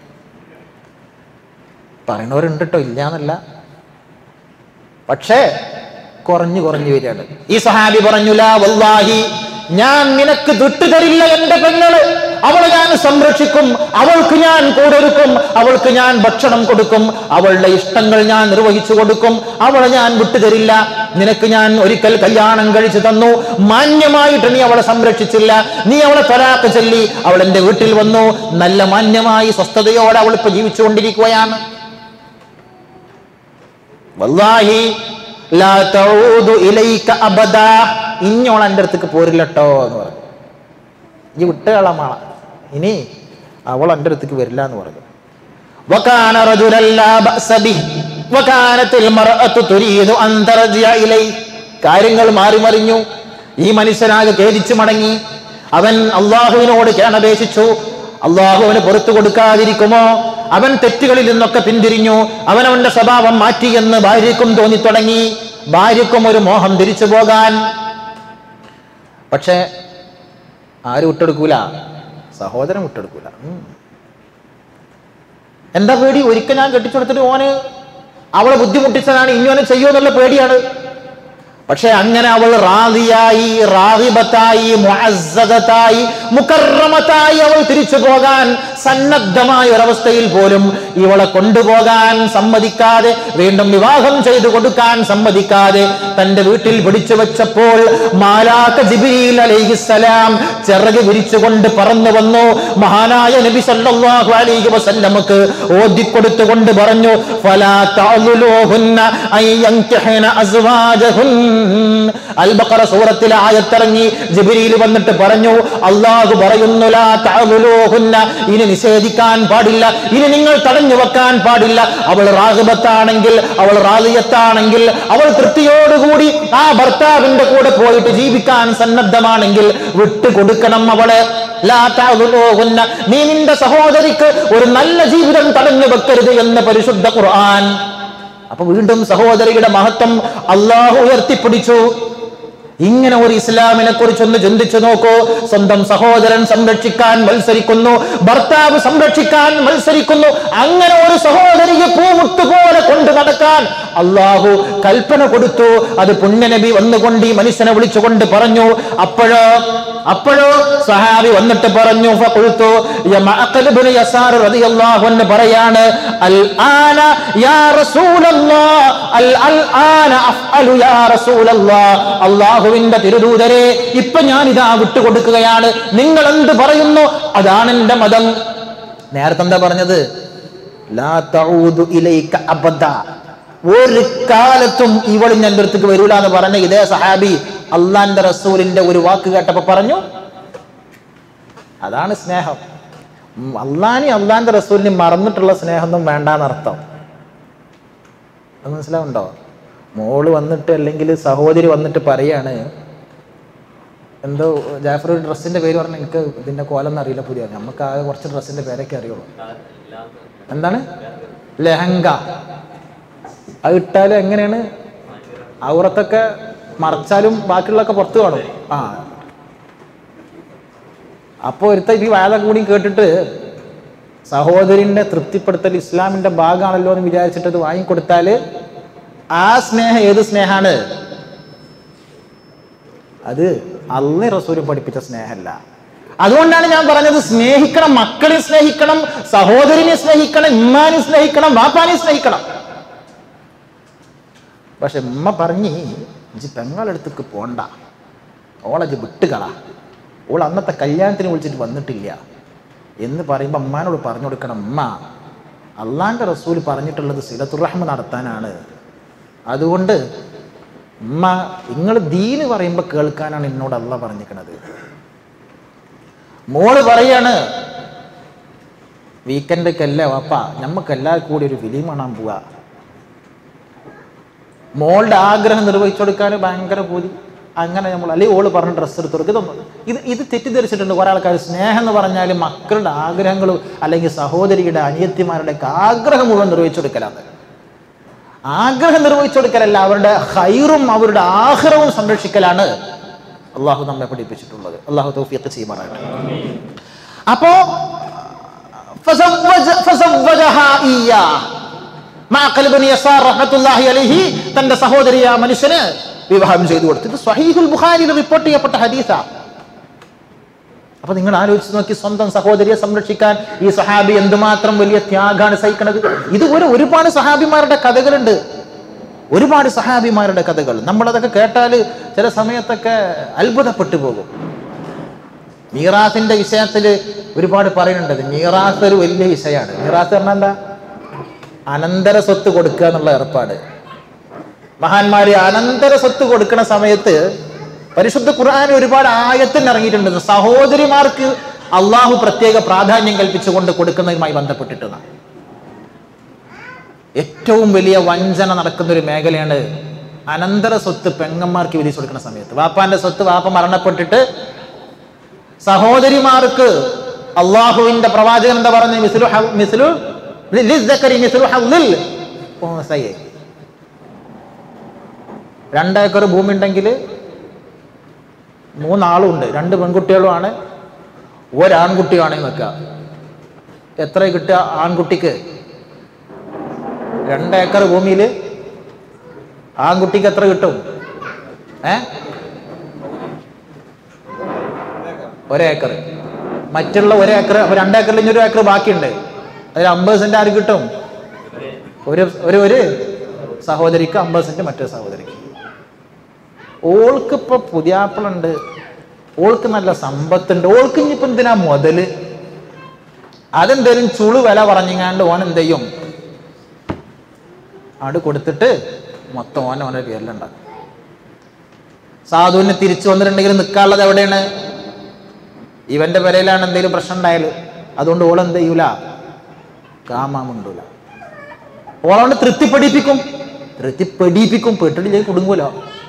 പറയണവരുണ്ട് കേട്ടോ ഇല്ലാന്നല്ല പക്ഷേ കുറഞ്ഞു കുറഞ്ഞു വരികയാണ് ഈ സഹാബി പറഞ്ഞു ലാ വല്ലാഹി ഞാൻ നിനക്ക് വിട്ടുതരില്ല എന്റെ പെങ്ങള് അവളെ ഞാൻ സംരക്ഷിക്കും അവൾക്ക് ഞാൻ കൂടൊരുക്കും അവൾക്ക് ഞാൻ ഭക്ഷണം കൊടുക്കും അവളുടെ ഇഷ്ടങ്ങൾ ഞാൻ നിർവഹിച്ചു കൊടുക്കും അവളെ ഞാൻ വിട്ടുതരില്ല നിനക്ക് ഞാൻ ഒരിക്കൽ കല്യാണം കഴിച്ചു തന്നു മാന്യമായിട്ട് നീ അവളെ സംരക്ഷിച്ചില്ല നീ അവളെ തൊലാക്ക് ചൊല്ലി അവൾ എന്റെ വീട്ടിൽ വന്നു നല്ല മാന്യമായി സ്വസ്ഥതയോടെ അവൾ ഇപ്പൊ ജീവിച്ചുകൊണ്ടിരിക്കുകയാണ് വല്ലാഹി ലാ തഊദു ഇലൈക അബദാ ഇഞ്ഞോൾ എൻ്റെ അടുത്തേക്ക് പോരില്ലട്ടോ എന്ന് പറഞ്ഞു ഈ വിട്ടുകളമാള ഇനി അവൾ എൻ്റെ അടുത്തേക്ക് വരില്ല എന്ന് പറഞ്ഞു وكان رجلا لا بأس به وكانت المرأة تريد أن ترجع إليه കാര്യങ്ങൾ മാറി മറിഞ്ഞു ഈ മനുഷ്യനാകെ ഖേദിച്ചു മടങ്ങി അവൻ അള്ളാഹുവിനോട് കേണപേക്ഷിച്ചു അള്ളാഹു അവന് പുറത്തു കൊടുക്കാതിരിക്കുമോ അവൻ തെറ്റുകളിൽ നിന്നൊക്കെ പിന്തിരിഞ്ഞു അവൻ അവന്റെ സ്വഭാവം മാറ്റിയെന്ന് ഭാര്യക്കും തോന്നി തുടങ്ങി ഭാര്യക്കും ഒരു മോഹം തിരിച്ചു പോകാൻ പക്ഷേ ആരും വിട്ടെടുക്കൂല സഹോദരൻ വിട്ടെടുക്കൂല ഉം. എന്താ പേടി ഒരിക്കൽ ഞാൻ കെട്ടിച്ചെടുത്തിട്ട് ഓന് അവളെ ബുദ്ധിമുട്ടിച്ചതാണ് ഇങ്ങനെ ചെയ്യുമെന്നുള്ള പേടിയാണ് പക്ഷെ അങ്ങനെ അവൾ റാദിയായി റാഹിബത്തായി മുഅസ്സദത്തായി മുക്കറമത്തായി അവൾ തിരിച്ചു പോകാൻ സന്നദ്ധമായ ഒരവസ്ഥയിൽ പോലും ഇവളെ കൊണ്ടുപോകാൻ സമ്മതിക്കാതെ വീണ്ടും വിവാഹം ചെയ്തു കൊടുക്കാൻ സമ്മതിക്കാതെ തന്റെ വീട്ടിൽ പിടിച്ചു വെച്ചപ്പോൾ മാലാക്ക ജിബിരിൽ അലൈഹിസ്സലാം ചിറക് വിരിച്ചുകൊണ്ട് പറന്നു വന്നു മഹാനായ നബി സല്ലല്ലാഹു അലൈഹി വസല്ലമക്ക് ഓതിക്കൊടുത്തുകൊണ്ട് പറഞ്ഞു ഫലാ തഅലുലുഹുന്ന അൻ യൻകിഹന അസ്വാജഹുൻ അൽ ബഖറ സൂറത്തിലെ ആയത്തിറങ്ങി ജിബ്രീൽ വന്നിട്ട് പറഞ്ഞു അല്ലാഹു പറയുന്നു ലാ തഅലുലുഹുന്ന ഇനി നിഷേധിക്കാൻ പാടില്ല ഇനി നിങ്ങൾ തടഞ്ഞു വെക്കാൻ പാടില്ല അവൾ റാഗിബത്താണെങ്കിൽ അവൾ റാലിയത്താണെങ്കിൽ അവൾ തൃപ്തിയോടുകൂടി ആ ഭർത്താവിന്റെ കൂടെ പോയിട്ട് ജീവിക്കാൻ സന്നദ്ധമാണെങ്കിൽ വിട്ടുകൊടുക്കണം അവളെ ലാ തഅലുലുഹുന്ന നീ നിന്റെ സഹോദരിക്ക് ഒരു നല്ല ജീവിതം തടഞ്ഞു വെക്കരുത് എന്ന് പരിശുദ്ധ ഖുർആൻ അപ്പൊ വീണ്ടും സഹോദരിയുടെ മഹത്വം അള്ളാഹു ഉയർത്തിപ്പിടിച്ചു ഇങ്ങനെ ഒരു ഇസ്ലാമിനെ കുറിച്ചൊന്ന് ചിന്തിച്ചു നോക്കൂ സ്വന്തം സഹോദരൻ സംരക്ഷിക്കാൻ മത്സരിക്കുന്നു ഭർത്താവ് സംരക്ഷിക്കാൻ മത്സരിക്കുന്നു അങ്ങനെ ഒരു സഹോദരിയെ പൂമുത്ത് പോലെ കൊണ്ടു നടക്കാൻ അള്ളാഹു കൽപ്പന കൊടുത്തു അത് പുണ്യനബി വന്നുകൊണ്ട് ഈ മനുഷ്യനെ വിളിച്ചുകൊണ്ട് പറഞ്ഞു അപ്പോഴോ അപ്പോഴോ സഹാബി വന്നിട്ട് പറഞ്ഞു ഫഖുൽതു യ മഅഖൽ ഇബ്നു യസാർ റളിയല്ലാഹു അൻഹു പറയാണ് അൽ ആന യാ റസൂലല്ലാഹ് അൽ അൽ ആന അഫ്അലു യാ റസൂലല്ലാഹ് അല്ലാഹുവിന്റെ തിരുദൂതരെ ഇപ്പൊ ഞാൻ ഇതാ വിട്ടുകൊടുക്കുകയാണ് നിങ്ങൾ എന്ത് പറയുന്നു അതാണ് എന്റെ മതം നേരത്തെ എന്താ പറഞ്ഞത് ലാ തഊദു ഇലൈക അബദ ഒരു കാലത്തും ഇവൾ എൻ്റെ അടുത്തേക്ക് വരൂല എന്ന് പറഞ്ഞ ഇതേ സഹാബി അള്ളാന്റെ റസൂലിന്റെ ഒരു വാക്ക് കേട്ടപ്പോ പറഞ്ഞു അതാണ് സ്നേഹം ഉം, അള്ളാനി അള്ളാന്റെ റസൂലിനെ മറന്നിട്ടുള്ള സ്നേഹമൊന്നും വേണ്ടാന്നർത്ഥം അത് മനസ്സിലാവുണ്ടോ മോള് വന്നിട്ട് അല്ലെങ്കിൽ സഹോദരി വന്നിട്ട് പറയാണ് എന്തോ ജാഫർ ഡ്രസ്സിന്റെ പേര് പറഞ്ഞ എനിക്ക് ഇതിന്റെ കോലം അറിയില്ല പുതിയ നമുക്ക് ആകെ കുറച്ച് ഡ്രസ്സിന്റെ പേരൊക്കെ അറിയുള്ളൂ എന്താണ് ലെഹങ്ക അത് ഇട്ടാലും എങ്ങനെയാണ് ഔറത്തൊക്കെ മറച്ചാലും ബാക്കിയുള്ളതൊക്കെ പുറത്ത് കാണും ആ അപ്പോൾ ഒരുത്ത ഈ വാദം കൂടി കേട്ടിട്ട് സഹോദരിനെ തൃപ്തിപ്പെടുത്തൽ ഇസ്ലാമിന്റെ ഭാഗമാണല്ലോ എന്ന് വിചാരിച്ചിട്ട് അത് വാങ്ങിക്കൊടുത്താൽ ആ സ്നേഹം ഏത് സ്നേഹമാണ് അത് അള്ളി റസൂലും പഠിപ്പിച്ച സ്നേഹമല്ല അതുകൊണ്ടാണ് ഞാൻ പറഞ്ഞത് സ്നേഹിക്കണം മക്കളെ സ്നേഹിക്കണം സഹോദരിനെ സ്നേഹിക്കണം ഇമ്മാനെ സ്നേഹിക്കണം ബാപ്പാനെ സ്നേഹിക്കണം പക്ഷെ ഉമ്മ പറഞ്ഞ് ഇജ് പെങ്ങളടുത്തേക്ക് പോണ്ട ഓളജ് വിട്ടുകള ഓൾ അന്നത്തെ കല്യാണത്തിന് വിളിച്ചിട്ട് വന്നിട്ടില്ല എന്ന് പറയുമ്പോൾ അമ്മാനോട് പറഞ്ഞു കൊടുക്കണം ഉമ്മ അള്ളാന്റെ റസൂൽ പറഞ്ഞിട്ടുള്ളത് സിലത്തുറഹ്മ നടത്താനാണ് അതുകൊണ്ട് ഉമ്മ നിങ്ങൾ ദീന് പറയുമ്പോൾ കേൾക്കാനാണ് എന്നോട് അല്ല പറഞ്ഞിരിക്കണത് മോള് പറയാണ് വീക്കെൻഡൊക്കെ വാപ്പ നമുക്ക് എല്ലാവർക്കും കൂടി ഒരു ഫിലിം കാണാൻ പോവാ മോളുടെ ആഗ്രഹം നിർവഹിച്ചു കൊടുക്കാൻ ഭയങ്കര പൂതി അങ്ങനെ നമ്മൾ അല്ലെങ്കിൽ ഓള് പറഞ്ഞ ഡ്രസ്സ് എടുത്ത് കൊടുക്കും ഇതൊന്നും ഇത് ഇത് തെറ്റിദ്ധരിച്ചിട്ടുണ്ട് കുറെ ആൾക്കാർ സ്നേഹം എന്ന് പറഞ്ഞാൽ മക്കളുടെ ആഗ്രഹങ്ങളും അല്ലെങ്കിൽ സഹോദരിയുടെ അനിയത്തിമാരുടെ ഒക്കെ ആഗ്രഹം മുഴുവൻ നിർവഹിച്ചു കൊടുക്കലാണ് ആഗ്രഹം നിർവഹിച്ചു കൊടുക്കലല്ല അവരുടെ ഹൈറും അവരുടെ ആഗ്രഹവും സംരക്ഷിക്കലാണ് അള്ളാഹു നമ്മെ പഠിപ്പിച്ചിട്ടുള്ളത് അള്ളാഹു തൗഫീഖ് ചെയ്യുമാറാകട്ടെ അപ്പോ ഫസവ്വജ- ഫസവ്വജഹാ ഇയ്യാ. മഅഖൽ ഇബ്നു യസാർ റഹ്മത്തുള്ളാഹി അലൈഹി തന്റെ സഹോദരി ആ മനുഷ്യന് വിവാഹം ചെയ്തു കൊടുത്തു ഇത് സ്വഹീഹുൽ ബുഖാരിയിൽ റിപ്പോർട്ട് ചെയ്യപ്പെട്ട ഹദീസാ അപ്പൊ നിങ്ങൾ ആലോചിച്ച് നോക്കി സ്വന്തം സഹോദരിയെ സംരക്ഷിക്കാൻ ഈ സഹാബി എന്തുമാത്രം വലിയ ത്യാഗാണ് സഹിക്കുന്നത് ഇതുപോലെ ഒരുപാട് സഹാബിമാരുടെ കഥകളുണ്ട് ഒരുപാട് സഹാബിമാരുടെ കഥകൾ നമ്മളതൊക്കെ കേട്ടാൽ ചില സമയത്തൊക്കെ അത്ഭുതപ്പെട്ടു പോകും മീറാസിന്റെ വിഷയത്തിൽ ഒരുപാട് പറയുന്നുണ്ട് മീറാസ് ഒരു വലിയ വിഷയമാണ് മീറാസ് പറഞ്ഞാൽ എന്താ അനന്തര സ്വത്ത് കൊടുക്കുക എന്നുള്ള ഏർപ്പാട് മഹാന്മാര് അനന്തര സ്വത്ത് കൊടുക്കുന്ന സമയത്ത് പരിശുദ്ധ ഖുർആൻ ഒരുപാട് ആയത്തിന് ഇറങ്ങിയിട്ടുണ്ട് സഹോദരിമാർക്ക് അള്ളാഹു പ്രത്യേക പ്രാധാന്യം കൽപ്പിച്ചുകൊണ്ട് കൊടുക്കുന്നതുമായി ബന്ധപ്പെട്ടിട്ടാണ് ഏറ്റവും വലിയ വഞ്ചന നടക്കുന്ന ഒരു മേഖലയാണ് അനന്തര സ്വത്ത് പെങ്ങന്മാർക്ക് വിധിച്ചു കൊടുക്കുന്ന സമയത്ത് വാപ്പാന്റെ സ്വത്ത് വാപ്പ മരണപ്പെട്ടിട്ട് സഹോദരിമാർക്ക് അള്ളാഹുവിന്റെ പ്രവാചകൻ എന്താ പറഞ്ഞ മിസ്ലു ഹ- മിസ്ലു ലിസ്സക്കരി മിസ്ലു ഹദ്ദിൽ ഉൻസയൈൻ. രണ്ടേക്കർ ഭൂമി ഉണ്ടെങ്കിൽ മൂന്നാളുണ്ട് രണ്ട് പെൺകുട്ടികളുമാണ് ഒരാൺകുട്ടിയാണെങ്കിൽ വെക്കുക എത്ര കിട്ടുക ആൺകുട്ടിക്ക് രണ്ടേക്കർ ഭൂമിയിൽ ആൺകുട്ടിക്ക് എത്ര കിട്ടും ഏ ഒരേക്കർ മറ്റുള്ള ഒരു ഏക്കർ അപ്പൊ രണ്ട് ഏക്കറിൽ ഇനി ഒരു ഏക്കർ ബാക്കിയുണ്ട് അതിൽ അമ്പത് സെന്റ് ആര് കിട്ടും ഒരു ഒരു ഒരു സഹോദരിക്ക് അമ്പത് സെന്റ് മറ്റൊരു സഹോദരിക്ക് ഓൾക്ക് ഇപ്പൊ പുതിയാപ്പിളുണ്ട് ഓൾക്ക് നല്ല സമ്പത്തുണ്ട് ഓൾക്ക് ഇനിയിപ്പോ എന്തിനാ മുതല് അതെന്തേലും ചുളു വില പറഞ്ഞിങ്ങാണ്ട് ഓൻ എന്ത് ചെയ്യും ആട് കൊടുത്തിട്ട് മൊത്തം ഓൻ ഓനെ പേരിലുണ്ടാക്കും സാധുവിന് തിരിച്ചു വന്നിട്ടുണ്ടെങ്കിൽ നിൽക്കാനുള്ളത് എവിടെയാണ് ഇവന്റെ പെരയിലാണ് എന്തെങ്കിലും പ്രശ്നം ഉണ്ടായാൽ അതുകൊണ്ട് ഓൾ എന്ത് ചെയ്യൂല കാമാമുണ്ടൂല ഓളോണ്ട് തൃപ്തിപ്പെടിപ്പിക്കും തൃപ്തിപ്പെടിപ്പിക്കും പെട്ടിട്ടിലേക്ക് കുടുങ്ങൂലോ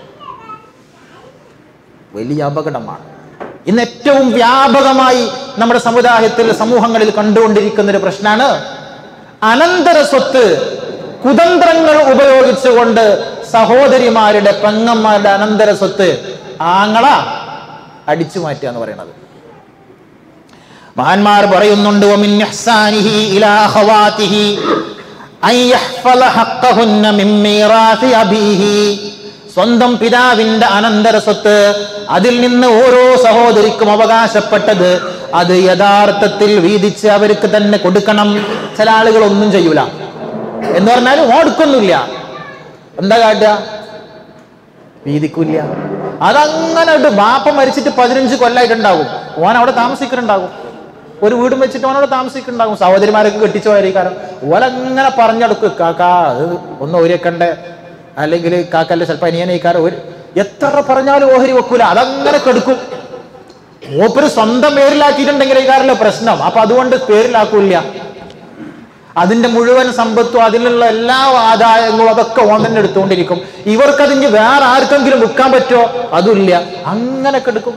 വലിയ അപകടമാണ് ഇന്ന് ഏറ്റവും വ്യാപകമായി നമ്മുടെ സമുദായത്തിൽ സമൂഹങ്ങളിൽ കണ്ടുകൊണ്ടിരിക്കുന്ന ഒരു പ്രശ്നമാണ് അനന്തര സ്വത്ത് കുതന്ത്രങ്ങൾ ഉപയോഗിച്ചുകൊണ്ട് സഹോദരിമാരുടെ പെങ്ങന്മാരുടെ അനന്തര സ്വത്ത് ആങ്ങള അടിച്ചു മാറ്റുക എന്ന് പറയുന്നത് മഹാന്മാർ പറയുന്നുണ്ട് "വമിൻ ഇഹ്സാനിഹി ഇലാ അഖവാതിഹി അൻ യഹ്ഫള ഹഖ്ഖഹുന്ന മിൻ മീറാസി അബീഹി." സ്വന്തം പിതാവിന്റെ അനന്തര സ്വത്ത് അതിൽ നിന്ന് ഓരോ സഹോദരിക്കും അവകാശപ്പെട്ടത് അത് യഥാർത്ഥത്തിൽ വീതിച്ച് അവർക്ക് തന്നെ കൊടുക്കണം ചില ആളുകൾ ഒന്നും ചെയ്യൂല എന്ന് പറഞ്ഞാൽ ഓടുക്കൊന്നുമില്ല എന്താ കാട്ടുക വീതിക്കില്ല അതങ്ങനെ ഒരു ബാപ്പ മരിച്ചിട്ട് പതിനഞ്ച് കൊല്ലായിട്ടുണ്ടാകും ഓൻ അവിടെ താമസിക്കുന്നുണ്ടാകും ഒരു വീടും വെച്ചിട്ട് ഓനവിടെ താമസിക്കുന്നുണ്ടാകും സഹോദരിമാരൊക്കെ കെട്ടിച്ചു പോയിരിക്കാരം ഓലങ്ങനെ പറഞ്ഞെടുക്കും കാക്കാ അത് ഒന്ന് ഓരിയക്കണ്ടേ അല്ലെങ്കിൽ കാക്കല്ലേ ചിലപ്പോൾ അനിയനയിക്കാരം ഒരു എത്ര പറഞ്ഞാലും ഓഹരി വെക്കൂല അതങ്ങനെ കെടുക്കും മൂപ്പര് സ്വന്തം പേരിലാക്കിയിട്ടുണ്ടെങ്കിൽ ഇക്കാരല്ലോ പ്രശ്നം അപ്പൊ അതുകൊണ്ട് പേരിലാക്കൂല അതിന്റെ മുഴുവൻ സമ്പത്തും അതിനുള്ള എല്ലാ ആദായങ്ങളും അതൊക്കെ ഓൻ തന്നെ എടുത്തുകൊണ്ടിരിക്കും ഇവർക്കതിന് വേറെ ആർക്കെങ്കിലും വിൽക്കാൻ പറ്റുമോ അതുമില്ല അങ്ങനെയൊക്കെ എടുക്കും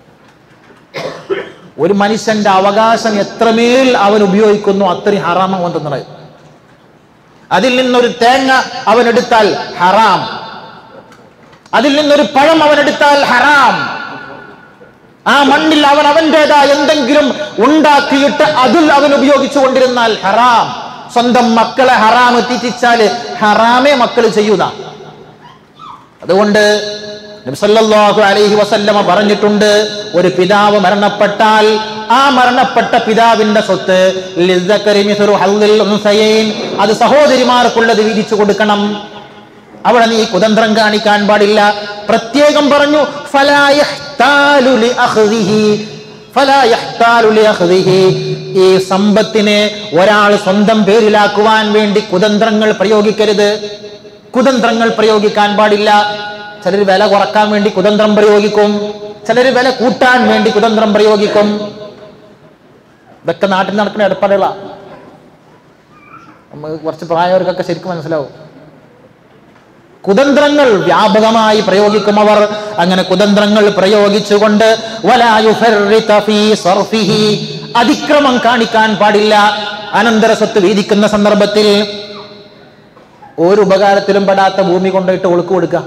ഒരു മനുഷ്യന്റെ അവകാശം എത്രമേൽ അവൻ ഉപയോഗിക്കുന്നു അത്രയും ഹറാം അവൻ തിന്നത് അതിൽ നിന്നൊരു തേങ്ങ അവൻ എടുത്താൽ ഹറാം അതിൽ നിന്നൊരു പഴം അവൻ എടുത്താൽ ഹറാം ആ മണ്ണിൽ അവൻ അവൻ്റെതായ എന്തെങ്കിലും ഉണ്ടാക്കിയിട്ട് അതിൽ അവൻ ഉപയോഗിച്ചു കൊണ്ടിരുന്നാൽ ഹറാം സ്വന്തം മക്കളെ ഹറാം എത്തിച്ചാല് ഹറാമേ മക്കൾ ചെയ്യുക അതുകൊണ്ട് നബിസല്ലല്ലാഹു അലൈഹി വസല്ലമ പറഞ്ഞിട്ടുണ്ട് ഒരു പിതാവ് മരണപ്പെട്ടാൽ ആ മരണപ്പെട്ട പിതാവിന്റെ സ്വത്ത് ലിസ്സക്കരി മിസ്റു ഹള്ളിൽ ഉൻസയൈൻ അത് സഹോദരിമാർക്കുള്ളത് വീതിച്ചു കൊടുക്കണം അവിടെ നീ കുതന്ത്രം കാണിക്കാൻ പാടില്ല പ്രത്യേകം പറഞ്ഞു ഫലാ യഹ്താലു ലി അഖ്ദിഹി ഫലാ യഹ്താലു ലി അഖ്ദിഹി ഈ സമ്പത്തിനെ ഒരാൾ സ്വന്തം പേരിലാക്കുവാൻ വേണ്ടി കുതന്ത്രങ്ങൾ പ്രയോഗിക്കരുത് കുതന്ത്രങ്ങൾ പ്രയോഗിക്കാൻ പാടില്ല ചിലർ വില കുറക്കാൻ വേണ്ടി കുതന്ത്രം പ്രയോഗിക്കും ചിലർ വില കൂട്ടാൻ വേണ്ടി കുതന്ത്രം പ്രയോഗിക്കും ഇതൊക്കെ നാട്ടിൽ നടക്കുന്ന ഏർപ്പാടുകളാ നമുക്ക് കുറച്ച് പ്രായവർക്കൊക്കെ ശരിക്കും മനസ്സിലാവും കുതന്ത്രങ്ങൾ വ്യാപകമായി പ്രയോഗിക്കും അവർ അങ്ങനെ കുതന്ത്രങ്ങൾ പ്രയോഗിച്ചുകൊണ്ട് വലാ യുഫർരിത ഫീ സർഫിഹി. അതിക്രമം കാണിക്കാൻ പാടില്ല അനന്തര സ്വത്ത് വീതിക്കുന്ന സന്ദർഭത്തിൽ ഒരു ഉപകാരത്തിലും പെടാത്ത ഭൂമി കൊണ്ടുപോയിട്ട് ഒളുക്ക് കൊടുക്കുക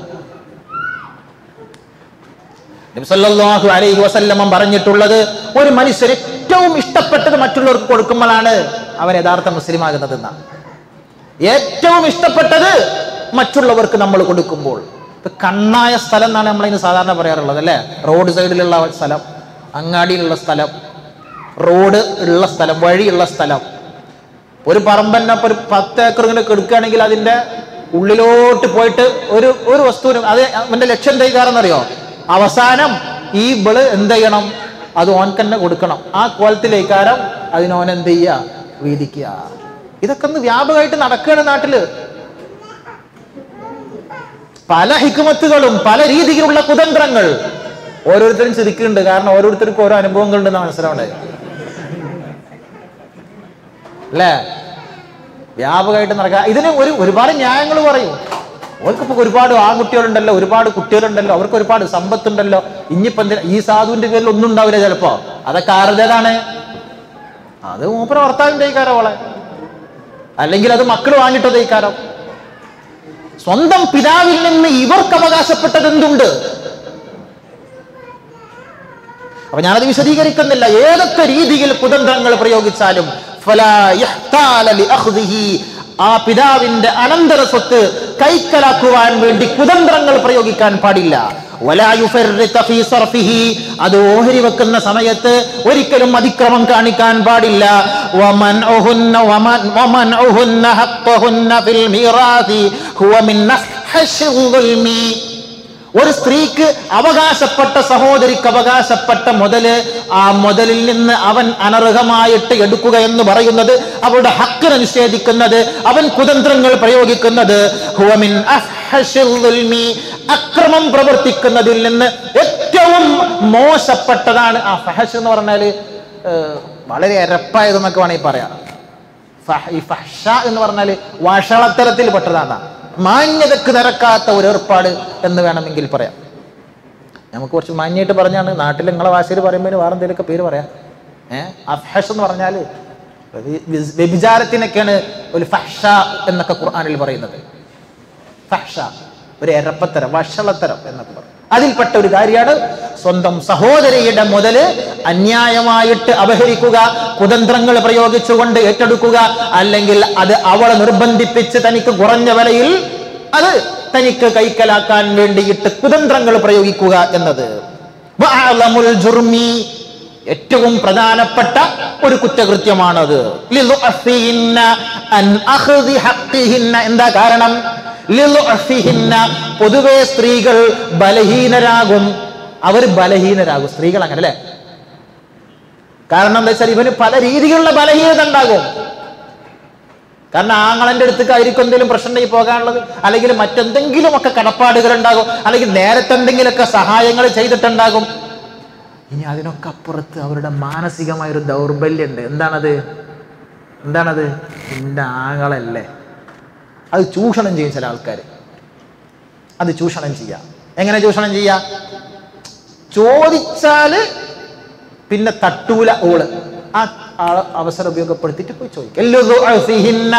നബി സല്ലല്ലാഹു അലൈഹി വസല്ലമ പറഞ്ഞിട്ടുള്ളത് ഒരു മനുഷ്യർ ഏറ്റവും ഇഷ്ടപ്പെട്ടത് മറ്റുള്ളവർക്ക് കൊടുക്കുമ്പോഴാണ് അവൻ യഥാർത്ഥ മുസ്ലിം ആകുന്നത് എന്നാണ് ഏറ്റവും ഇഷ്ടപ്പെട്ടത് മറ്റുള്ളവർക്ക് നമ്മൾ കൊടുക്കുമ്പോൾ ഇപ്പൊ കണ്ണായ സ്ഥലം എന്നാണ് നമ്മളതിന് സാധാരണ പറയാറുള്ളത് അല്ലേ റോഡ് സൈഡിലുള്ള സ്ഥലം അങ്ങാടിയിലുള്ള സ്ഥലം റോഡ് ഉള്ള സ്ഥലം വഴിയുള്ള സ്ഥലം ഒരു പറമ്പന്നെ ഇപ്പൊ ഒരു പത്ത് ഏക്കർ ഇങ്ങനെ കെടുക്കുകയാണെങ്കിൽ അതിന്റെ ഉള്ളിലോട്ട് പോയിട്ട് ഒരു ഒരു വസ്തുവിനും അത് അവന്റെ ലക്ഷ്യം എന്തായിക്കാരെന്നറിയോ അവസാനം ഈ ഇവള് എന്ത് ചെയ്യണം അത് ഓൻ തന്നെ കൊടുക്കണം ആ കോലത്തിലേക്കാരം അതിനോൻ എന്ത് ചെയ്യുക വീതിക്കുക ഇതൊക്കെ ഒന്ന് വ്യാപകമായിട്ട് നടക്കുകയാണ് നാട്ടില് പല ഹിക്കുമത്തുകളും പല രീതിയിലുള്ള കുതന്ത്രങ്ങൾ ഓരോരുത്തരും ചിരിക്കുന്നുണ്ട് കാരണം ഓരോരുത്തർക്കും ഓരോ അനുഭവങ്ങളുണ്ടെന്ന് മനസ്സിലാവണ്ടേ അല്ലേ വ്യാപകമായിട്ട് നടക്കുക ഇതിന് ഒരു ഒരുപാട് ന്യായങ്ങൾ പറയും അവർക്കിപ്പോ ഒരുപാട് ആൺകുട്ടികളുണ്ടല്ലോ ഒരുപാട് കുട്ടികളുണ്ടല്ലോ അവർക്ക് ഒരുപാട് സമ്പത്തുണ്ടല്ലോ ഇനിയിപ്പോ എന്തിനാ ഈ സാധുവിന്റെ പേരിൽ ഒന്നും ഉണ്ടാവില്ല ചിലപ്പോ അതൊക്കെ ആരുടേതാണ് അത് മൂപ്പര ഭർത്താവിന്റെ കൈക്കാരോ അവളെ അല്ലെങ്കിൽ അത് മക്കൾ വാങ്ങിട്ടത് കൈക്കാരം സ്വന്തം പിതാവിൽ നിന്ന് ഇവർക്ക് അവകാശപ്പെട്ടത് എന്തുണ്ട് അപ്പൊ ഞാനത് വിശദീകരിക്കുന്നില്ല ഏതൊക്കെ രീതിയിൽ കുതന്ത്രങ്ങൾ പ്രയോഗിച്ചാലും ഫലാ യഹ്താല ലിഅഖ്ദിഹി. ആ പിതാവിന്റെ അനന്തര സ്വത്ത് കൈക്കലാക്കുവാൻ വേണ്ടി കുതന്ത്രങ്ങൾ പ്രയോഗിക്കാൻ പാടില്ല വലാ യുഫർരിത ഫീ സർഫിഹി അത് ഓഹരി വെക്കുന്ന സമയത്ത് ഒരിക്കലും അതിക്രമം കാണിക്കാൻ പാടില്ല വമൻഉഹുന്ന വമൻ വമൻഉഹുന്ന ഹഖ്ഖുഹുന്ന ഫിൽ മീറാസി ഹുവ മിൻ അഫ്ഹശിൽ ദുൽമി ഒരു സ്ത്രീക്ക് അവകാശപ്പെട്ട സഹോദരിക്ക് അവകാശപ്പെട്ട മുതല് ആ മുതലിൽ നിന്ന് അവൻ അനർഹമായിട്ട് എടുക്കുക എന്ന് പറയുന്നത് അവളുടെ ഹക്കിനെ നിഷേധിക്കുന്നത് അവൻ കുതന്ത്രങ്ങൾ പ്രയോഗിക്കുന്നത് ഹുവമിൻ അഫ്ഹശിൽ ദുൽമി. അക്രമം പ്രവർത്തിക്കുന്നതിൽ നിന്ന് ഏറ്റവും മോശപ്പെട്ടതാണ് ആ ഫഹഷ് എന്ന് പറഞ്ഞാൽ വളരെ എരപ്പായതെന്നൊക്കെ വേണമെങ്കിൽ പറയാം ഫഹ- ഈ ഫഹ്ഷ എന്ന് പറഞ്ഞാൽ വഷളത്തരത്തിൽ പെട്ടതാണ് മാന്യതക്ക് നിരക്കാത്ത ഒരു ഏർപ്പാട് എന്ന് വേണമെങ്കിൽ പറയാം നമുക്ക് കുറച്ച് മാന്യമായിട്ട് പറഞ്ഞാണ് നാട്ടിൽ നിങ്ങളെ ഭാഷയിൽ പറയുമ്പോൾ വേറെ എന്തെങ്കിലുമൊക്കെ പേര് പറയാം ഏഹ് അഫ്ഹഷ് എന്ന് പറഞ്ഞാൽ വ്യഭിചാരത്തിനൊക്കെയാണ് ഒരു ഫഹ്ഷ എന്നൊക്കെ ഖുർആനിൽ പറയുന്നത് ഫഹ്ഷ ഒരു എരപ്പത്തരം വഷളത്തരം എന്നൊക്കെ പറയും അതിൽപ്പെട്ട ഒരു കാര്യമാണ് സ്വന്തം സഹോദരിയുടെ മുതല് അന്യായമായിട്ട് അപഹരിക്കുക കുതന്ത്രങ്ങൾ പ്രയോഗിച്ചുകൊണ്ട് ഏറ്റെടുക്കുക അല്ലെങ്കിൽ അത് അവളെ നിർബന്ധിപ്പിച്ച് തനിക്ക് കുറഞ്ഞ വിലയിൽ അത് തനിക്ക് കൈക്കലാക്കാൻ വേണ്ടിയിട്ട് കുതന്ത്രങ്ങൾ പ്രയോഗിക്കുക എന്നത് വഅലമുൽ ജുർമി ഏറ്റവും പ്രധാനപ്പെട്ട ഒരു കുറ്റകൃത്യമാണത് ലിളുഅഫിഹിന്ന അൻ അഖ്ദി ഹഖ്ഖിഹിന്ന എന്താ കാരണം ലിളുഅഫിഹിന്ന പൊതുവെ സ്ത്രീകൾ ബലഹീനരാകും അവർ ബലഹീനരാകും സ്ത്രീകൾ അങ്ങനെ അല്ലേ കാരണം എന്താ വെച്ചാൽ ഇവന് പല രീതിയിലുള്ള ബലഹീനത ഉണ്ടാകും കാരണം ആങ്ങളന്റെ അടുത്തേക്ക് ആയിരിക്കും എന്തെങ്കിലും പ്രശ്നം ഉണ്ടെങ്കിൽ പോകാനുള്ളത് അല്ലെങ്കിൽ മറ്റെന്തെങ്കിലും ഒക്കെ കടപ്പാടുകൾ ഉണ്ടാകും അല്ലെങ്കിൽ നേരത്തെ എന്തെങ്കിലുമൊക്കെ സഹായങ്ങൾ ചെയ്തിട്ടുണ്ടാകും ഇനി അതിനൊക്കെ അപ്പുറത്ത് അവരുടെ മാനസികമായ ഒരു ദൗർബല്യമുണ്ട് എന്താണത് എന്താണത് എൻ്റെ ആങ്ങളല്ലേ അത് ചൂഷണം ചെയ്യും ചില ആൾക്കാർ അത് ചൂഷണം ചെയ്യാം എങ്ങനെ ചൂഷണം ചെയ്യാം ചോദിച്ചാല് പിന്നെ തട്ടൂല ഓള് ആ ആളെ അവസരം ഉപയോഗപ്പെടുത്തിയിട്ട് പോയി ചോദിക്കും എല്ലുദുഅഫിഹിന്ന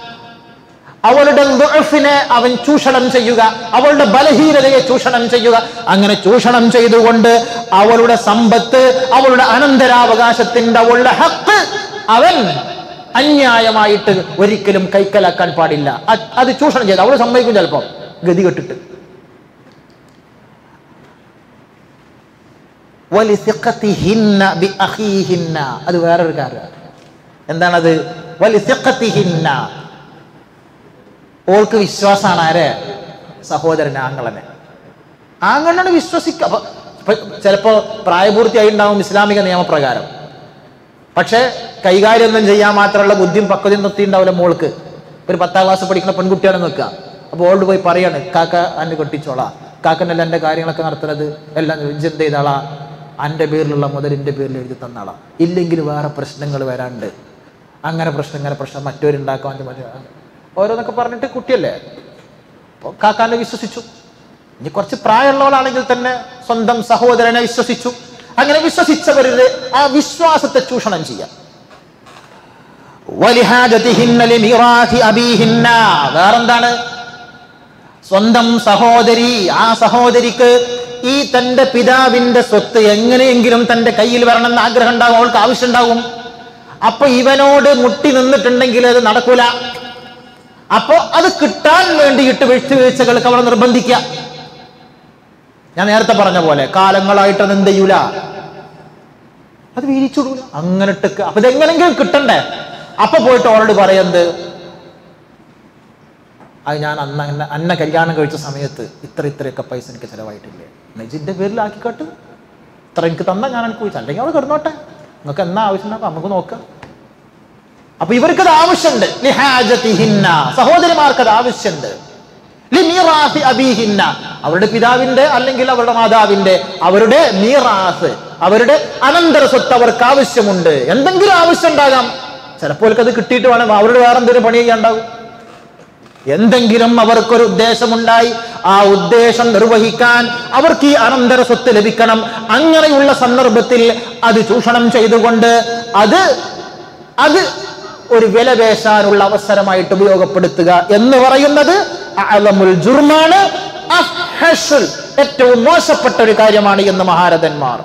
അവളുടെ ദുഅഫിനെ അവൻ ചൂഷണം ചെയ്യുക അവളുടെ ബലഹീനതയെ ചൂഷണം ചെയ്യുക അങ്ങനെ ചൂഷണം ചെയ്തുകൊണ്ട് അവളുടെ സമ്പത്ത് അവളുടെ അനന്തരാവകാശത്തിന്റെ അവളുടെ ഹക്ക് അവൻ അന്യായമായിട്ട് ഒരിക്കലും കൈക്കലാക്കാൻ പാടില്ല അത് അത് ചൂഷണം ചെയ്ത് അവള് സമ്മതിക്കും ചിലപ്പം ഗതി കെട്ടിട്ട് വലിസിഖത്തിഹിന്ന ബിഅഖീഹിന്ന. അത് വേറൊരു കാര്യമാണ് എന്താണത് വലിസിഖത്തിഹിന്ന. ഓൾക്ക് വിശ്വാസമാണ് ആരെ സഹോദരൻ ആങ്ങളനെ ആങ്ങളനെ വിശ്വസിക്കുക അപ്പൊ ഇപ്പൊ ചിലപ്പോ പ്രായപൂർത്തിയായി ഉണ്ടാവും ഇസ്ലാമിക നിയമപ്രകാരം പക്ഷെ കൈകാര്യം ഒന്നും ചെയ്യാൻ മാത്രമുള്ള ബുദ്ധിയും പക്വതയും നിർത്തിയിട്ടുണ്ടാവില്ല മോൾക്ക് ഒരു പത്താം ക്ലാസ് പഠിക്കുന്ന പെൺകുട്ടിയാണ് നിൽക്കുക അപ്പോൾ ഓൾഡ് പോയി പറയാണ് കാക്ക അന്നെ കെട്ടിച്ചോളാ കാക്കനല്ല എൻ്റെ കാര്യങ്ങളൊക്കെ നടത്തുന്നത് എല്ലാം എന്ത് ചെയ്താളാ എൻ്റെ പേരിലുള്ള മുതൽ എൻ്റെ പേരിൽ എഴുതി തന്നാളാ ഇല്ലെങ്കിൽ വേറെ പ്രശ്നങ്ങൾ വരാണ്ട് അങ്ങനെ പ്രശ്നം ഇങ്ങനെ പ്രശ്നം മറ്റവരുണ്ടാക്കാൻ മറ്റേ ഓരോന്നൊക്കെ പറഞ്ഞിട്ട് കുട്ടിയല്ലേ അപ്പോൾ കാക്കാനെ വിശ്വസിച്ചു ഇനി കുറച്ച് പ്രായമുള്ളവളാണെങ്കിൽ തന്നെ സ്വന്തം സഹോദരനെ വിശ്വസിച്ചു അങ്ങനെ വിശ്വസിച്ചവരുടെ ആ വിശ്വാസത്തെ ചൂഷണം ചെയ്യാം വലിഹാജതിഹിന്ന ലിമിറാഥി അബീഹിന്ന. വേറെന്താണ് സ്വന്തം സഹോദരി ആ സഹോദരിക്ക് ഈ തന്റെ പിതാവിന്റെ സ്വത്ത് എങ്ങനെയെങ്കിലും തന്റെ കയ്യിൽ വരണമെന്ന് ആഗ്രഹം ഉണ്ടാകും അവൾക്ക് ആവശ്യം ഉണ്ടാകും അപ്പൊ ഇവനോട് മുട്ടി നിന്നിട്ടുണ്ടെങ്കിൽ അത് നടക്കൂല അപ്പോ അത് കിട്ടാൻ വേണ്ടിയിട്ട് വീഴ്ചകൾക്ക് അവളെ നിർബന്ധിക്കുക ഞാൻ നേരത്തെ പറഞ്ഞ പോലെ കാലങ്ങളായിട്ട് അത് എന്ത് ചെയ്യൂല അത് വീരിച്ചുടൂല അങ്ങനെ ഇട്ടൊക്കെ അപ്പൊ ഇതെങ്ങനെങ്കിലും കിട്ടണ്ടേ അപ്പൊ പോയിട്ട് അവളോട് പറയുന്നത് അത് ഞാൻ അന്ന് അന്ന അന്ന കല്യാണം കഴിച്ച സമയത്ത് ഇത്ര ഇത്രയൊക്കെ പൈസ എനിക്ക് ചിലവായിട്ടില്ലേ നെജിന്റെ പേരിൽ ആക്കിക്കോട്ട് ഇത്ര എനിക്ക് തന്നാ ഞാൻ എനിക്ക് ചോദിച്ചു അല്ലെങ്കിൽ അവൾ കിടന്നോട്ടെ നിങ്ങൾക്ക് എന്നാ ആവശ്യം ഉണ്ടാവും നമുക്ക് നോക്കാം അപ്പൊ ഇവർക്ക് അത് ആവശ്യമുണ്ട് ലിഹാജതിഹിന്ന. സഹോദരിമാർക്ക് അത് ആവശ്യമുണ്ട് ലിമീറാസി അബീഹിന്ന. അവരുടെ പിതാവിന്റെ അല്ലെങ്കിൽ അവരുടെ മാതാവിന്റെ അവരുടെ മീറാസ് അവരുടെ അനന്തര സ്വത്ത് അവർക്ക് ആവശ്യമുണ്ട് എന്തെങ്കിലും ആവശ്യം ഉണ്ടാകാം ചിലപ്പോൾ അത് കിട്ടിയിട്ട് വേണം അവരുടെ വേറെ എന്തെങ്കിലും പണി ചെയ്യാണ്ടാവും എന്തെങ്കിലും അവർക്കൊരു ഉദ്ദേശമുണ്ടായി ആ ഉദ്ദേശം നിർവഹിക്കാൻ അവർക്ക് ഈ അനന്തര സ്വത്ത് ലഭിക്കണം അങ്ങനെയുള്ള സന്ദർഭത്തിൽ അത് ചൂഷണം ചെയ്തുകൊണ്ട് അത് അത് ഒരു വില പേശാനുള്ള അവസരമായിട്ട് ഉപയോഗപ്പെടുത്തുക എന്ന് പറയുന്നത് അഅലമുൽ ജുർമാണ് അഫ്ഹഷുൽ ഏറ്റവും മോശപ്പെട്ട ഒരു കാര്യമാണ് എന്ന് മഹാരഥന്മാർ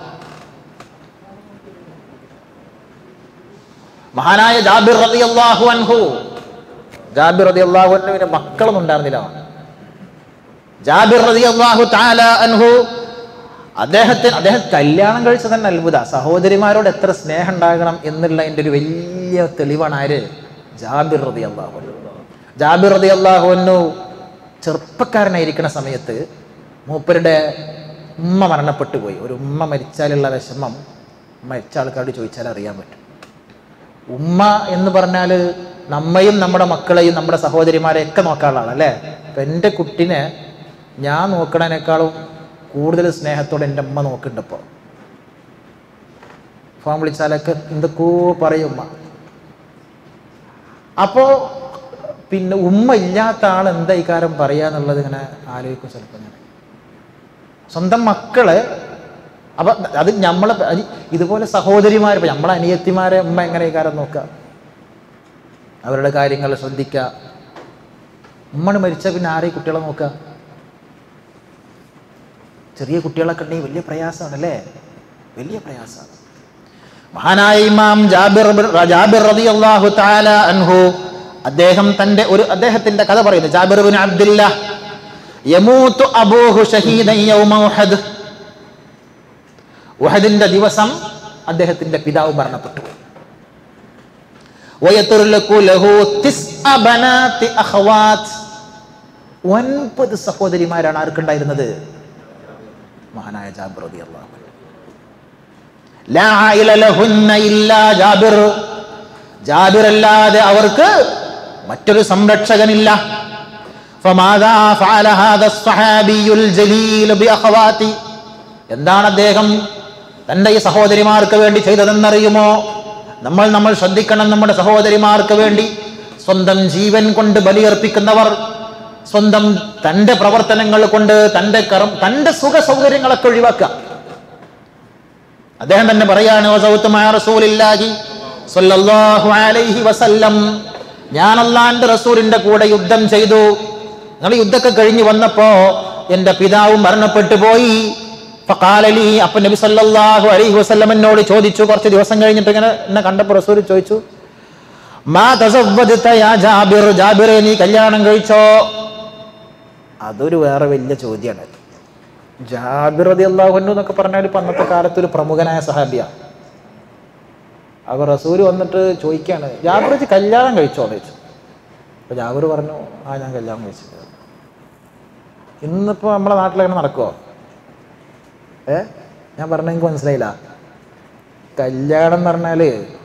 മഹാനായ ജാബിർ റളിയല്ലാഹു അൻഹു ജാബിർ റളിയല്ലാഹു അൻഹുവിന് മക്കളൊന്നും ഉണ്ടായിരുന്നില്ല ജാബിർ റളിയല്ലാഹു തആല അൻഹു അദ്ദേഹത്തിന് അദ്ദേഹം കല്യാണം കഴിച്ചത് തന്നെ അത്ഭുത സഹോദരിമാരോട് എത്ര സ്നേഹം ഉണ്ടാകണം എന്നുള്ളതിൻ്റെ ഒരു വലിയ തെളിവാണ് ആര് ജാബിർ റതി അള്ളാഹു ജാബിർ റതി അള്ളാഹുവിനു ചെറുപ്പക്കാരനായിരിക്കുന്ന സമയത്ത് മൂപ്പരുടെ ഉമ്മ മരണപ്പെട്ടു പോയി ഒരു ഉമ്മ മരിച്ചാലുള്ള വിഷമം മരിച്ച ആൾക്കാരോട് ചോദിച്ചാൽ അറിയാൻ പറ്റും ഉമ്മ എന്ന് പറഞ്ഞാൽ നമ്മയും നമ്മുടെ മക്കളെയും നമ്മുടെ സഹോദരിമാരെയൊക്കെ നോക്കാനുള്ള ആളല്ലേ അപ്പം എൻ്റെ കുട്ടിനെ ഞാൻ നോക്കണതിനേക്കാളും കൂടുതൽ സ്നേഹത്തോടെ എൻ്റെ അമ്മ നോക്കുന്നുണ്ട് ഇപ്പോൾ ഫോൺ വിളിച്ചാലൊക്കെ എന്തൊക്കെയോ പറയും ഉമ്മ അപ്പോൾ പിന്നെ ഉമ്മ ഇല്ലാത്ത ആൾ എന്താ ഇക്കാരം പറയുക എന്നുള്ളത് ഇങ്ങനെ ആലോചിക്കും ചിലപ്പോൾ ഞാൻ സ്വന്തം മക്കള് അപ്പൊ അത് നമ്മളെ അത് ഇതുപോലെ സഹോദരിമാർ ഇപ്പൊ നമ്മളെ അനിയത്തിമാരെ ഉമ്മ എങ്ങനെ ഇക്കാരം നോക്കുക അവരുടെ കാര്യങ്ങൾ ശ്രദ്ധിക്കുക ഉമ്മണ് മരിച്ച പിന്നെ ആരെയും കുട്ടികളെ നോക്കുക ചെറിയ കുട്ടികളൊക്കെ ഉണ്ടെങ്കിൽ വലിയ പ്രയാസമാണ് അല്ലേ വലിയ പ്രയാസമാണ് മഹാനായ ഇമാം ജാബിർ ബിൻ- ജാബിർ റളിയല്ലാഹു തആല അൻഹു അദ്ദേഹം തന്റെ ഒരു അദ്ദേഹത്തിന്റെ കഥ പറയുന്നു ജാബിർ ബിൻ അബ്ദുല്ല യമൂത്തു അബൂഹു ഷഹീദൻ യൗമ ഉഹദ് ഉഹദിന്റെ ദിവസം അദ്ദേഹത്തിന്റെ പിതാവ് മരണപ്പെട്ടു വയത്തുർലക്കു ലഹു തിസ്അ ബനാത്തി അഖവാത്ത് ഒൻപത് സഹോദരിമാരാണ് ആർക്കുണ്ടായിരുന്നത് മഹാനായ ജാബിർ റളിയല്ലാഹു അൻഹു ലാ ആയില ലഹുന്ന ഇല്ലാ ജാബിർ ജാബിർ അല്ലാതെ അവർക്ക് മറ്റൊരു സംരക്ഷകനില്ല فماذا فعل هذا الصحابي الجليل بأخواتي എന്താണ് അദ്ദേഹം തൻ്റെ ഈ സഹോദരിമാർക്ക് വേണ്ടി ചെയ്തതെന്നറിയുമോ നമ്മൾ നമ്മൾ ശ്രദ്ധിക്കണം നമ്മുടെ സഹോദരിമാർക്ക് വേണ്ടി സ്വന്തം ജീവൻ കൊണ്ട് ബലിയർപ്പിക്കുന്നവർ സ്വന്തം തൻ്റെ പ്രവർത്തനങ്ങൾ കൊണ്ട് തൻ്റെ കറം തൻ്റെ സുഖ സൗകര്യങ്ങളൊക്കെ ഒഴിവാക്കുക അദ്ദേഹം തന്നെ പറയാണ് വസൗത്തുമായ റസൂലില്ലാഹി സ്വല്ലല്ലാഹു അലൈഹി വസല്ലം ഞാൻ അള്ളാന്റെ റസൂലിന്റെ കൂടെ യുദ്ധം ചെയ്തു നിങ്ങൾ യുദ്ധമൊക്കെ കഴിഞ്ഞ് വന്നപ്പോ എൻ്റെ പിതാവ് മരണപ്പെട്ടു പോയി ഫഖാലലി അപ്പൊ നബി സല്ലല്ലാഹു അലൈഹി വസല്ലം എന്നോട് ചോദിച്ചു കുറച്ച് ദിവസം കഴിഞ്ഞിട്ട് ഇങ്ങനെ എന്നെ കണ്ടപ്പോൾ റസൂൽ ചോദിച്ചു മാ തസവ്വജ്ത യാ ജാബിർ ജാബിറെ നീ കല്യാണം കഴിച്ചോ അതൊരു വേറെ വലിയ ചോദ്യമാണ് ജാബിർ റതി അള്ളാഹുന്നു എന്നൊക്കെ പറഞ്ഞാൽ ഇപ്പം അന്നത്തെ കാലത്ത് ഒരു പ്രമുഖനായ സഹാബിയ അപ്പോൾ റസൂൽ വന്നിട്ട് ചോദിക്കുകയാണ് ജാബിർ വെച്ച് കല്യാണം കഴിച്ചോ എന്ന് ചോദിച്ചു അപ്പോൾ ജാബിർ പറഞ്ഞു ആ ഞാൻ കല്യാണം കഴിച്ചു ഇന്നിപ്പോൾ നമ്മളെ നാട്ടിലങ്ങനെ നടക്കുമോ ഏ ഞാൻ പറഞ്ഞ എനിക്ക് മനസ്സിലായില്ല കല്യാണം എന്ന് പറഞ്ഞാൽ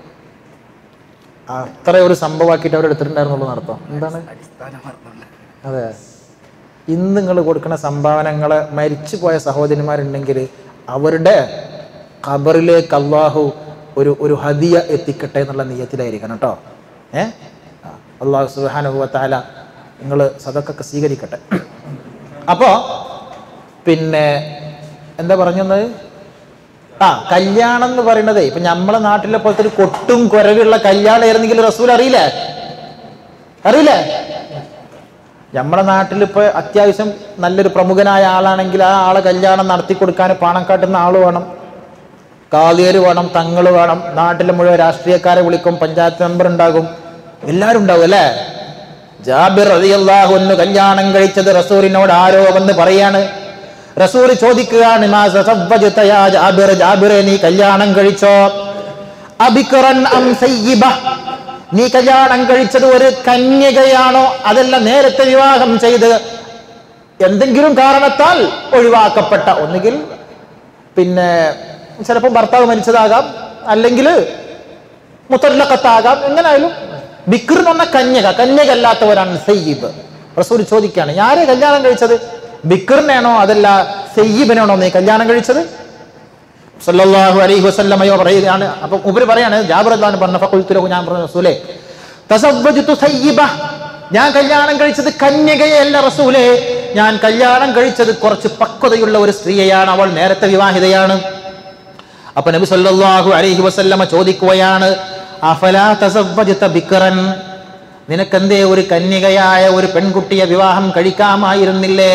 അത്ര ഒരു സംഭവമാക്കിയിട്ട് അവർ എടുത്തിട്ടുണ്ടായിരുന്നുള്ളൂ നടത്താം എന്താണ് അതെ ഇന്ന് നിങ്ങൾ കൊടുക്കുന്ന സംഭാവനകളെ മരിച്ചു പോയ സഹോദരിമാരുണ്ടെങ്കിൽ അവരുടെ ഖബറിലേക്ക് അള്ളാഹു ഒരു ഒരു ഹദിയ എത്തിക്കട്ടെ എന്നുള്ള നീയത്തിലായിരിക്കണം കേട്ടോ ഏ ആ, അള്ളാഹു സുഹാനുഭവത്താല നിങ്ങൾ സതൊക്കെ സ്വീകരിക്കട്ടെ അപ്പോൾ പിന്നെ എന്താ പറഞ്ഞത് ആ കല്യാണം എന്ന് പറയുന്നത് ഇപ്പൊ നമ്മളെ നാട്ടിലെ പോലത്തെ ഒരു കൊട്ടും കുരവുള്ള കല്യാണമായിരുന്നെങ്കിൽ റസൂൽ അറിയില്ലേ അറിയില്ലേ നമ്മുടെ നാട്ടിൽ ഇപ്പൊ അത്യാവശ്യം നല്ലൊരു പ്രമുഖനായ ആളാണെങ്കിൽ ആ ആളെ കല്യാണം നടത്തി കൊടുക്കാൻ പണം കാട്ടുന്ന ആള് വേണം കാതിയര് വേണം തങ്ങൾ വേണം നാട്ടിലെ മുഴുവൻ രാഷ്ട്രീയക്കാരെ വിളിക്കും പഞ്ചായത്ത് മെമ്പർ ഉണ്ടാകും എല്ലാവരും ഉണ്ടാവും അല്ലേ ജാബിർ റളിയല്ലാഹുവിന് കല്യാണം കഴിച്ചത് റസൂലിനോട് ആരോ വന്ന് പറയാണ് റസൂൽ ചോദിക്കുകയാണ് "മാ സസവ്വജ്ത യാ ജാബിർ ജാബിറെ നീ കല്യാണം കഴിച്ചോ അബിക്റൻ അം സയ്യിബ നീ കല്യാണം കഴിച്ചത് ഒരു കന്യകയാണോ അതല്ല നേരത്തെ വിവാഹം ചെയ്ത് എന്തെങ്കിലും കാരണത്താൽ ഒഴിവാക്കപ്പെട്ട ഒന്നുകിൽ പിന്നെ ചിലപ്പോൾ ഭർത്താവ് മരിച്ചതാകാം അല്ലെങ്കിൽ മുത്തല്ലക്കത്താകാം എങ്ങനായാലും ബിക്ർ എന്ന് പറഞ്ഞ കന്യക കന്യക അല്ലാത്തവരാണ് സയ്യിബ് റസൂൽ ചോദിക്കുകയാണ് ഞാരെ കല്യാണം കഴിച്ചത് ബിക്റിനെയാണോ അതല്ല സയ്യിബിനാണോ നീ കല്യാണം കഴിച്ചത് സല്ലല്ലാഹു അലൈഹി വസല്ലമയോ പറയുകയാണ് അപ്പം ഉപരി പറയാണ് ജാബിർ അല്ലാന്ന് പറഞ്ഞ ഫഖുൽത്തുലഹു ഞാൻ പറഞ്ഞു റസൂലേ തസവ്വജ്തു സയ്യിബ ഞാൻ കല്യാണം കഴിച്ചത് കന്യകയല്ല റസൂലേ ഞാൻ കല്യാണം കഴിച്ചത് കുറച്ച് പക്വതയുള്ള ഒരു സ്ത്രീയെയാണ് അവൾ നേരത്തെ വിവാഹിതയാണ് അപ്പൊ നബി സല്ലല്ലാഹു അലൈഹി വസല്ലമ ചോദിക്കുകയാണ് അഫലാ തസവ്വജ്ത ബിക്റൻ നിനക്കെന്തേ ഒരു കന്യകയായ ഒരു പെൺകുട്ടിയെ വിവാഹം കഴിക്കാമായിരുന്നില്ലേ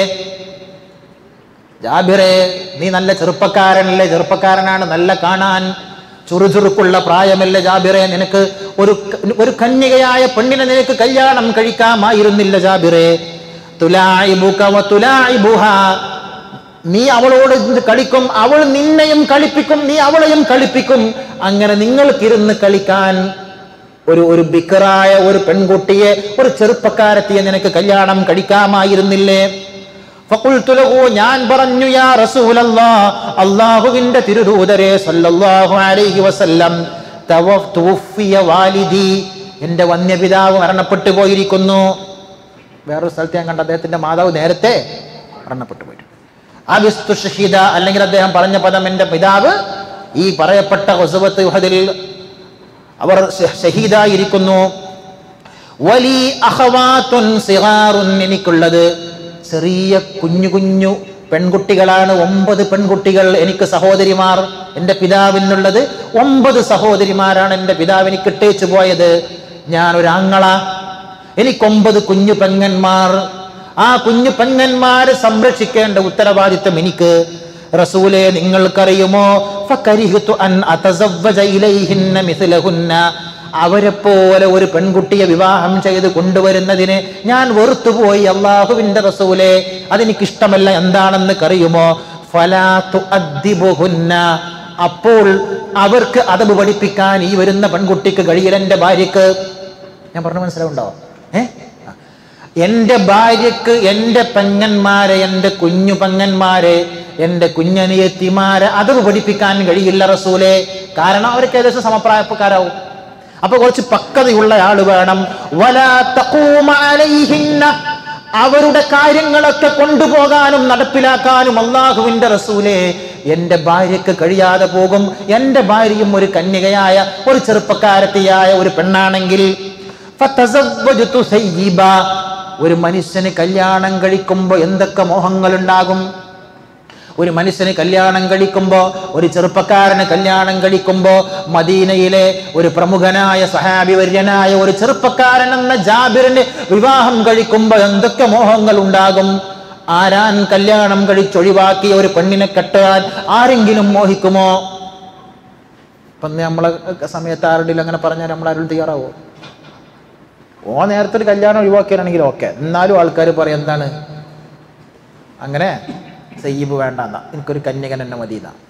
ജാബിറെ നീ നല്ല ചെറുപ്പക്കാരനല്ലേ ചെറുപ്പക്കാരനാണ് നല്ല കാണാൻ ചുറുചുറുക്കുള്ള പ്രായമല്ലേ ജാബിറെ നിനക്ക് ഒരു ഒരു കന്യകയായ പെണ്ണിനെ നിനക്ക് കല്യാണം കഴിക്കാമായിരുന്നില്ല ജാബിറെ തുലായിബുക വ തുലായിബുഹ നീ അവളോട് ഇരുന്ന് കളിക്കും അവൾ നിന്നെയും കളിപ്പിക്കും നീ അവളെയും കളിപ്പിക്കും അങ്ങനെ നിങ്ങൾക്കിരുന്ന് കളിക്കാൻ ഒരു ഒരു ബിക്കറായ ഒരു പെൺകുട്ടിയെ ഒരു ചെറുപ്പക്കാരത്തിയെ നിനക്ക് കല്യാണം കഴിക്കാമായിരുന്നില്ലേ ഫഖുൽതു ലഹു ഞാൻ പറഞ്ഞു യാ റസൂലല്ലാ അല്ലാഹുവിന്റെ തിരുദൂതരെ സല്ലല്ലാഹു അലൈഹി വസല്ലം തവ- തുവഫിയ വാലിദി എൻ്റെ വന്യപിതാവ് മരണപ്പെട്ടു പോയിരിക്കുന്നു വേറൊരു സ്ഥലത്ത് ഞാൻ കണ്ട അദ്ദേഹത്തിന്റെ മാതാവ് നേരത്തെ മരണപ്പെട്ടു പോയിട്ടുണ്ട് അബിസ്തു ഷഹീദ അല്ലെങ്കിൽ അദ്ദേഹം പറഞ്ഞ പദം എൻ്റെ പിതാവ് ഈ പറയപ്പെട്ട ഹുസബത്ത് യുഹദിൽ അവർ ഷ- ഷഹീദായിരിക്കുന്നു വലി അഹവാത്തുൻ സിഗാറുൻ എനിക്കുള്ളത് ചെറിയ കുഞ്ഞു കുഞ്ഞു പെൺകുട്ടികളാണ് ഒമ്പത് പെൺകുട്ടികൾ എനിക്ക് സഹോദരിമാർ എൻ്റെ പിതാവിനുള്ളത് ഒമ്പത് സഹോദരിമാരാണ് എൻ്റെ പിതാവ് എനിക്ക് ഇട്ടേച്ചു പോയത് ഞാൻ ഒരു ആങ്ങള എനിക്ക് ഒമ്പത് കുഞ്ഞു പെങ്ങന്മാർ ആ കുഞ്ഞു പെങ്ങന്മാരെ സംരക്ഷിക്കേണ്ട ഉത്തരവാദിത്വം എനിക്ക് റസൂലെ നിങ്ങൾക്കറിയുമോ ഫകരിഹ്തു അൻ അതസവ്വജ ഇലൈഹിന്ന മിഥ്ലഹുന്ന അവരെ പോലെ ഒരു പെൺകുട്ടിയെ വിവാഹം ചെയ്ത് കൊണ്ടുവരുന്നതിന് ഞാൻ വെറുത്തുപോയി അള്ളാഹുവിന്റെ റസൂലെ അതെനിക്കിഷ്ടമല്ല എന്താണെന്ന് കറിയുമോ ഫലാത്തു അദ്ദിബുഹുന്ന അപ്പോൾ അവർക്ക് അതബ് പഠിപ്പിക്കാൻ ഈ വരുന്ന പെൺകുട്ടിക്ക് കഴിയില്ല എൻ്റെ ഭാര്യക്ക് ഞാൻ പറഞ്ഞ മനസ്സിലാവുണ്ടോ ഏ ആ. എൻ്റെ ഭാര്യക്ക് എൻ്റെ പെങ്ങന്മാരെ എൻ്റെ കുഞ്ഞു പെങ്ങന്മാരെ എൻ്റെ കുഞ്ഞനിയത്തിമാരെ അത് പഠിപ്പിക്കാൻ കഴിയില്ല റസൂലെ കാരണം അവർക്ക് ഏകദേശം സമപ്രായക്കാരാവും അപ്പൊ കുറച്ച് പക്വതയുള്ള ആള് വേണം വലാ തഖൂമ അലൈഹിന്ന അവരുടെ കാര്യങ്ങളൊക്കെ കൊണ്ടുപോകാനും നടപ്പിലാക്കാനും അള്ളാഹുവിന്റെ റസൂലെ എൻ്റെ ഭാര്യക്ക് കഴിയാതെ പോകും എൻ്റെ ഭാര്യയും ഒരു കന്യകയായ ഒരു ചെറുപ്പക്കാരത്തിയായ ഒരു പെണ്ണാണെങ്കിൽ ഫതസവ്വജ്തു സയ്യിബ. ഒരു മനുഷ്യന് കല്യാണം കഴിക്കുമ്പോൾ എന്തൊക്കെ മോഹങ്ങൾ ഉണ്ടാകും ഒരു മനുഷ്യന് കല്യാണം കഴിക്കുമ്പോൾ ഒരു ചെറുപ്പക്കാരന് കല്യാണം കഴിക്കുമ്പോൾ മദീനയിലെ ഒരു പ്രമുഖനായ സഹാബിവര്യനായ ഒരു ചെറുപ്പക്കാരൻ എന്ന ജാബിറിന് വിവാഹം കഴിക്കുമ്പോൾ എന്തൊക്കെ മോഹങ്ങൾ ഉണ്ടാകും ആരാൻ കല്യാണം കഴിച്ചൊഴിവാക്കിയ ഒരു പെണ്ണിനെ കെട്ടാൻ ആരെങ്കിലും മോഹിക്കുമോ ഇപ്പം നമ്മളെ സമയത്ത് ആരുടെയും അങ്ങനെ പറഞ്ഞാൽ നമ്മൾ ആരും തയ്യാറാവോ ഓ നേരത്തെ ഒരു കല്യാണം ഒഴിവാക്കിയാണെങ്കിൽ ഓക്കെ എന്നാലും ആൾക്കാർ പറയും എന്താണ് അങ്ങനെ സയ്യിബ് വേണ്ട എന്നാ എനിക്കൊരു കന്യകൻ എന്നെ മതി എന്നാ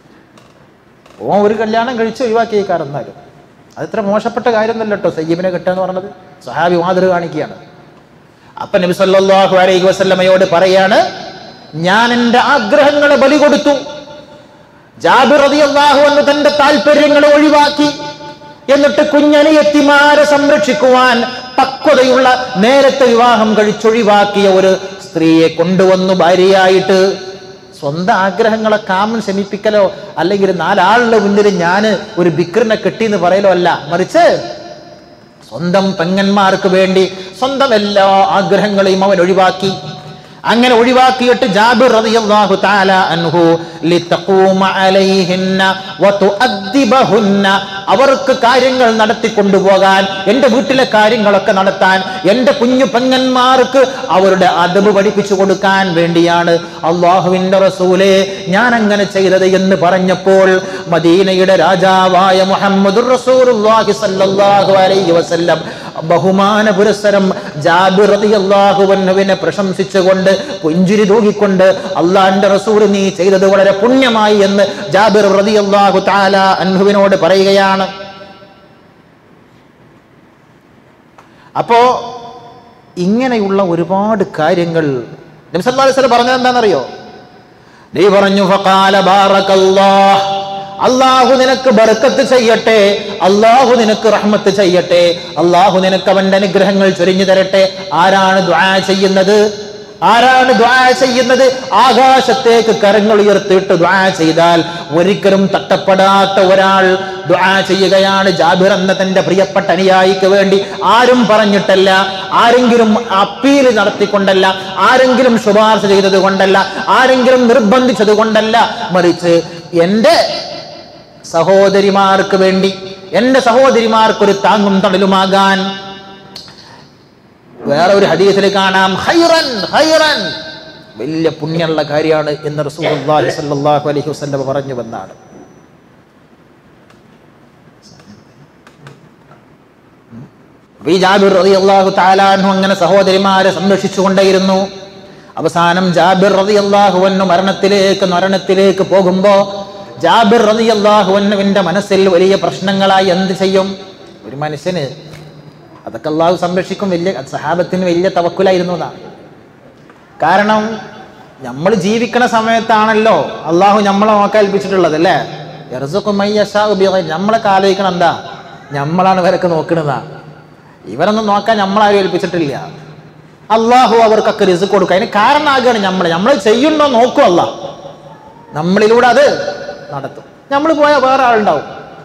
ഓ ഒരു കല്യാണം കഴിച്ച് ഒഴിവാക്കിയേക്കാർ എന്നാലും അത് ഇത്ര മോശപ്പെട്ട കാര്യമൊന്നുമല്ല കേട്ടോ സയ്യിബിനെ കിട്ടുക എന്ന് പറഞ്ഞത് സഹാബി മാതൃ കാണിക്കുകയാണ് അപ്പൊ നബി സല്ലല്ലാഹു അലൈഹി വസല്ലമയോട് പറയാണ് ഞാൻ എൻ്റെ ആഗ്രഹങ്ങളെ ബലി കൊടുത്തു ജാബിർ റളിയല്ലാഹു അൻഹു തന്റെ താല്പര്യങ്ങളെ ഒഴിവാക്കി എന്നിട്ട് കുഞ്ഞനിയത്തിമാരെ സംരക്ഷിക്കുവാൻ പക്വതയുള്ള നേരത്തെ വിവാഹം കഴിച്ചൊഴിവാക്കിയ ഒരു സ്ത്രീയെ കൊണ്ടുവന്നു ഭാര്യയായിട്ട് സ്വന്തം ആഗ്രഹങ്ങളെ കാമൻ ശമിപ്പിക്കലോ അല്ലെങ്കിൽ നാലാളുടെ മുന്നിൽ ഞാൻ ഒരു ബിക്രിനെ കെട്ടിയെന്ന് പറയലോ അല്ല മറിച്ച് സ്വന്തം പെങ്ങന്മാർക്ക് വേണ്ടി സ്വന്തം എല്ലാ ആഗ്രഹങ്ങളെയും അവൻ ഒഴിവാക്കി അങ്ങനെ ഒഴിവാക്കിയിട്ട് ജാബിർ റളിയല്ലാഹു തആല അൻഹു ലിതഖൂമ അലൈഹിന്ന വതുഅദ്ദിബഹുന്ന അവർക്ക് കാര്യങ്ങൾ നടത്തി കൊണ്ടുപോകാൻ എൻ്റെ വീട്ടിലെ കാര്യങ്ങളൊക്കെ നടത്താൻ എൻ്റെ കുഞ്ഞു പെങ്ങന്മാർക്ക് അവരുടെ അദബ് പഠിപ്പിച്ചു കൊടുക്കാൻ വേണ്ടിയാണ് അള്ളാഹുവിൻ്റെ റസൂലെ ഞാൻ അങ്ങനെ ചെയ്തത് എന്ന് പറഞ്ഞപ്പോൾ മദീനയുടെ രാജാവായ മുഹമ്മദുർ റസൂലുള്ളാഹി സ്വല്ലല്ലാഹു അലൈഹി വസല്ലം ബഹുമാന പുരസ്സരം ജാബിർ റളിയല്ലാഹു അൻഹുവിനെ പ്രശംസിച്ചുകൊണ്ട് പുഞ്ചിരി തൂകിക്കൊണ്ട് അള്ളാഹിന്റെ റസൂൽ നീ ചെയ്തത് വളരെ പുണ്യമായി എന്ന് ജാബിർ റളിയല്ലാഹു തആല അൻഹുവിനോട് പറയുകയാണ് അപ്പോ ഇങ്ങനെയുള്ള ഒരുപാട് കാര്യങ്ങൾ നബി സല്ലല്ലാഹു അലൈഹി വസല്ലം പറഞ്ഞത് എന്താണെന്നറിയോ നീ പറഞ്ഞു ഫഖാല ബാറകല്ലാഹ് അള്ളാഹു നിനക്ക് ബർക്കത്ത് ചെയ്യട്ടെ അള്ളാഹു നിനക്ക് റഹ്മത്ത് ചെയ്യട്ടെ അള്ളാഹു നിനക്ക് അവന്റെ അനുഗ്രഹങ്ങൾ ചൊരിഞ്ഞു തരട്ടെ ആരാണ് ദ്വാ ചെയ്യുന്നത് ആരാണ് ദ്വാ ചെയ്യുന്നത് ആകാശത്തേക്ക് കരങ്ങൾ ഉയർത്തിയിട്ട് ദ്വാ ചെയ്താൽ ഒരിക്കലും തട്ടപ്പെടാത്ത ഒരാൾ ദ്വാ ചെയ്യുകയാണ് ജാബിർ എന്ന തന്റെ പ്രിയപ്പെട്ട അനുയായിക്ക് വേണ്ടി ആരും പറഞ്ഞിട്ടല്ല ആരെങ്കിലും അപ്പീൽ നടത്തിക്കൊണ്ടല്ല ആരെങ്കിലും ശുപാർശ ചെയ്തത് കൊണ്ടല്ല ആരെങ്കിലും നിർബന്ധിച്ചത് കൊണ്ടല്ല മറിച്ച് എൻ്റെ സഹോദരിമാർക്ക് വേണ്ടി എൻ്റെ സഹോദരിമാർക്ക് ഒരു താങ്ങും തണലുമാകാൻ വേറെ ഒരു ഹദീസിൽ കാണാം ഹൈറൻ ഹൈറൻ വലിയ പുണ്യമുള്ള കാര്യമാണ് എന്ന് റസൂലുള്ളാഹി സ്വല്ലല്ലാഹു അലൈഹി വസല്ലം പറഞ്ഞു വന്നാണ് അപ്പൊ ഈ ജാബിർ റളിയല്ലാഹു തആല അൻഹു അങ്ങനെ സഹോദരിമാരെ സംരക്ഷിച്ചുകൊണ്ടേയിരുന്നു അവസാനം ജാബിർ റതി അള്ളാഹുവന്നു മരണത്തിലേക്ക് മരണത്തിലേക്ക് പോകുമ്പോ ജാബിർ റതി അള്ളാഹുവന്നുവിന്റെ മനസ്സിൽ വലിയ പ്രശ്നങ്ങളായി എന്ത് ചെയ്യും ഒരു മനുഷ്യന് അതൊക്കെ അള്ളാഹു സംരക്ഷിക്കും വലിയ സഹാബത്തിന് വലിയ തവക്കുലായിരുന്നു എന്നാ കാരണം നമ്മൾ ജീവിക്കണ സമയത്താണല്ലോ അള്ളാഹു നമ്മളെ നോക്കാൻ ഏൽപ്പിച്ചിട്ടുള്ളത് അല്ലേ നമ്മളൊക്കെ ആലോചിക്കണം എന്താ നമ്മളാണ് ഇവരൊക്കെ നോക്കണതാ ഇവരൊന്നും നോക്കാൻ നമ്മളാരും ഏൽപ്പിച്ചിട്ടില്ല അള്ളാഹു അവർക്കൊക്കെ റിസ്ക് കൊടുക്കുക അതിന് കാരണമാകുകയാണ് നമ്മൾ നമ്മൾ ചെയ്യുന്നോ നോക്കും അല്ല നമ്മളിലൂടെ അത് നടത്തും നമ്മൾ പോയാൽ വേറെ ആളുണ്ടാവും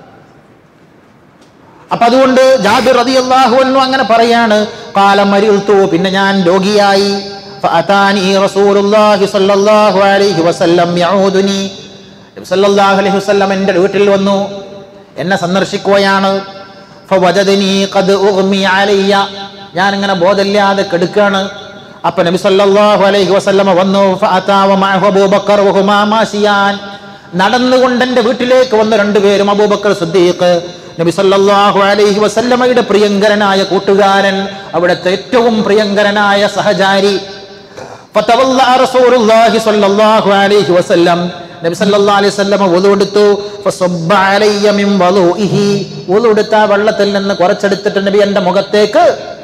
അപ്പൊ അതുകൊണ്ട് ജാബിർ റതി അള്ളാഹു അങ്ങനെ പറയാണ് കാലം മരിർത്തു പിന്നെ ഞാൻ രോഗിയായി فأتاني رسول الله صلى الله عليه وسلم يعودني നബി സല്ലല്ലാഹു അലൈഹി വസല്ലം എൻ്റെ വീട്ടിൽ വന്നു എന്നെ സന്ദർശിക്കുകയാണ് ഫവജദനി ഖദ് ഉഗ്മി അലയ്യ ഞാൻ ഇങ്ങനെ ബോധമില്ലാതെ കെടുക്കാണ് അപ്പൊ നബി സല്ലല്ലാഹു അലൈഹി വസല്ലമ വന്നു ഫഅതാ വമഅഹു അബൂബക്കർ വഹുമാ മാശിയാൻ നടന്നുകൊണ്ട് എൻ്റെ വീട്ടിലേക്ക് വന്ന രണ്ടുപേരും അബൂബക്കർ സിദ്ദീഖ് നബി സല്ലല്ലാഹു അലൈഹി വസല്ലമയുടെ പ്രിയങ്കരനായ കൂട്ടുകാരൻ അവിടുത്തെ ഏറ്റവും പ്രിയങ്കരനായ സഹചാരി ഫതവല്ല റസൂലുള്ളാഹി സ്വല്ലല്ലാഹു അലൈഹി വസല്ലം നബി സല്ലല്ലാഹു അലൈഹി വസല്ലം വുളു എടുത്തു ഫസബ്ബ അലയ്യ മിൻ വളുഇഹി വുളു എടുത്ത ആ വെള്ളത്തിൽ നിന്ന് കുറച്ചെടുത്തിട്ട് നബി എൻ്റെ മുഖത്തേക്ക്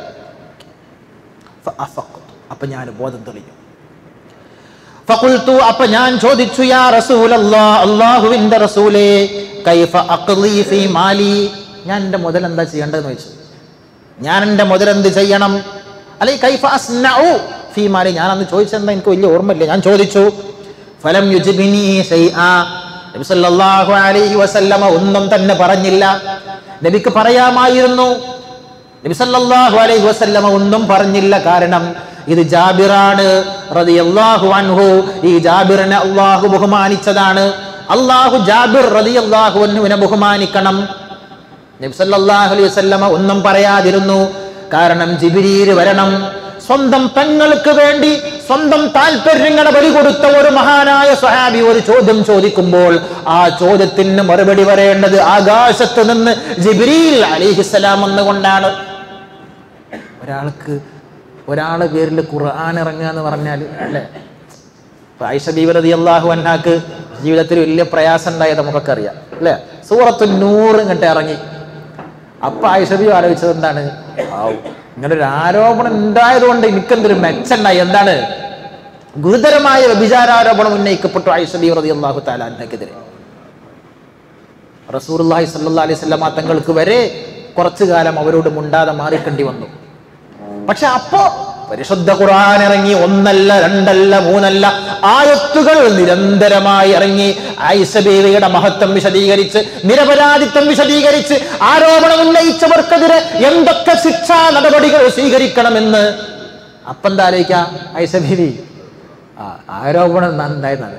ഫഅഫഖ്തു അപ്പൊ ഞാൻ ബോധം തെളിഞ്ഞു ഫഖുൽതു അപ്പൊ ഞാൻ ചോദിച്ചു യാ റസൂലല്ലാ അല്ലാഹുവിൻ്റെ റസൂലേ കൈഫ അഖ്ലി ഫീ മാലി ഞാൻ എൻ്റെ മുതൽ എന്താ ചെയ്യേണ്ടതെന്ന് ചോദിച്ചു ഞാൻ എൻ്റെ മുതൽ എന്ത് ചെയ്യണം അല്ലെങ്കിൽ കൈഫ അസ്നഉ ഫീ മാലി ഞാൻ അന്ന് ചോദിച്ചെന്താ എനിക്ക് വലിയ ഓർമ്മയില്ല ഞാൻ ചോദിച്ചു ഫലം യുജിബിനി ശൈആ നബി സല്ലല്ലാഹു അലൈഹി വസല്ലമ ഒന്നും തന്നെ പറഞ്ഞില്ല നബിക്ക് പറയാമായിരുന്നു നബി സല്ലല്ലാഹു അലൈഹി വസല്ലമ ഒന്നും പറഞ്ഞില്ല കാരണം ഇത് ജാബിറാണ് റളിയല്ലാഹു അൻഹു ഈ ജാബിറിനെ അള്ളാഹു ബഹുമാനിച്ചതാണ് അള്ളാഹു ജാബിർ റളിയല്ലാഹു അൻഹുവിനെ ബഹുമാനിക്കണം നബി സല്ലല്ലാഹു അലൈഹി വസല്ലമ ഒന്നും പറയാതിരുന്നു കാരണം ജിബിരിയിൽ വരണം സ്വന്തം പെങ്ങൾക്ക് വേണ്ടി സ്വന്തം താല്പര്യങ്ങളെ ബലി കൊടുത്ത ഒരു മഹാനായ സ്വഹാബി ഒരു ചോദ്യം ചോദിക്കുമ്പോൾ ആ ചോദ്യത്തിന് മറുപടി പറയേണ്ടത് ആകാശത്ത് നിന്ന് ജിബ്രീൽ അലിഹിസ്സലാം എന്നുകൊണ്ടാണ് ഒരാൾക്ക് ഒരാളെ പേരിൽ ഖുർആൻ ഇറങ്ങുക എന്ന് പറഞ്ഞാൽ അല്ലേ ഇപ്പൊ ആയിഷ ബീവറതി അള്ളാഹു അന്നാക്ക് ജീവിതത്തിൽ വലിയ പ്രയാസം ഉണ്ടായത് നമുക്കൊക്കെ അറിയാം അല്ലേ സൂറത്തു നൂറ് ഇങ്ങോട്ട് ഇറങ്ങി അപ്പൊ ആയിഷ ബീവി ആലോചിച്ചത് എന്താണ് ആവൂ ഇങ്ങനെ ഒരു ആരോപണം ഉണ്ടായതുകൊണ്ട് എനിക്കെന്തൊരു മെച്ചുണ്ടായി എന്താണ് ഗുരുതരമായ വ്യഭിചാരാരോപണം ഉന്നയിക്കപ്പെട്ടു ആയിഷ ബീവി റതി അള്ളാഹു താലാക്കെതിരെ റസൂർല്ലാഹി സല്ലാ അലൈഹി സ്വലാ തങ്ങൾക്ക് വരെ കുറച്ചു കാലം അവരോട് മുണ്ടാതെ മാറിക്കേണ്ടി വന്നു പക്ഷെ അപ്പോ പരിശുദ്ധ ഖുർആൻ ഇറങ്ങി ഒന്നല്ല രണ്ടല്ല മൂന്നല്ല ആയത്തുകൾ നിരന്തരമായി ഇറങ്ങി ഐസബീവിയുടെ മഹത്വം വിശദീകരിച്ച് നിരപരാധിത്വം വിശദീകരിച്ച് ആരോപണം ഉന്നയിച്ചവർക്കെതിരെ എന്തൊക്കെ ശിക്ഷാ നടപടികൾ സ്വീകരിക്കണമെന്ന് അപ്പെന്താ ആലോചിക്ക ഐസബീവി ആ ആരോപണം നന്നായിരുന്നാണ്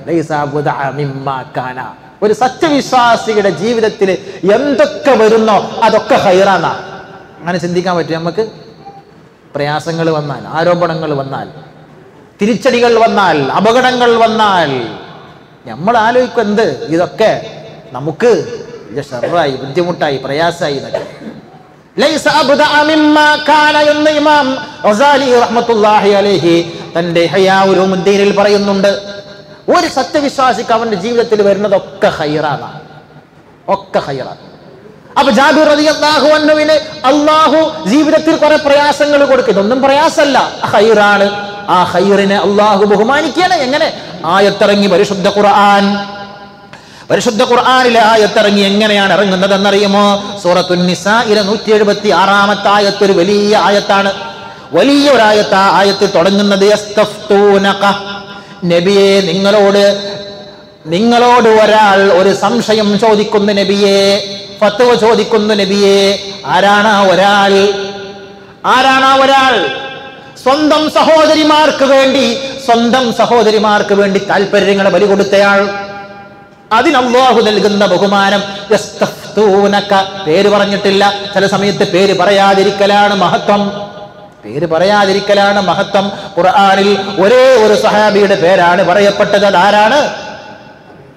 ഒരു സത്യവിശ്വാസിയുടെ ജീവിതത്തിൽ എന്തൊക്കെ വരുന്നോ അതൊക്കെ ഹൈറാന്നാ അങ്ങനെ ചിന്തിക്കാൻ പറ്റും നമുക്ക് പ്രയാസങ്ങൾ വന്നാൽ ആരോപണങ്ങൾ വന്നാൽ തിരിച്ചടികൾ വന്നാൽ അപകടങ്ങൾ വന്നാൽ നമ്മൾ ആലോചിക്കും എന്ത് ഇതൊക്കെ നമുക്ക് വലിയ ഷെറായി ബുദ്ധിമുട്ടായി പ്രയാസമായി എന്നൊക്കെ ലൈസ അബ്ദഅ മിമ്മാ കാന എന്ന് ഇമാം ഗസാലി റഹ്മത്തുള്ളാഹി അലൈഹി തന്റെ ഹയാഉലുദ്ദീനിൽ പറയുന്നുണ്ട് ഒരു സത്യവിശ്വാസിക്ക് അവന്റെ ജീവിതത്തിൽ വരുന്നതൊക്കെ ഹൈറാണ് ഒക്കെ ഹൈറാണ് അപ്പൊ ജാബിർ റളിയല്ലാഹു അൻഹുവിന് അള്ളാഹു ജീവിതത്തിൽ കുറെ പ്രയാസങ്ങൾ കൊടുക്കും ഇതൊന്നും പ്രയാസമല്ല ഹൈറാണ് ആ ഹൈറിനെ അള്ളാഹു ബഹുമാനിക്കുകയാണ് എങ്ങനെ ആയത്തിറങ്ങി പരിശുദ്ധ ഖുർആൻ പരിശുദ്ധ ഖുർആനിലെ ആയത്തിറങ്ങി എങ്ങനെയാണ് ഇറങ്ങുന്നത് എന്നറിയുമോ സൂറത്തു നിസായിലെ നൂറ്റി എഴുപത്തി ആറാമത്തെ ആയത്ത് ഒരു വലിയ ആയത്താണ് വലിയ ഒരു ആയത്ത് ആ ആയത്തിൽ തുടങ്ങുന്നത് യസ്തഫ്തൂനക. നബിയെ നിങ്ങളോട് നിങ്ങളോട് ഒരാൾ ഒരു സംശയം ചോദിക്കുന്നു നബിയെ ഫത്വ ചോദിക്കുന്നു നബിയെ ആരാണ് ആ ഒരാൾ ആരാണ് ആ ഒരാൾ സ്വന്തം സഹോദരിമാർക്ക് വേണ്ടി സ്വന്തം സഹോദരിമാർക്ക് വേണ്ടി താല്പര്യങ്ങളെ ബലി കൊടുത്തയാൾ അതിന് അള്ളാഹു നൽകുന്ന ബഹുമാനം യസ്തഫ്തൂനക. പേര് പറഞ്ഞിട്ടില്ല ചില സമയത്ത് പേര് പറയാതിരിക്കലാണ് മഹത്വം പേര് പറയാതിരിക്കലാണ് മഹത്വം ഖുർആനിൽ ഒരേ ഒരു സഹാബിയുടെ പേരാണ് പറയപ്പെട്ടത് അതാരാണ്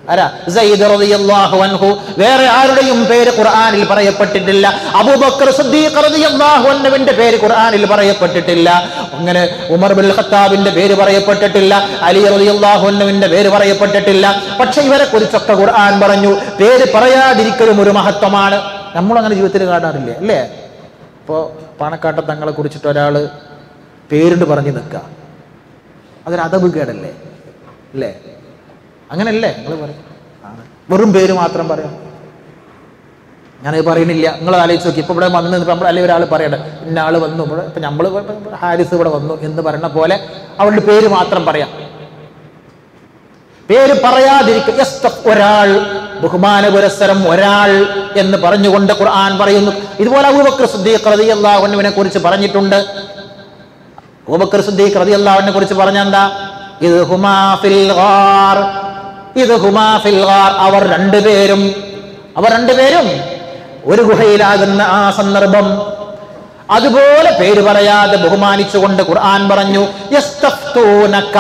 ആരാ സയ്യിദ് റളിയല്ലാഹു അൻഹു വേറെ ആരുടെയും പേര് ഖുർആനിൽ പറയപ്പെട്ടിട്ടില്ല അബൂബക്കർ സിദ്ദീഖ് റളിയല്ലാഹു അൻഹുവിന്റെ പേര് ഖുർആനിൽ പറയപ്പെട്ടിട്ടില്ല അങ്ങനെ ഉമർ ബിൻ ഖത്താബിന്റെ പേര് പറയപ്പെട്ടിട്ടില്ല അലി റളിയല്ലാഹു അൻഹുവിന്റെ പേര് പറയപ്പെട്ടിട്ടില്ല പക്ഷെ ഇവരെ കുറിച്ചൊക്കെ ഖുർആൻ പറഞ്ഞു പേര് പറയാതിരിക്കലും ഒരു മഹത്വമാണ് നമ്മൾ അങ്ങനെ ജീവിതത്തിൽ കാണാറില്ലേ അല്ലേ ഇപ്പോൾ പാണക്കാട്ട തങ്ങളെ കുറിച്ചിട്ട് ഒരാൾ പേരുണ്ട് പറഞ്ഞു നിൽക്കുക അതൊരു അതബ് കേടല്ലേ അല്ലേ അങ്ങനല്ലേ നിങ്ങൾ പറയും ആണ്. വെറും പേര് മാത്രം പറയാം ഞാനത് പറയുന്നില്ല നിങ്ങൾ ആലോചിച്ച് നോക്കി ഇപ്പൊ ഇവിടെ വന്ന് ഇപ്പൊ നമ്മൾ അല്ലെങ്കിൽ ഒരാൾ പറയട്ടെ ഇന്ന ആള് വന്നു ഇവിടെ ഇപ്പൊ നമ്മൾ ഹാരിസ് ഇവിടെ വന്നു എന്ന് പറയുന്ന പോലെ അവളുടെ പേര് മാത്രം പറയാം പേര് പറയാതിരിക്കുക യസ്തഖ് ഒരാൾ ബഹുമാന പുരസ്സരം ഒരാൾ എന്ന് പറഞ്ഞുകൊണ്ട് ഖുർആൻ പറയുന്നു ഇതുപോലെ അബൂബക്കർ സിദ്ദീഖ് റളിയല്ലാഹു അൻഹുവിനെ കുറിച്ച് പറഞ്ഞിട്ടുണ്ട് അബൂബക്കർ സിദ്ദീഖ് റളിയല്ലാഹു അൻഹുവിനെ കുറിച്ച് പറഞ്ഞ എന്താ ഇത് ഹുമാ ഫിൽ ഗാർ ഇത് ഹുമാ ഫിൽ ഗാർ അവർ രണ്ടുപേരും അവർ രണ്ടുപേരും ഒരു ഗുഹയിലാകുന്ന ആ സന്ദർഭം അതുപോലെ പേര് പറയാതെ ബഹുമാനിച്ചുകൊണ്ട് ഖുർആൻ പറഞ്ഞു യസ്തഫ്തൂനക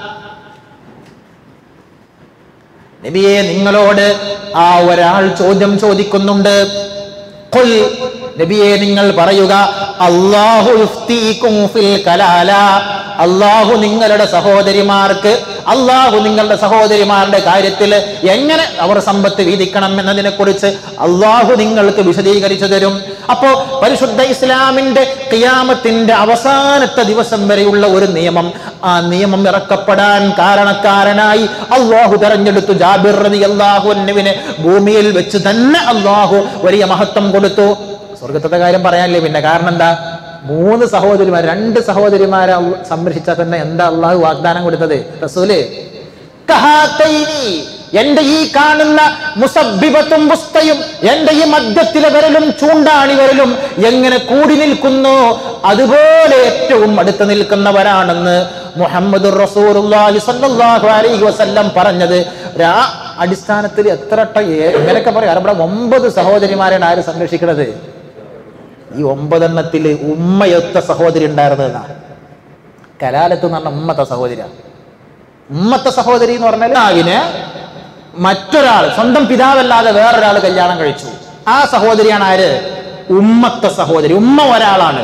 നബിയെ നിങ്ങളോട് ആ ഒരാൾ ചോദ്യം ചോദിക്കുന്നുണ്ട് ഖുൽ നബിയെ നിങ്ങൾ പറയുക അല്ലാഹു യുഫ്തീകും ഫിൽ കലാല അല്ലാഹു നിങ്ങളുടെ സഹോദരിമാർക്ക് അല്ലാഹു നിങ്ങളുടെ സഹോദരിമാരുടെ കാര്യത്തിൽ എങ്ങനെ അവർ സമ്പത്ത് വീതിക്കണം എന്നതിനെ കുറിച്ച് അല്ലാഹു നിങ്ങൾക്ക് വിശദീകരിച്ചു തരും അപ്പോ പരിശുദ്ധ ഇസ്ലാമിന്റെ ഖിയാമത്തിന്റെ അവസാനത്തെ ദിവസം വരെയുള്ള ഒരു നിയമം ആ നിയമം ഇറക്കപ്പെടാൻ കാരണക്കാരനായി അള്ളാഹു തെരഞ്ഞെടുത്തു ജാബിർ റതി അള്ളാഹു അന്നുവിനെ ഭൂമിയിൽ വെച്ച് തന്നെ അള്ളാഹു വലിയ മഹത്വം കൊടുത്തു സ്വർഗത്തെ കാര്യം പറയാനില്ലേ പിന്നെ കാരണം എന്താ മൂന്ന് സഹോദരിമാർ രണ്ട് സഹോദരിമാരെ അള്ള- സംരക്ഷിച്ചാൽ തന്നെ എന്താ അള്ളാഹു വാഗ്ദാനം കൊടുത്തത് റസൂല് കഹാത്തൈനി എന്റെ ഈ കാണുന്ന മുസബിബത്തും പുസ്തയും എന്റെ ഈ മധ്യത്തിലെ വിരലും ചൂണ്ടാണി വിരലും എങ്ങനെ കൂടി നിൽക്കുന്നു അതുപോലെ ഏറ്റവും അടുത്ത് നിൽക്കുന്നവരാണെന്ന് മുഹമ്മദ് റസൂലുള്ളാഹി സ്വല്ലല്ലാഹു അലൈഹി വസല്ലം പറഞ്ഞത് ആ അടിസ്ഥാനത്തിൽ എത്ര വട്ടം ഏ- ഇങ്ങനെയൊക്കെ പറയാം അവിടെ ഒമ്പത് സഹോദരിമാരെയാണ് ആര് സംരക്ഷിക്കുന്നത് ഈ ഒമ്പതെണ്ണത്തിൽ ഉമ്മയൊത്ത സഹോദരി ഉണ്ടായിരുന്നതെന്നാ കലാലത്ത് എന്ന് പറഞ്ഞ ഉമ്മത്തെ സഹോദരിയാണ് ഉമ്മത്തെ സഹോദരി എന്ന് പറഞ്ഞാൽ പിതാവിന് മറ്റൊരാൾ സ്വന്തം പിതാവല്ലാതെ വേറൊരാൾ കല്യാണം കഴിച്ചു ആ സഹോദരിയാണ് ആര് ഉമ്മത്തെ സഹോദരി ഉമ്മ ഒരാളാണ്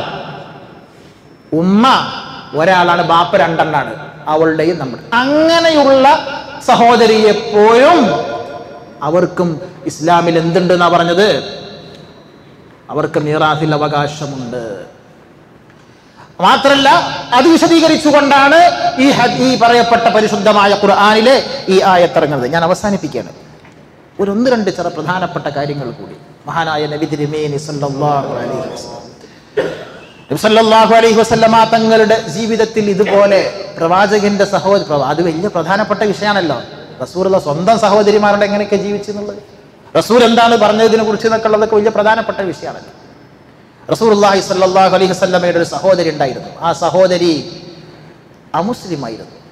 ഉമ്മ ഒരാളാണ് ബാപ്പ രണ്ടെണ്ണാണ് അവളുടെയും നമ്മുടെ അങ്ങനെയുള്ള സഹോദരി എപ്പോഴും അവർക്കും ഇസ്ലാമിൽ എന്തുണ്ട് എന്നാ പറഞ്ഞത് അവർക്ക് മീറാസിൽ അവകാശമുണ്ട് മാത്രല്ല അത് വിശദീകരിച്ചുകൊണ്ടാണ് ഈ ഹദ്- ഈ പറയപ്പെട്ട പരിശുദ്ധമായ ഖുർആനിലെ ഈ ആയത്തിറങ്ങുന്നത് ഞാൻ അവസാനിപ്പിക്കുകയാണ് ഒരു ഒന്ന് രണ്ട് ചില പ്രധാനപ്പെട്ട കാര്യങ്ങൾ കൂടി മഹാനായ നബി തിരുമേനി സല്ലല്ലാഹു അലൈഹി വസല്ലം നബി സല്ലല്ലാഹു അലൈഹി വസല്ലമ തങ്ങളുടെ ജീവിതത്തിൽ ഇതുപോലെ പ്രവാചകന്റെ സഹോദരി അത് വലിയ പ്രധാനപ്പെട്ട വിഷയമാണല്ലോ റസൂറുള്ള സ്വന്തം സഹോദരിമാരുടെ എങ്ങനെയൊക്കെ ജീവിച്ചു എന്നുള്ളത് റസൂൽ എന്താണ് പറഞ്ഞതിനെ കുറിച്ച് എന്നൊക്കെ ഉള്ളതൊക്കെ വലിയ പ്രധാനപ്പെട്ട വിഷയമാണല്ലോ റസൂലുള്ളാഹി സ്വല്ലല്ലാഹു അലൈഹി വസല്ലമയുടെ ഒരു സഹോദരി ഉണ്ടായിരുന്നു ആ സഹോദരി അമുസ്ലിമായിരുന്നു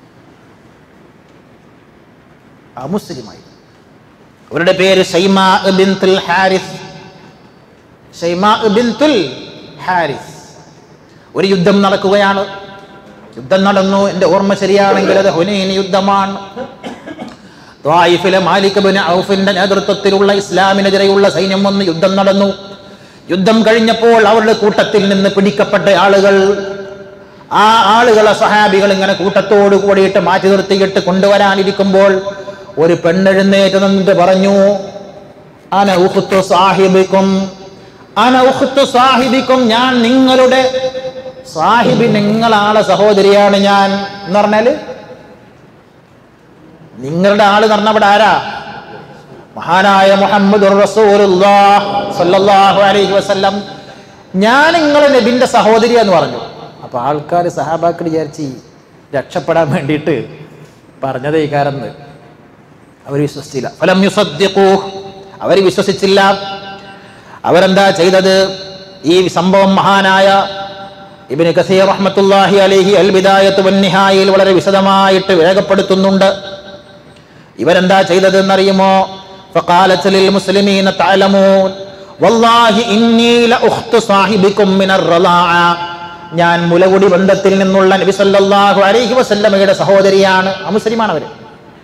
അമുസ്ലിമായിരുന്നു അവരുടെ പേര് ഷൈമ ബിൻതുൽ ഹാരിസ് ഷൈമ ബിൻതുൽ ഹാരിസ് ഒരു യുദ്ധം നടക്കുകയാണ് യുദ്ധം നടന്നു എൻ്റെ ഓർമ്മ ശരിയാണെങ്കിൽ അത് ഹുനൈൻ യുദ്ധമാണ് ത്വായിഫിലെ മാലിക് ബിൻ ഔഫിന്റെ നേതൃത്വത്തിലുള്ള ഇസ്ലാമിനെതിരെയുള്ള സൈന്യം വന്ന് യുദ്ധം നടന്നു യുദ്ധം കഴിഞ്ഞപ്പോൾ അവരുടെ കൂട്ടത്തിൽ നിന്ന് പിടിക്കപ്പെട്ട ആളുകൾ ആ ആളുകളെ സഹാബികൾ ഇങ്ങനെ കൂട്ടത്തോട് കൂടിയിട്ട് മാറ്റി നിർത്തിയിട്ട് കൊണ്ടുവരാനിരിക്കുമ്പോൾ ഒരു പെണ്ണെഴുന്നേറ്റ് നിന്നിട്ട് പറഞ്ഞു അന ഉഖ്തു സാഹിബിക്കും അന ഉഖ്തു സാഹിബിക്കും ഞാൻ നിങ്ങളുടെ സാഹിബി നിങ്ങളാളെ സഹോദരിയാണ് ഞാൻ എന്ന് പറഞ്ഞാല് നിങ്ങളുടെ ആള് എന്ന് പറഞ്ഞ അവിടെ ആരാ മഹാനായ മുഹമ്മദ് സല്ലല്ലാഹു അലൈഹി വസല്ലം ഞാൻ നിങ്ങളെ നബിന്റെ സഹോദരി എന്ന് പറഞ്ഞു അപ്പൊ ആൾക്കാർ സഹാബാക്കൾ വിചാരിച്ച് ഈ രക്ഷപ്പെടാൻ വേണ്ടിയിട്ട് പറഞ്ഞതേ കാരെന്ന് അവർ വിശ്വസിച്ചില്ല ഫലം യുസദ്ദിഖൂ അവർ വിശ്വസിച്ചില്ല അവരെന്താ ചെയ്തത് ഈ സംഭവം മഹാനായ ഇബ്നു കസീർ റഹ്മത്തുള്ളാഹി അലൈഹി അൽ ബിദായത്ത് വന്നിഹായിൽ വളരെ വിശദമായിട്ട് രേഖപ്പെടുത്തുന്നുണ്ട് ഇവരെന്താ ചെയ്തതെന്നറിയുമോ فقالت للمسلمين تعلمون والله إني لأخت صاحبكم من الرضاعة ഞാൻ മുലകുടി ബന്ധത്തിൽ നിന്നുള്ള നബി സല്ലല്ലാഹു അലൈഹി വസല്ലമയുടെ സഹോദരിയാണ് അമുസ്ലിമാണ് അവര്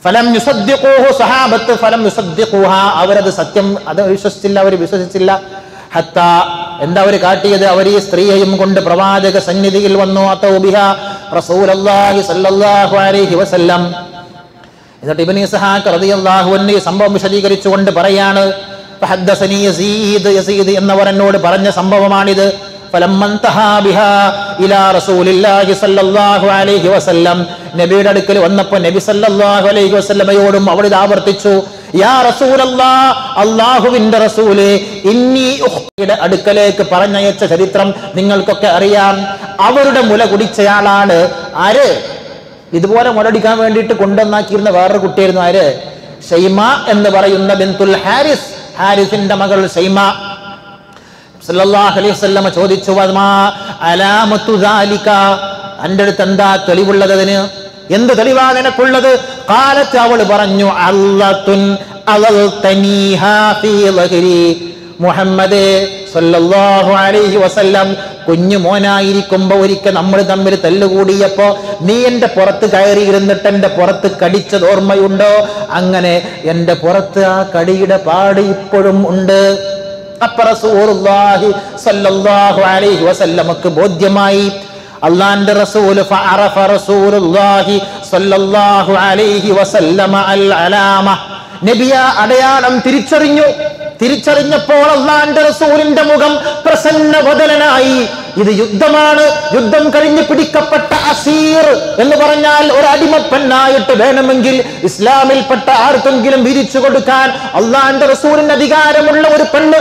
ഫലം യുസദ്ദിഖൂഹു സഹാബത്ത് ഫലം യുസദ്ദിഖൂഹ അവരത് സത്യം അത് വിശ്വസിച്ചില്ല അവർ വിശ്വസിച്ചില്ല ഹത്ത എന്താ അവർ കാട്ടിയത് അവർ ഈ സ്ത്രീയെയും കൊണ്ട് പ്രവാചക സന്നിധിയിൽ വന്നു അത്തൗബിഹ റസൂലല്ലാഹി സല്ലല്ലാഹു അലൈഹി വസല്ലം എന്നിട്ട് ഇബ്നു ഇസ്ഹാഖ് റളിയല്ലാഹു അൻഹു ഈ സംഭവം വിശദീകരിച്ചുകൊണ്ട് പറയാണ് ഫഹദ്ദസനി യസീദ് യസീദ് എന്നവർ എന്നോട് പറഞ്ഞ സംഭവമാണിത് ഫലമ്മൻ തഹാ ബിഹാ ഇലാ റസൂലില്ലാഹി സല്ലല്ലാഹു അലൈഹി വസല്ലം നബിയുടെ അടുക്കൽ വന്നപ്പോൾ നബി സല്ലല്ലാഹു അലൈഹി വസല്ലമയോടും അവൾ ഇത് ആവർത്തിച്ചു യാ റസൂലല്ലാ അള്ളാഹുവിന്റെ റസൂല് ഇന്നി ഉഖ്തിയുടെ അടുക്കലേക്ക് പറഞ്ഞയച്ച ചരിത്രം നിങ്ങൾക്കൊക്കെ അറിയാം അവരുടെ മുല കുടിച്ചയാളാണ് ആര് ഇതുപോലെ മുലടിക്കാൻ വേണ്ടിയിട്ട് കൊണ്ടുവന്നാക്കിയിരുന്ന വേറൊരു കുട്ടിയായിരുന്നു ആര് ഷൈമ എന്ന് പറയുന്ന ബിന്തുൽ ഹാരിസ് ഹാരിസിന്റെ മകൾ ഷൈമ സല്ലല്ലാഹു അലൈഹി വസല്ലമ ചോദിച്ചു വമാ അലാമത്തു ദാലിക അന്റെ അടുത്ത് എന്താ തെളിവുള്ളത് അതിന് എന്ത് തെളിവാ നിനക്കുള്ളത് കാലത്ത് അവൾ പറഞ്ഞു അല്ലത്തുൻ അലൽതനീഹാ ഫീ ളഹരി മുഹമ്മദേ സല്ലല്ലാഹു അലൈഹി വസല്ലം കുഞ്ഞു മോനായിരിക്കുമ്പോ ഒരിക്കൽ നമ്മൾ തമ്മിൽ തല്ലുകൂടിയപ്പോ നീ എന്റെ പുറത്ത് കയറി ഇരുന്നിട്ട് എന്റെ പുറത്ത് കടിച്ചത് ഓർമ്മയുണ്ടോ അങ്ങനെ എന്റെ പുറത്ത് ആ കടിയുടെ പാട് ഇപ്പോഴും ഉണ്ട് അപ്പൊ റസൂലുള്ളാഹി സ്വല്ലല്ലാഹു അലൈഹി വസല്ലമക്ക് ബോധ്യമായി അള്ളാന്റെ റസൂൽ ഫഅറഫ റസൂലുള്ളാഹി സ്വല്ലല്ലാഹു അലൈഹി വസല്ലമ അൽ അലാമ നബിയ അടയാളം തിരിച്ചറിഞ്ഞു തിരിച്ചറിഞ്ഞപ്പോൾ അള്ളാന്റെ റസൂലിന്റെ മുഖം പ്രസന്നവദനായി ഇത് യുദ്ധമാണ് യുദ്ധം കഴിഞ്ഞ് പിടിക്കപ്പെട്ട അസീർ എന്ന് പറഞ്ഞാൽ ഒരു അടിമപ്പെണ്ണായിട്ട് വേണമെങ്കിൽ ഇസ്ലാമിൽപ്പെട്ട ആർക്കെങ്കിലും വിരിച്ചു കൊടുക്കാൻ അള്ളാന്റെ റസൂലിന് അധികാരമുള്ള ഒരു പെണ്ണ്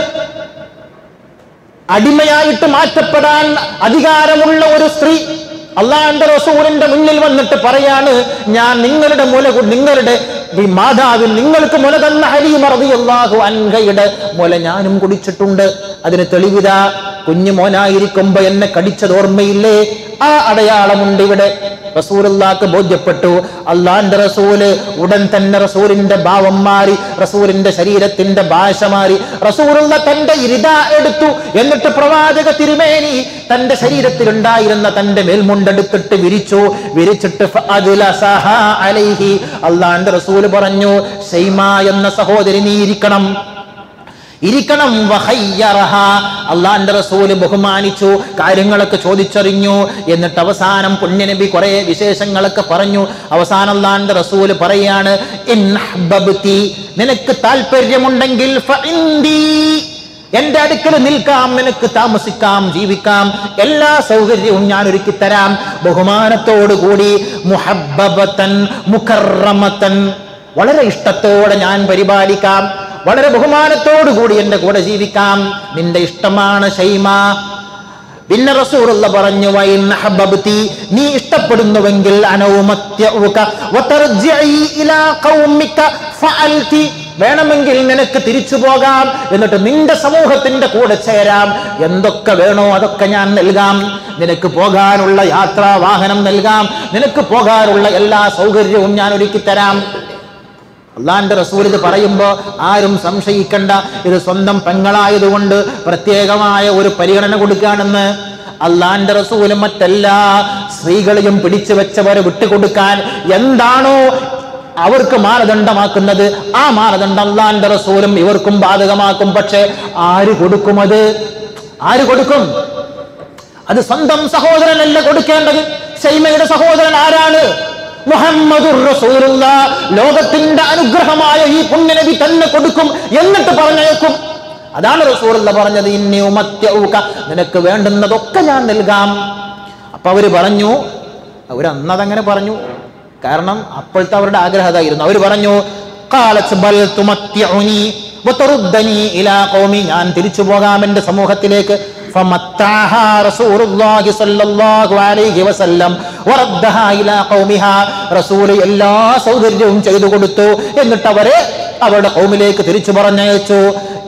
അടിമയായിട്ട് മാറ്റപ്പെടാൻ അധികാരമുള്ള ഒരു സ്ത്രീ അള്ളാന്റെ റസൂലിന്റെ മുന്നിൽ വന്നിട്ട് പറയാണ് ഞാൻ നിങ്ങളുടെ മുല കു- നിങ്ങളുടെ ഈ മാതാവിൽ നിങ്ങൾക്ക് മുല തന്ന ഹരീമറതി അള്ളാഹു അൻഹയുടെ മുല ഞാനും കുടിച്ചിട്ടുണ്ട് അതിന് തെളിവിത കുഞ്ഞു മോനായിരിക്കുമ്പോ എന്നെ കടിച്ചത് ഓർമ്മയില്ലേ ആ അടയാളമുണ്ട് ഇവിടെ റസൂലുള്ളാക്ക് ബോധ്യപ്പെട്ടു അള്ളാന്റെ റസൂല് ഉടൻ തന്നെ റസൂലിന്റെ ഭാവം മാറി റസൂലിന്റെ ശരീരത്തിന്റെ ഭാഷ മാറി റസൂലുള്ള തന്റെ ഇരിത എടുത്തു എന്നിട്ട് പ്രവാചക തിരുമേനി തന്റെ ശരീരത്തിലുണ്ടായിരുന്ന തന്റെ മേൽമുണ്ടെടുത്തിട്ട് വിരിച്ചു വിരിച്ചിട്ട് ഫഅദ്ലസഹ അലൈഹി അള്ളാന്റെ റസൂല് പറഞ്ഞു ഷൈമ എന്ന സഹോദരി നീ ഇരിക്കണം ഇരിക്കണം വഹയ്യറഹ അള്ളാന്റെ റസൂല് ബഹുമാനിച്ചു കാര്യങ്ങളൊക്കെ ചോദിച്ചറിഞ്ഞു എന്നിട്ട് അവസാനം പുണ്യനബി കുറെ വിശേഷങ്ങളൊക്കെ പറഞ്ഞു അവസാനം അള്ളാന്റെ റസൂല് പറയാണ് "ഇൻ അഹ്ബബ്തി, നിനക്ക് താല്പര്യമുണ്ടെങ്കിൽ ഫഇന്ദി." എന്റെ അടുക്കൽ നിൽക്കാം നിനക്ക് താമസിക്കാം ജീവിക്കാം എല്ലാ സൗകര്യവും ഞാൻ ഒരുക്കി തരാം ബഹുമാനത്തോടു കൂടി മുഹബ്ബബത്തൻ മുഖറമത്തൻ വളരെ ഇഷ്ടത്തോടെ ഞാൻ പരിപാലിക്കാം വളരെ ബഹുമാനത്തോടു കൂടി എന്റെ കൂടെ ജീവിക്കാം നിന്റെ ഇഷ്ടമാണ് ഷൈമ പിന്നെ റസൂലുള്ള പറഞ്ഞു വൈൻ ഹബ്ബബ്തി നീ ഇഷ്ടപ്പെടുന്നുവെങ്കിൽ അനൗമത്യഉക വതർജിഇ ഇലാ ഖൗമിക ഫഅൽതി വേണമെങ്കിൽ നിനക്ക് തിരിച്ചു പോകാം എന്നിട്ട് നിന്റെ സമൂഹത്തിന്റെ കൂടെ ചേരാം എന്തൊക്കെ വേണോ അതൊക്കെ ഞാൻ നൽകാം നിനക്ക് പോകാനുള്ള യാത്രാ വാഹനം നൽകാം നിനക്ക് പോകാനുള്ള എല്ലാ സൗകര്യവും ഞാൻ ഒരുക്കി തരാം അള്ളാന്റെ റസൂൽ ഇത് പറയുമ്പോൾ ആരും സംശയിക്കണ്ട ഇത് സ്വന്തം പെങ്ങളായതുകൊണ്ട് പ്രത്യേകമായ ഒരു പരിഗണന കൊടുക്കുകയാണെന്ന് അള്ളാന്റെ റസൂലും മറ്റെല്ലാ സ്ത്രീകളെയും പിടിച്ചു വെച്ചവരെ വിട്ടുകൊടുക്കാൻ എന്താണോ അവർക്ക് മാനദണ്ഡമാക്കുന്നത് ആ മാനദണ്ഡം അള്ളാന്റെ റസൂലും ഇവർക്കും ബാധകമാക്കും പക്ഷെ ആര് കൊടുക്കും അത് ആര് കൊടുക്കും അത് സ്വന്തം സഹോദരനല്ല കൊടുക്കേണ്ടത് ഷൈമയുടെ സഹോദരൻ ആരാണ് മുഹമ്മദുർ റസൂലുള്ള ലോകത്തിന്റെ അനുഗ്രഹമായ ഈ പുണ്യനബി തന്നെ കൊടുക്കും എന്നിട്ട് പറഞ്ഞേക്കും അതാണ് റസൂലുള്ള പറഞ്ഞത് ഇന്നി ഉമത്യൗക നിനക്ക് വേണ്ടുന്നതൊക്കെ ഞാൻ നൽകാം അപ്പൊ അവര് പറഞ്ഞു അവർ അന്നതങ്ങനെ പറഞ്ഞു കാരണം അപ്പോഴത്തെ അവരുടെ ആഗ്രഹം അതായിരുന്നു അവർ പറഞ്ഞു "ഖാലത്ത് ബൽ തുമത്യഉനി വതറുദ്ദനി ഇലാ ഖൗമി ഞാൻ തിരിച്ചു പോകാം എൻ്റെ സമൂഹത്തിലേക്ക് ഫമത്താഹാ റസൂലുള്ളാഹി സ്വല്ലല്ലാഹു അലൈഹി വസല്ലം വറദ്ദഹാ ഇലാ ഖൗമിഹാ റസൂൽ എല്ലാ സൗകര്യവും ചെയ്തു കൊടുത്തു എന്നിട്ട് അവരെ അവരുടെ കൗമിലേക്ക് തിരിച്ചു പറഞ്ഞയച്ചു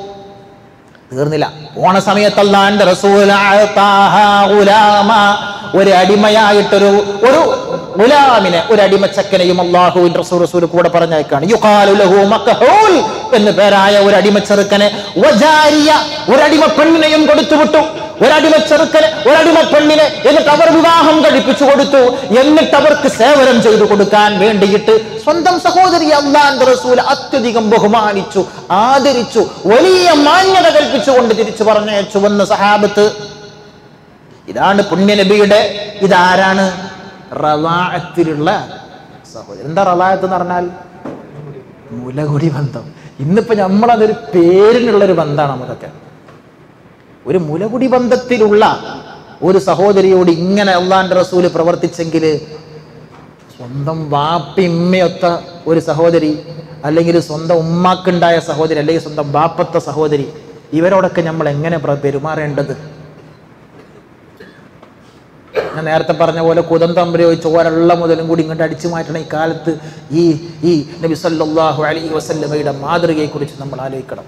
തീർന്നില്ല പോണ സമയത്തല്ല എന്റെ റസൂൽ അഅതാഹാ ഗുലാമ. ഒരു അടിമയായിട്ടൊരു ഒരു ഗുലാമിനെ ഒരു അടിമച്ചക്കനെയും അള്ളാഹുവിൻ റസൂൽ റസൂൽ കൂടെ പറഞ്ഞേക്കാണ് യുഖാലു ലഹു മക്ഹൂൽ എന്ന് പേരായ ഒരു അടിമച്ചെറുക്കനെ വജാരിയ ഒരു അടിമ പെണ്ണിനെയും കൊടുത്തുവിട്ടു ഒരടിമ ചെറുക്കനെ ഒരടിമ പെണ്ണിനെ എന്നിട്ട് അവർ വിവാഹം കഴിപ്പിച്ചു കൊടുത്തു എന്നിട്ട് അവർക്ക് സേവനം ചെയ്തു കൊടുക്കാൻ വേണ്ടിയിട്ട് സ്വന്തം സഹോദരി അള്ളാന്റെ റസൂൽ അത്യധികം ബഹുമാനിച്ചു ആദരിച്ചു വലിയ മാന്യത കൽപ്പിച്ചുകൊണ്ട് തിരിച്ചു പറഞ്ഞയച്ചു വന്ന സഹാബത്ത് ഇതാണ് പുണ്യനബിയുടെ ഇതാരാണ് റവാഅത്തിലുള്ള സഹോദരൻ എന്താ റവാഅത്ത് എന്ന് പറഞ്ഞാൽ മുലകുടി ബന്ധം ഇന്നിപ്പോ നമ്മളതൊരു പേരിനുള്ളൊരു ബന്ധമാണ് നമുക്കൊക്കെ ഒരു മുലകുടി ബന്ധത്തിലുള്ള ഒരു സഹോദരിയോട് ഇങ്ങനെ അള്ളാന്റെ റസൂല് പ്രവർത്തിച്ചെങ്കിൽ സ്വന്തം വാപ്പിമ്മയൊത്ത ഒരു സഹോദരി അല്ലെങ്കിൽ സ്വന്തം ഉമ്മാക്കുണ്ടായ സഹോദരി അല്ലെങ്കിൽ സ്വന്തം ബാപ്പത്ത സഹോദരി ഇവരോടൊക്കെ നമ്മൾ എങ്ങനെ പ്ര- പെരുമാറേണ്ടത് ഞാൻ നേരത്തെ പറഞ്ഞ പോലെ കുതന്തം പ്രയോഗിച്ച് ഒരള്ള മുതലും കൂടി ഇങ്ങോട്ട് അടിച്ചു മാറ്റണം ഈ കാലത്ത് ഈ ഈ നബി സല്ലല്ലാഹു അലൈഹി വസല്ലമയുടെ മാതൃകയെക്കുറിച്ച് നമ്മൾ ആലോചിക്കണം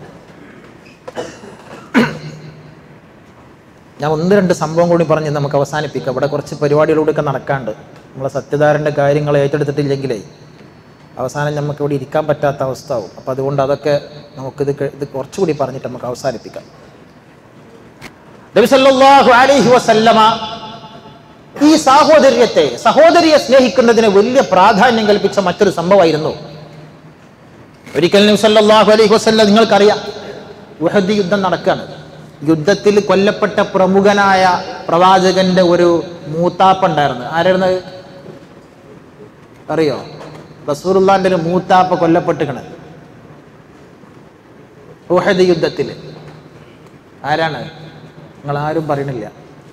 ഞാൻ ഒന്ന് രണ്ട് സംഭവം കൂടി പറഞ്ഞ് നമുക്ക് അവസാനിപ്പിക്കാം ഇവിടെ കുറച്ച് പരിപാടികളൂടെയൊക്കെ നടക്കാണ്ട് നമ്മളെ സത്യധാരൻ്റെ കാര്യങ്ങൾ ഏറ്റെടുത്തിട്ടില്ലെങ്കിലേ അവസാനം നമുക്ക് ഇവിടെ ഇരിക്കാൻ പറ്റാത്ത അവസ്ഥ ആവും അപ്പം അതുകൊണ്ട് അതൊക്കെ നമുക്കിത് ക- ഇത് കുറച്ചുകൂടി പറഞ്ഞിട്ട് നമുക്ക് അവസാനിപ്പിക്കാം നബി സല്ലല്ലാഹു അലൈഹി വസല്ലമ ഈ സാഹോദര്യത്തെ സഹോദരിയെ സ്നേഹിക്കുന്നതിന് വലിയ പ്രാധാന്യം കൽപ്പിച്ച മറ്റൊരു സംഭവമായിരുന്നു ഒരിക്കൽ നബി സല്ലല്ലാഹു അലൈഹി വസല്ലം നിങ്ങൾക്കറിയാം ഉഹദ് യുദ്ധം നടക്കുകയാണ് യുദ്ധത്തിൽ കൊല്ലപ്പെട്ട പ്രമുഖനായ പ്രവാചകന്റെ ഒരു മൂത്താപ്പ ഉണ്ടായിരുന്നു ആരായിരുന്നു അത്? അറിയോ റസൂറുല്ലാന്റെ ഒരു മൂത്താപ്പ കൊല്ലപ്പെട്ടിക്കണ് ഉഹദ് യുദ്ധത്തിൽ ആരാണ് നിങ്ങൾ ആരും പറയണില്ല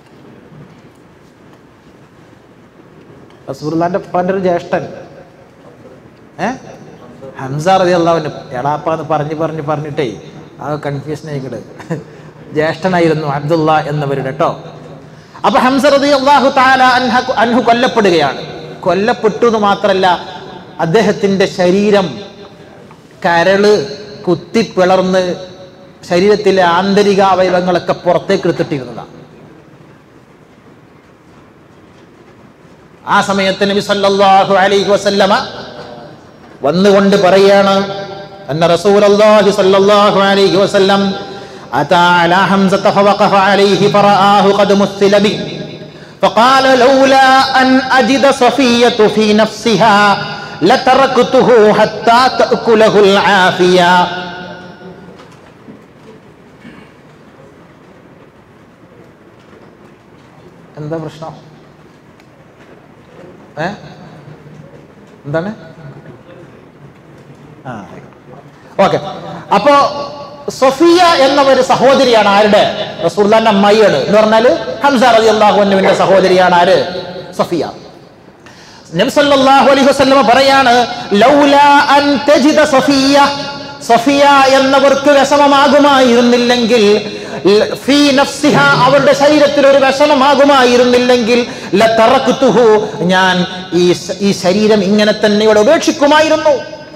റസൂർലാന്റെ ഉപ്പാന്റെ ഒരു ജ്യേഷ്ഠൻ ഏ ഹംസ റതി അള്ളാഹുവിന് എടാപ്പാന്ന് പറഞ്ഞ് പറഞ്ഞ് പറഞ്ഞിട്ടേ ആ കൺഫ്യൂഷൻ ആയിക്കട് ജ്യേഷ്ഠനായിരുന്നു അബ്ദുള്ള എന്നവരുടെ കേട്ടോ അപ്പൊ ഹംസ റതി അള്ളാഹു താല അൻഹ അൻഹു കൊല്ലപ്പെടുകയാണ് കൊല്ലപ്പെട്ടു എന്ന് മാത്രല്ല അദ്ദേഹത്തിന്റെ ശരീരം കരള് കുത്തിപ്പിളർന്ന് ശരീരത്തിലെ ആന്തരിക അവയവങ്ങളൊക്കെ പുറത്തേക്ക് എടുത്തിട്ടിരുന്നതാണ് ആ സമയത്ത് നബി സല്ലല്ലാഹു അലൈഹി വസല്ലമ വന്നുകൊണ്ട് പറയാണ് അന്ന റസൂലുള്ളാഹി സ്വല്ലല്ലാഹു അലൈഹി വസല്ലം أتى على حمزة فوقف عليه فرآه قد مثل به فقال لولا أن أجد صفية في نفسها لتركته حتى تأكله العافية എന്താ പ്രശ്നം ഏ എന്താണ് ആ ഓക്കെ അപ്പോ സൊഫിയ എന്ന ഒരു സഹോദരിയാണ് ആരുടെ റസൂർദാന്റെ അമ്മായിയാണ് എന്ന് പറഞ്ഞാല് ഹംസ റതി അള്ളാഹുവിന്റെ സഹോദരിയാണ് ആര് സഫിയ നബി സല്ലല്ലാഹു അലൈഹി വസല്ലമ പറയാണ് ലൗലാ അൻ തജിദ സഫിയ സഫിയ എന്നവർക്ക് വിഷമമാകുമായിരുന്നില്ലെങ്കിൽ ല- ഫീ നഫ്സിഹ അവരുടെ ശരീരത്തിൽ ഒരു വിഷമമാകുമായിരുന്നില്ലെങ്കിൽ ലതറക്തുഹു ഞാൻ ഈ സ- ഈ ശരീരം ഇങ്ങനെ തന്നെ ഇവിടെ ഉപേക്ഷിക്കുമായിരുന്നു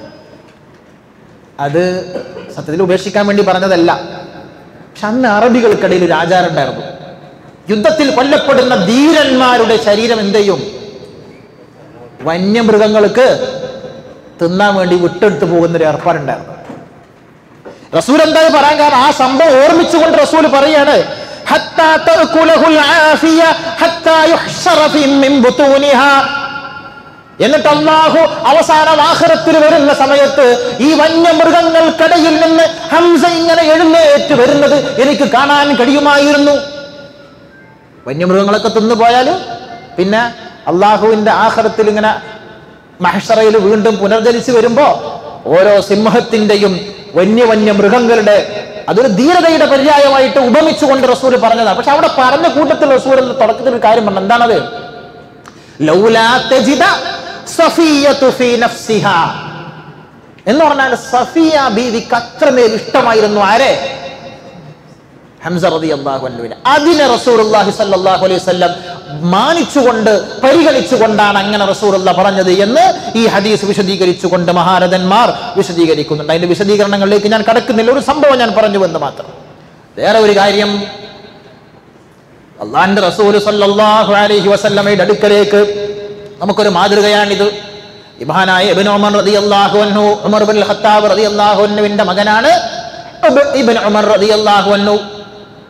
അത് സത്യത്തിൽ ഉപേക്ഷിക്കാൻ വേണ്ടി പറഞ്ഞതല്ല പക്ഷെ അന്ന് അറബികൾക്കിടയിൽ ഒരു ആചാരം ഉണ്ടായിരുന്നു യുദ്ധത്തിൽ കൊല്ലപ്പെടുന്ന ധീരന്മാരുടെ ശരീരം എന്ത് ചെയ്യും വന്യമൃഗങ്ങൾക്ക് തിന്നാൻ വേണ്ടി വിട്ടെടുത്ത് പോകുന്ന ഒരു ഏർപ്പാടുണ്ടായിരുന്നു റസൂൽ എന്താ പറയാൻ കാരണം ആ സംഭവം ഓർമ്മിച്ചുകൊണ്ട് റസൂൽ പറയാണ് "ഹത്താ തഅകുലഹുൽ ആഫിയ ഹത്താ യുഹ്ശറ ഫീ മിൻ ബുതൂനിഹാ." എന്നിട്ട് അള്ളാഹു അവസാനം ആഖിറത്തിൽ വരുന്ന സമയത്ത് ഈ വന്യമൃഗങ്ങൾക്കിടയിൽ നിന്ന് ഹംസ ഇങ്ങനെ എഴുന്നേറ്റ് വരുന്നത് എനിക്ക് കാണാൻ കഴിയുമായിരുന്നു വന്യമൃഗങ്ങളൊക്കെ തിന്നുപോയാൽ പിന്നെ അള്ളാഹുവിന്റെ ആഹ്റത്തിൽ ഇങ്ങനെ മഹഷറയിൽ വീണ്ടും പുനർജനിച്ച് വരുമ്പോ ഓരോ സിംഹത്തിന്റെയും വന്യ വന്യ മൃഗങ്ങളുടെ അതൊരു ധീരതയുടെ പര്യായമായിട്ട് ഉപമിച്ചുകൊണ്ട് റസൂൽ പറഞ്ഞതാണ് പക്ഷെ അവിടെ പറഞ്ഞ കൂട്ടത്തിൽ റസൂൽ തുടക്കത്തിൽ ഒരു കാര്യം പറഞ്ഞു എന്താണത് ലൗലാ തജിദ സഫിയതു ഫീ നഫ്സിഹാ എന്ന് പറഞ്ഞാൽ സഫിയ ബീവിക്ക് അത്രമേൽ ഇഷ്ടമായിരുന്നു ആരെ ഹംസ റളിയല്ലാഹു അൻഹുവിനെ അതിനെ റസൂലുള്ളാഹി സ്വല്ലല്ലാഹു അലൈഹി വസല്ലം മാനിച്ചുകൊണ്ട് പരിഗണിച്ചുകൊണ്ടാണ് അങ്ങനെ റസൂലുള്ള പറഞ്ഞത് എന്ന് ഈ ഹദീസ് വിശദീകരിച്ചുകൊണ്ട് മഹാരഥന്മാർ വിശദീകരിക്കുന്നുണ്ട് അതിന്റെ വിശദീകരണങ്ങളിലേക്ക് ഞാൻ കടക്കുന്നില്ല ഒരു സംഭവം ഞാൻ പറഞ്ഞു എന്ന് മാത്രം വേറെ ഒരു കാര്യം അള്ളാന്റെ റസൂൽ സല്ലല്ലാഹു അലൈഹി വസല്ലമയുടെ അടുക്കലേക്ക് നമുക്കൊരു മാതൃകയാണിത് ഇബാനായ ഇബ്നു ഉമർ റളിയല്ലാഹു അൻഹു ഉമർ ബിൻ ഖത്താബ് റളിയല്ലാഹു അൻഹുവിന്റെ മകനാണ് ഇബ്- ഇബ്നു ഉമർ റളിയല്ലാഹു അൻഹു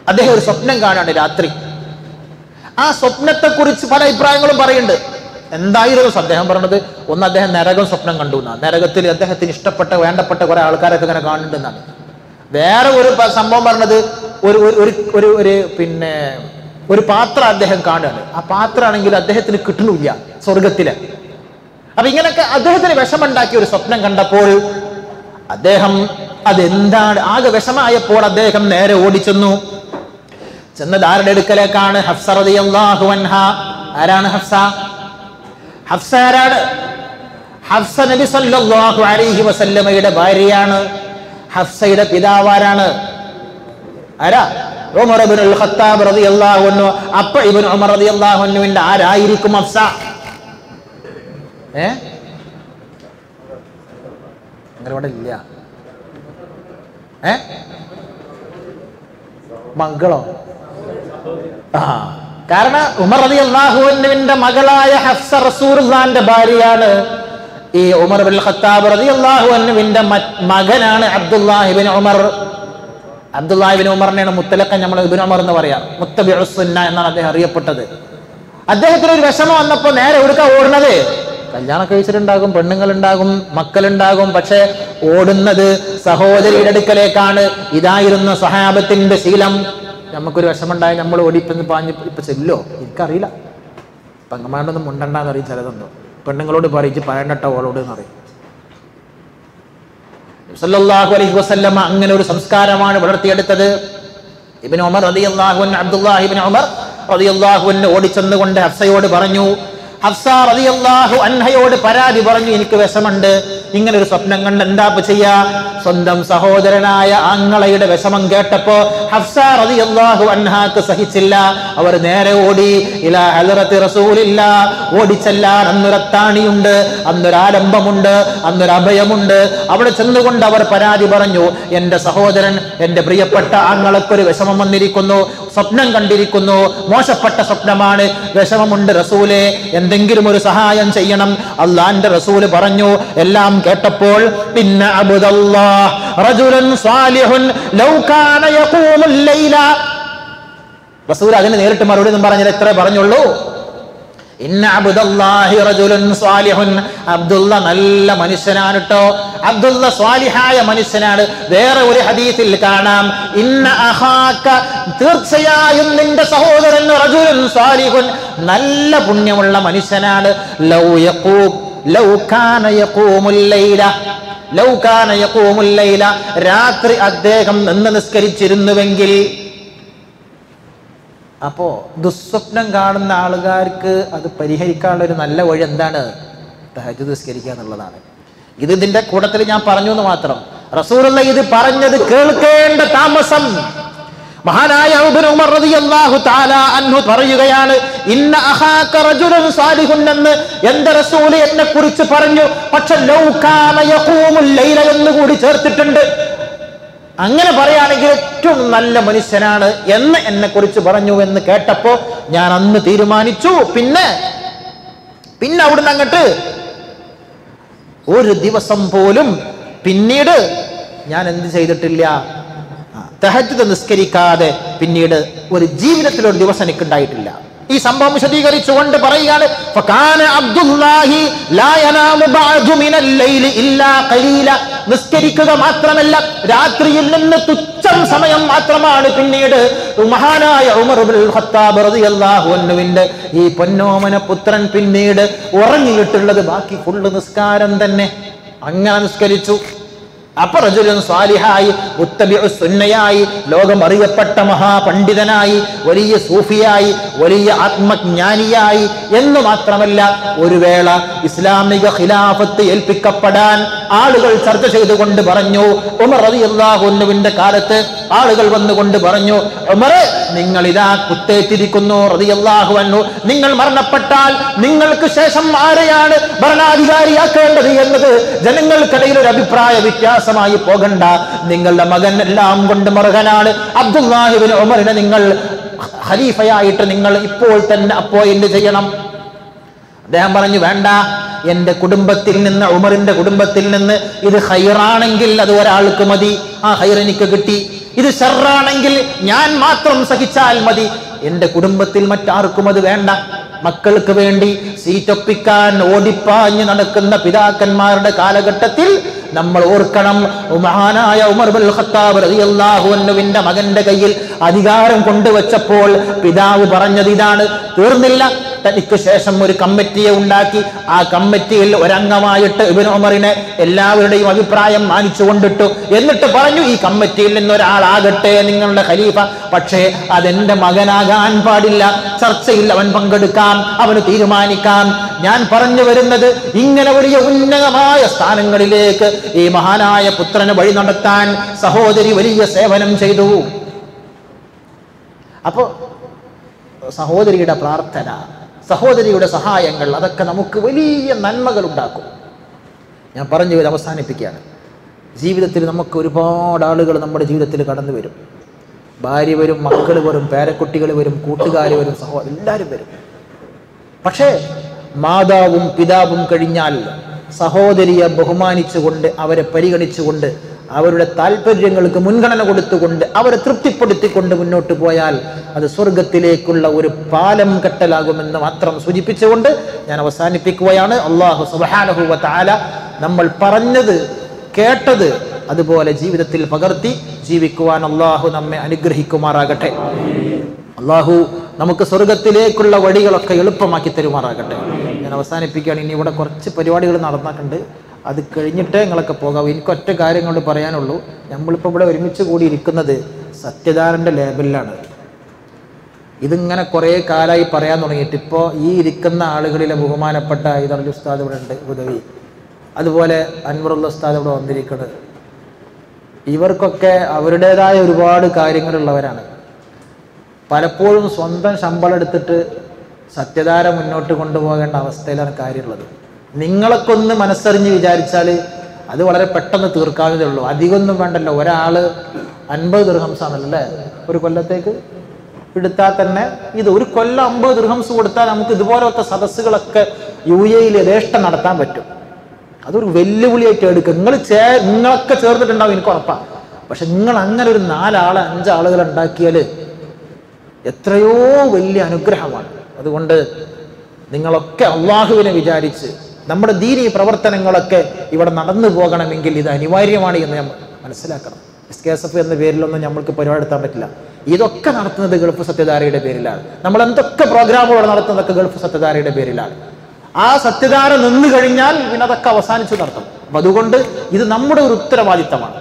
അദ്ദേഹം ഒരു സ്വപ്നം കാണാണ് രാത്രി ആ സ്വപ്നത്തെ കുറിച്ച് പല അഭിപ്രായങ്ങളും പറയുന്നുണ്ട് എന്തായിരുന്നു അദ്ദേഹം പറഞ്ഞത് ഒന്ന് അദ്ദേഹം നരകം സ്വപ്നം കണ്ടു എന്നാണ് നരകത്തിൽ അദ്ദേഹത്തിന് ഇഷ്ടപ്പെട്ട വേണ്ടപ്പെട്ട കുറെ ആൾക്കാരൊക്കെ ഇങ്ങനെ കാണുന്നുണ്ടെന്നാണ് വേറെ ഒരു പ- സംഭവം പറഞ്ഞത് ഒരു ഒരു- ഒരു ഒരു ഒരു പിന്നെ ഒരു പാത്രം അദ്ദേഹം കാണുകയാണ് ആ പാത്രമാണെങ്കിൽ അദ്ദേഹത്തിന് കിട്ടണില്ല സ്വർഗത്തിലെ അപ്പൊ ഇങ്ങനൊക്കെ അദ്ദേഹത്തിന് വിഷമുണ്ടാക്കിയ ഒരു സ്വപ്നം കണ്ടപ്പോൾ അദ്ദേഹം അതെന്താണ് ആകെ വിഷമായപ്പോൾ അദ്ദേഹം നേരെ ഓടിച്ചെന്നു ചെന്നത് ആരുടെ അടുക്കലേക്കാണ് ഹഫ്സ റളിയല്ലാഹു അൻഹ ആരാണ് ഹഫ്സ ഹഫ്സ ആരാണ് ഹഫ്സ നബി സല്ലല്ലാഹു അലൈഹി വസല്ലമയുടെ ഭാര്യയാണ് ഹഫ്സയുടെ പിതാവ് ആരാണ് ആരാ ഉമർ ഇബ്നുൽ ഖത്താബ് റളിയല്ലാഹു അൻഹു അപ്പ ഇബ്നു ഉമർ റളിയല്ലാഹു അൻഹുവിന്റെ ആരായിരിക്കും ഹഫ്സ ഏ അങ്ങനെ ഇവിടെ ഇല്ല ഏ മംഗളോ ആ കാരണം ഉമർ റതി അള്ളാഹുവിന്റെ മകളായ ഹഫ്സ റസൂർഖാന്റെ ഭാര്യയാണ് ഈ ഉമർ ബിൻ ഖത്താബ് റതി അള്ളാഹുവിന്റെ മകനാണ് അബ്ദുല്ലാഹിബിൻ ഉമർ അബ്ദുല്ലാഹിബിൻ ഉമറിനെയാണ് മുത്തലക്കം നമ്മൾ ഇബിൻ ഉമർ എന്ന് പറയാം മുത്തബി സുന്ന എന്നാണ് അദ്ദേഹം അറിയപ്പെട്ടത് അദ്ദേഹത്തിന് ഒരു വിഷമം വന്നപ്പോ നേരെ എവിടുക്ക ഓടുന്നത് കല്യാണം കഴിച്ചിട്ടുണ്ടാകും പെണ്ണുങ്ങളുണ്ടാകും മക്കളുണ്ടാകും പക്ഷെ ഓടുന്നത് സഹോദരിയുടെ അടുക്കലേക്കാണ് ഇതായിരുന്നു സഹാബത്തിന്റെ ശീലം നമുക്കൊരു വിഷമുണ്ടായി നമ്മൾ ഓടിപ്പെന്ന് പാഞ്ഞ് ഇപ്പൊ ചെല്ലോ എനിക്കറിയില്ല പെങ്ങന്മാരോടൊന്നും മുണ്ടണ്ടെന്ന് അറിയും ചിലതൊന്നും പെണ്ണുങ്ങളോട് പറയിച്ച് പറയണ്ടട്ടോ ഓളോട് എന്ന് പറയും സല്ലല്ലാഹു അലൈഹി വസല്ലമ അങ്ങനെ ഒരു സംസ്കാരമാണ് വളർത്തിയെടുത്തത് ഇബിൻ ഉമർ റളിയല്ലാഹു അൻഹു അബ്ദുല്ലാഹി ഇബ്നു ഉമർ റളിയല്ലാഹു അൻഹു ഓടിച്ചെന്നുകൊണ്ട് ഹഫ്സയോട് പറഞ്ഞു ഹഫ്സ റളിയല്ലാഹു അൻഹയോട് പരാതി പറഞ്ഞു എനിക്ക് വിഷമുണ്ട് ഇങ്ങനെ ഒരു സ്വപ്നം കണ്ട് എന്താ ഇപ്പൊ ചെയ്യാ സ്വന്തം സഹോദരനായ ആങ്ങളയുടെ വിഷമം കേട്ടപ്പോ ഹഫ്സ റളിയല്ലാഹു അൻഹാക്ക് സഹിച്ചില്ല അവർ നേരെ ഓടി ഇലാ ഹലറത്തി റസൂലില്ല ഓടിച്ചെല്ലാൻ അന്നൊരത്താണിയുണ്ട് അന്നൊരാലംബമുണ്ട് അന്നൊരു അഭയമുണ്ട് അവിടെ ചെന്നുകൊണ്ട് അവർ പരാതി പറഞ്ഞു എന്റെ സഹോദരൻ എന്റെ പ്രിയപ്പെട്ട ആങ്ങളൊക്കൊരു വിഷമം വന്നിരിക്കുന്നു സ്വപ്നം കണ്ടിരിക്കുന്നു മോശപ്പെട്ട സ്വപ്നമാണ് വിഷമമുണ്ട് റസൂലെ എന്തെങ്കിലും ഒരു സഹായം ചെയ്യണം അള്ളാന്റെ റസൂല് പറഞ്ഞു എല്ലാം കേട്ടപ്പോൾ പിന്നെ അബുദല്ലാഹ് റജുലൻ സ്വാലിഹുൻ ലൗ കാന യഖൂമുൽ ലൈല റസൂൽ അതിന് നേരിട്ട് മറുപടി ഒന്നും പറഞ്ഞില്ല ഇത്രേ പറഞ്ഞുള്ളൂ ഇന്ന അബ്ദുല്ലാഹി റജുലുൻ സ്വാലിഹുൻ അബ്ദുള്ള നല്ല മനുഷ്യനാണ് കേട്ടോ അബ്ദുള്ള സ്വാലിഹായ മനുഷ്യനാണ് വേറെ ഒരു ഹദീസിൽ കാണാം ഇന്ന അഹാക്ക തീർച്ചയായും നിന്റെ സഹോദരൻ റജുലുൻ സ്വാലിഹുൻ നല്ല പുണ്യമുള്ള മനുഷ്യനാണ് ലൗ യഖൂം ലൗ കാന യഖൂമുൽ ലൈല ലൗ കാന യഖൂമുൽ ലൈല രാത്രി അദ്ദേഹം നിന്ന് നിസ്കരിച്ചിരുന്നുവെങ്കിൽ അപ്പോ ദുസ്വപ്നം കാണുന്ന ആളുകാർക്ക് അത് പരിഹരിക്കാനുള്ള ഒരു നല്ല വഴി എന്താണ് തഹജ് നിസ്കരിക്കുക എന്നുള്ളതാണ് ഇത് ഇതിന്റെ കൂട്ടത്തിൽ ഞാൻ പറഞ്ഞു എന്ന് മാത്രം റസൂലുള്ള ഇത് പറഞ്ഞത് കേൾക്കേണ്ട താമസം മഹാനായ ഉബൈർ ഉമർ റളിയല്ലാഹു തആല അൻഹു പറയുകയാണ് ഇന്ന അഹാക റജുലുൻ സാലിഹുൻ എന്ന് എന്റെ റസൂല് എന്നെ കുറിച്ച് പറഞ്ഞു പക്ഷെ ലൗ കാന യഖൂമുൽ ലൈല എന്ന് കൂടി ചേർത്തിട്ടുണ്ട് അങ്ങനെ പറയുകയാണെങ്കിൽ ഏറ്റവും നല്ല മനുഷ്യനാണ് എന്ന് എന്നെ കുറിച്ച് പറഞ്ഞു എന്ന് കേട്ടപ്പോ ഞാൻ അന്ന് തീരുമാനിച്ചു പിന്നെ പിന്നെ അവിടുന്ന് അങ്ങോട്ട് ഒരു ദിവസം പോലും പിന്നീട് ഞാൻ എന്ത് ചെയ്തിട്ടില്ല തഹജ്ജുദ് നിസ്കരിക്കാതെ പിന്നീട് ഒരു ജീവിതത്തിൽ ഒരു ദിവസം എനിക്ക് ഉണ്ടായിട്ടില്ല ഈ സംഭവം വിശദീകരിച്ചുകൊണ്ട് പറയുകയാണ് ഫകാന അബ്ദുല്ലാഹി ലാ യനാമു ബഅദു മിനൽ ലൈലി ഇല്ലാ ഖലീല നിസ്കരിക്കുക മാത്രമല്ല രാത്രിയിൽ നിന്ന് തുച്ഛം സമയം മാത്രമാണ് പിന്നീട് മഹാനായ ഉമർ ഇബ്നുൽ ഖത്താബ് റളിയല്ലാഹു അൻഹുവിന്റെ ഈ പൊന്നോമന പുത്രൻ പിന്നീട് ഉറങ്ങിയിട്ടുള്ളത് ബാക്കി ഫുള്ള് നിസ്കാരം തന്നെ അങ്ങനെ നിസ്കരിച്ചു അപ്പൊ റജുലൻ സ്വാലിഹായി മുത്തബിഉ സുന്നയായി ലോകം അറിയപ്പെട്ട മഹാപണ്ഡിതനായി വലിയ സൂഫിയായി വലിയ ആത്മജ്ഞാനിയായി എന്ന് മാത്രമല്ല ഒരു വേള ഇസ്ലാമിക ഖിലാഫത്ത് ഏൽപ്പിക്കപ്പെടാൻ ആളുകൾ ചർച്ച ചെയ്തുകൊണ്ട് പറഞ്ഞു ഉമർ റളിയല്ലാഹുവിന്റെ കാലത്ത് ആളുകൾ വന്നുകൊണ്ട് പറഞ്ഞു ഉമറെ നിങ്ങൾ ഇതാ കുത്തേറ്റിരിക്കുന്നു റളിയല്ലാഹു അൻഹു നിങ്ങൾ മരണപ്പെട്ടാൽ നിങ്ങൾക്ക് ശേഷം ആരെയാണ് ഭരണാധികാരിയാക്കേണ്ടത് എന്നത് ജനങ്ങൾക്കിടയിൽ ഒരു അഭിപ്രായ വ്യത്യാസമായി പോകണ്ട നിങ്ങളുടെ മകൻ എല്ലാം കൊണ്ട് മറുകനാണ് അബ്ദുല്ലാഹിബിൻ ഉമറിനെ നിങ്ങൾ ഖലീഫയായിട്ട് നിങ്ങൾ ഇപ്പോൾ തന്നെ അപ്പോയിന്റ് ചെയ്യണം അദ്ദേഹം പറഞ്ഞു വേണ്ട എൻ്റെ കുടുംബത്തിൽ നിന്ന് ഉമറിന്റെ കുടുംബത്തിൽ നിന്ന് ഇത് ഹൈറാണെങ്കിൽ അത് ഒരാൾക്ക് മതി ആ ഹൈർ എനിക്ക് കിട്ടി ഇത് ഷർറാണെങ്കിൽ ഞാൻ മാത്രം സഹിച്ചാൽ മതി എൻ്റെ കുടുംബത്തിൽ മറ്റാർക്കും അത് വേണ്ട മക്കൾക്ക് വേണ്ടി സീറ്റൊപ്പിക്കാൻ ഓടിപ്പാഞ്ഞ് നടക്കുന്ന പിതാക്കന്മാരുടെ കാലഘട്ടത്തിൽ നമ്മൾ ഓർക്കണം മഹാനായ ഉമർ ബുൽ ഖത്താബ് റളിയല്ലാഹു അൻഹുവിന്റെ മകന്റെ കയ്യിൽ അധികാരം കൊണ്ടുവച്ചപ്പോൾ പിതാവ് പറഞ്ഞത് ഇതാണ് തീർന്നില്ല തനിക്ക് ശേഷം ഒരു കമ്മിറ്റിയെ ഉണ്ടാക്കി ആ കമ്മിറ്റിയിൽ ഒരംഗമായിട്ട് ഇബിൻ ഉമറിനെ എല്ലാവരുടെയും അഭിപ്രായം മാനിച്ചു കൊണ്ടിട്ടു എന്നിട്ട് പറഞ്ഞു ഈ കമ്മിറ്റിയിൽ നിന്ന് ഒരാളാകട്ടെ നിങ്ങളുടെ ഖലീഫ പക്ഷേ അതെന്റെ മകനാകാൻ പാടില്ല ചർച്ചയിൽ അവൻ പങ്കെടുക്കാം അവന് തീരുമാനിക്കാം ഞാൻ പറഞ്ഞു വരുന്നത് ഇങ്ങനെ വലിയ ഉന്നതമായ സ്ഥാനങ്ങളിലേക്ക് ഈ മഹാനായ പുത്രന് വഴി നടത്താൻ സഹോദരി വലിയ സേവനം ചെയ്തു അപ്പോ സഹോദരിയുടെ പ്രാർത്ഥന സഹോദരിയുടെ സഹായങ്ങൾ അതൊക്കെ നമുക്ക് വലിയ നന്മകൾ ഉണ്ടാക്കും ഞാൻ പറഞ്ഞു ഇത് അവസാനിപ്പിക്കുകയാണ് ജീവിതത്തിൽ നമുക്ക് ഒരുപാട് ആളുകൾ നമ്മുടെ ജീവിതത്തിൽ കടന്നു വരും ഭാര്യ വരും മക്കൾ വരും പേരക്കുട്ടികൾ വരും കൂട്ടുകാർ വരും സഹോ എല്ലാവരും വരും പക്ഷേ മാതാവും പിതാവും കഴിഞ്ഞാൽ സഹോദരിയെ ബഹുമാനിച്ചുകൊണ്ട് അവരെ പരിഗണിച്ചുകൊണ്ട് അവരുടെ താല്പര്യങ്ങൾക്ക് മുൻഗണന കൊടുത്തുകൊണ്ട് അവരെ തൃപ്തിപ്പെടുത്തിക്കൊണ്ട് മുന്നോട്ട് പോയാൽ അത് സ്വർഗത്തിലേക്കുള്ള ഒരു പാലം കെട്ടലാകുമെന്ന് മാത്രം സൂചിപ്പിച്ചുകൊണ്ട് ഞാൻ അവസാനിപ്പിക്കുകയാണ് അള്ളാഹു സുബാനഹുവ താല നമ്മൾ പറഞ്ഞത് കേട്ടത് അതുപോലെ ജീവിതത്തിൽ പകർത്തി ജീവിക്കുവാൻ അള്ളാഹു നമ്മെ അനുഗ്രഹിക്കുമാറാകട്ടെ അള്ളാഹു നമുക്ക് സ്വർഗത്തിലേക്കുള്ള വഴികളൊക്കെ എളുപ്പമാക്കി തരുമാറാകട്ടെ ഞാൻ അവസാനിപ്പിക്കുകയാണ് ഇനി ഇവിടെ കുറച്ച് പരിപാടികൾ നടന്നിട്ടുണ്ട് അത് കഴിഞ്ഞിട്ടേ നിങ്ങളൊക്കെ പോകാവൂ എനിക്ക് ഒറ്റ കാര്യങ്ങൾ പറയാനുള്ളൂ നമ്മളിപ്പോൾ ഇവിടെ ഒരുമിച്ച് കൂടി ഇരിക്കുന്നത് സത്യദാനൻ്റെ ലേബലിലാണ് ഇതിങ്ങനെ കുറേ കാലമായി പറയാൻ തുടങ്ങിയിട്ട് ഇപ്പോൾ ഈ ഇരിക്കുന്ന ആളുകളിലെ ബഹുമാനപ്പെട്ട ഇതർജു ഉസ്താദ് ഇവിടെ ഉണ്ട് ഉദവി അതുപോലെ അൻവറുള്ള ഉസ്താദ് ഇവിടെ വന്നിരിക്കുന്നത് ഇവർക്കൊക്കെ അവരുടേതായ ഒരുപാട് കാര്യങ്ങളുള്ളവരാണ് പലപ്പോഴും സ്വന്തം ശമ്പളം എടുത്തിട്ട് സത്യധാര മുന്നോട്ട് കൊണ്ടുപോകേണ്ട അവസ്ഥയിലാണ് കാര്യമുള്ളത് നിങ്ങളൊക്കെ ഒന്ന് മനസ്സറിഞ്ഞ് വിചാരിച്ചാൽ അത് വളരെ പെട്ടെന്ന് തീർക്കാവുന്നതേ ഉള്ളൂ അധികമൊന്നും വേണ്ടല്ലോ ഒരാൾ അൻപത് ദീർഘംസാണല്ലോ അല്ലേ ഒരു കൊല്ലത്തേക്ക് എടുത്താൽ തന്നെ ഇത് ഒരു കൊല്ലം അമ്പത് ദീർഘംസ് കൊടുത്താൽ നമുക്ക് ഇതുപോലത്തെ സദസ്സുകളൊക്കെ യു എയിൽ യഥേഷ്ടം നടത്താൻ പറ്റും അതൊരു വെല്ലുവിളിയായിട്ട് എടുക്കുക നിങ്ങൾ ചേ നിങ്ങളൊക്കെ ചേർന്നിട്ടുണ്ടാവും എനിക്ക് ഉറപ്പാണ് പക്ഷെ നിങ്ങൾ അങ്ങനെ ഒരു നാലാളെ അഞ്ചാളുകൾ ഉണ്ടാക്കിയാൽ എത്രയോ വലിയ അനുഗ്രഹമാണ് അതുകൊണ്ട് നിങ്ങളൊക്കെ അള്ളാഹുവിനെ വിചാരിച്ച് നമ്മുടെ ദീനീ പ്രവർത്തനങ്ങളൊക്കെ ഇവിടെ നടന്നു പോകണമെങ്കിൽ ഇത് അനിവാര്യമാണ് എന്ന് നമ്മൾ മനസ്സിലാക്കണം എസ് കെ എസ് എഫ് എന്ന പേരിലൊന്നും നമ്മൾക്ക് പരിപാടി നടത്താൻ പറ്റില്ല ഇതൊക്കെ നടത്തുന്നത് ഗൾഫ് സത്യധാരയുടെ പേരിലാണ് നമ്മൾ എന്തൊക്കെ പ്രോഗ്രാമുകൾ നടത്തുന്നതൊക്കെ ഗൾഫ് സത്യധാരയുടെ പേരിലാണ് ആ സത്യധാര നിന്നു കഴിഞ്ഞാൽ പിന്നെ അതൊക്കെ അവസാനിച്ചു നടത്തും അപ്പൊ അതുകൊണ്ട് ഇത് നമ്മുടെ ഒരു ഉത്തരവാദിത്തമാണ്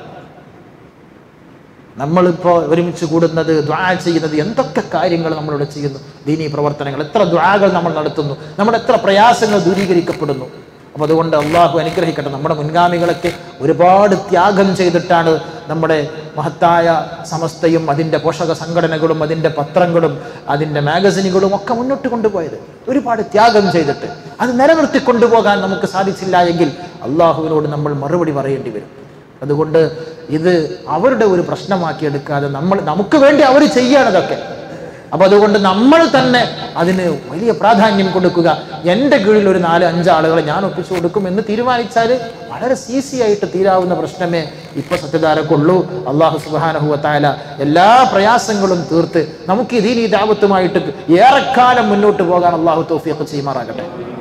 നമ്മളിപ്പോൾ ഒരുമിച്ച് കൂടുന്നത് ദ്വാ ചെയ്യുന്നത് എന്തൊക്കെ കാര്യങ്ങൾ നമ്മളിവിടെ ചെയ്യുന്നു ദീനീ പ്രവർത്തനങ്ങൾ എത്ര ദ്വാകൾ നമ്മൾ നടത്തുന്നു നമ്മുടെ എത്ര പ്രയാസങ്ങൾ ദൂരീകരിക്കപ്പെടുന്നു അപ്പോൾ അതുകൊണ്ട് അള്ളാഹു അനുഗ്രഹിക്കട്ടെ നമ്മുടെ മുൻഗാമികളൊക്കെ ഒരുപാട് ത്യാഗം ചെയ്തിട്ടാണ് നമ്മുടെ മഹത്തായ സമസ്തയും അതിൻ്റെ പോഷക സംഘടനകളും അതിൻ്റെ പത്രങ്ങളും അതിൻ്റെ മാഗസിനുകളും ഒക്കെ മുന്നോട്ട് കൊണ്ടുപോയത് ഒരുപാട് ത്യാഗം ചെയ്തിട്ട് അത് നിലനിർത്തി കൊണ്ടുപോകാൻ നമുക്ക് സാധിച്ചില്ല എങ്കിൽ അള്ളാഹുവിനോട് നമ്മൾ മറുപടി പറയേണ്ടി വരും അതുകൊണ്ട് ഇത് അവരുടെ ഒരു പ്രശ്നമാക്കി എടുക്കാതെ നമ്മൾ നമുക്ക് വേണ്ടി അവർ ചെയ്യണതൊക്കെ അപ്പൊ അതുകൊണ്ട് നമ്മൾ തന്നെ അതിന് വലിയ പ്രാധാന്യം കൊടുക്കുക എൻ്റെ കീഴിൽ ഒരു നാല് അഞ്ച് ആളുകളെ ഞാൻ ഒപ്പിച്ചു കൊടുക്കും എന്ന് തീരുമാനിച്ചാൽ വളരെ ഈസി ആയിട്ട് തീരാവുന്ന പ്രശ്നമേ ഇപ്പൊ സത്യധാരക്കുള്ളൂ അള്ളാഹു സുബാനഹുവത്തായ എല്ലാ പ്രയാസങ്ങളും തീർത്ത് നമുക്ക് ഇതിന് ഈ ദാപത്തുമായിട്ട് ഏറെക്കാലം മുന്നോട്ട് പോകാൻ അള്ളാഹു തോഫിയൊക്കെ ചെയ്യുമാറാകട്ടെ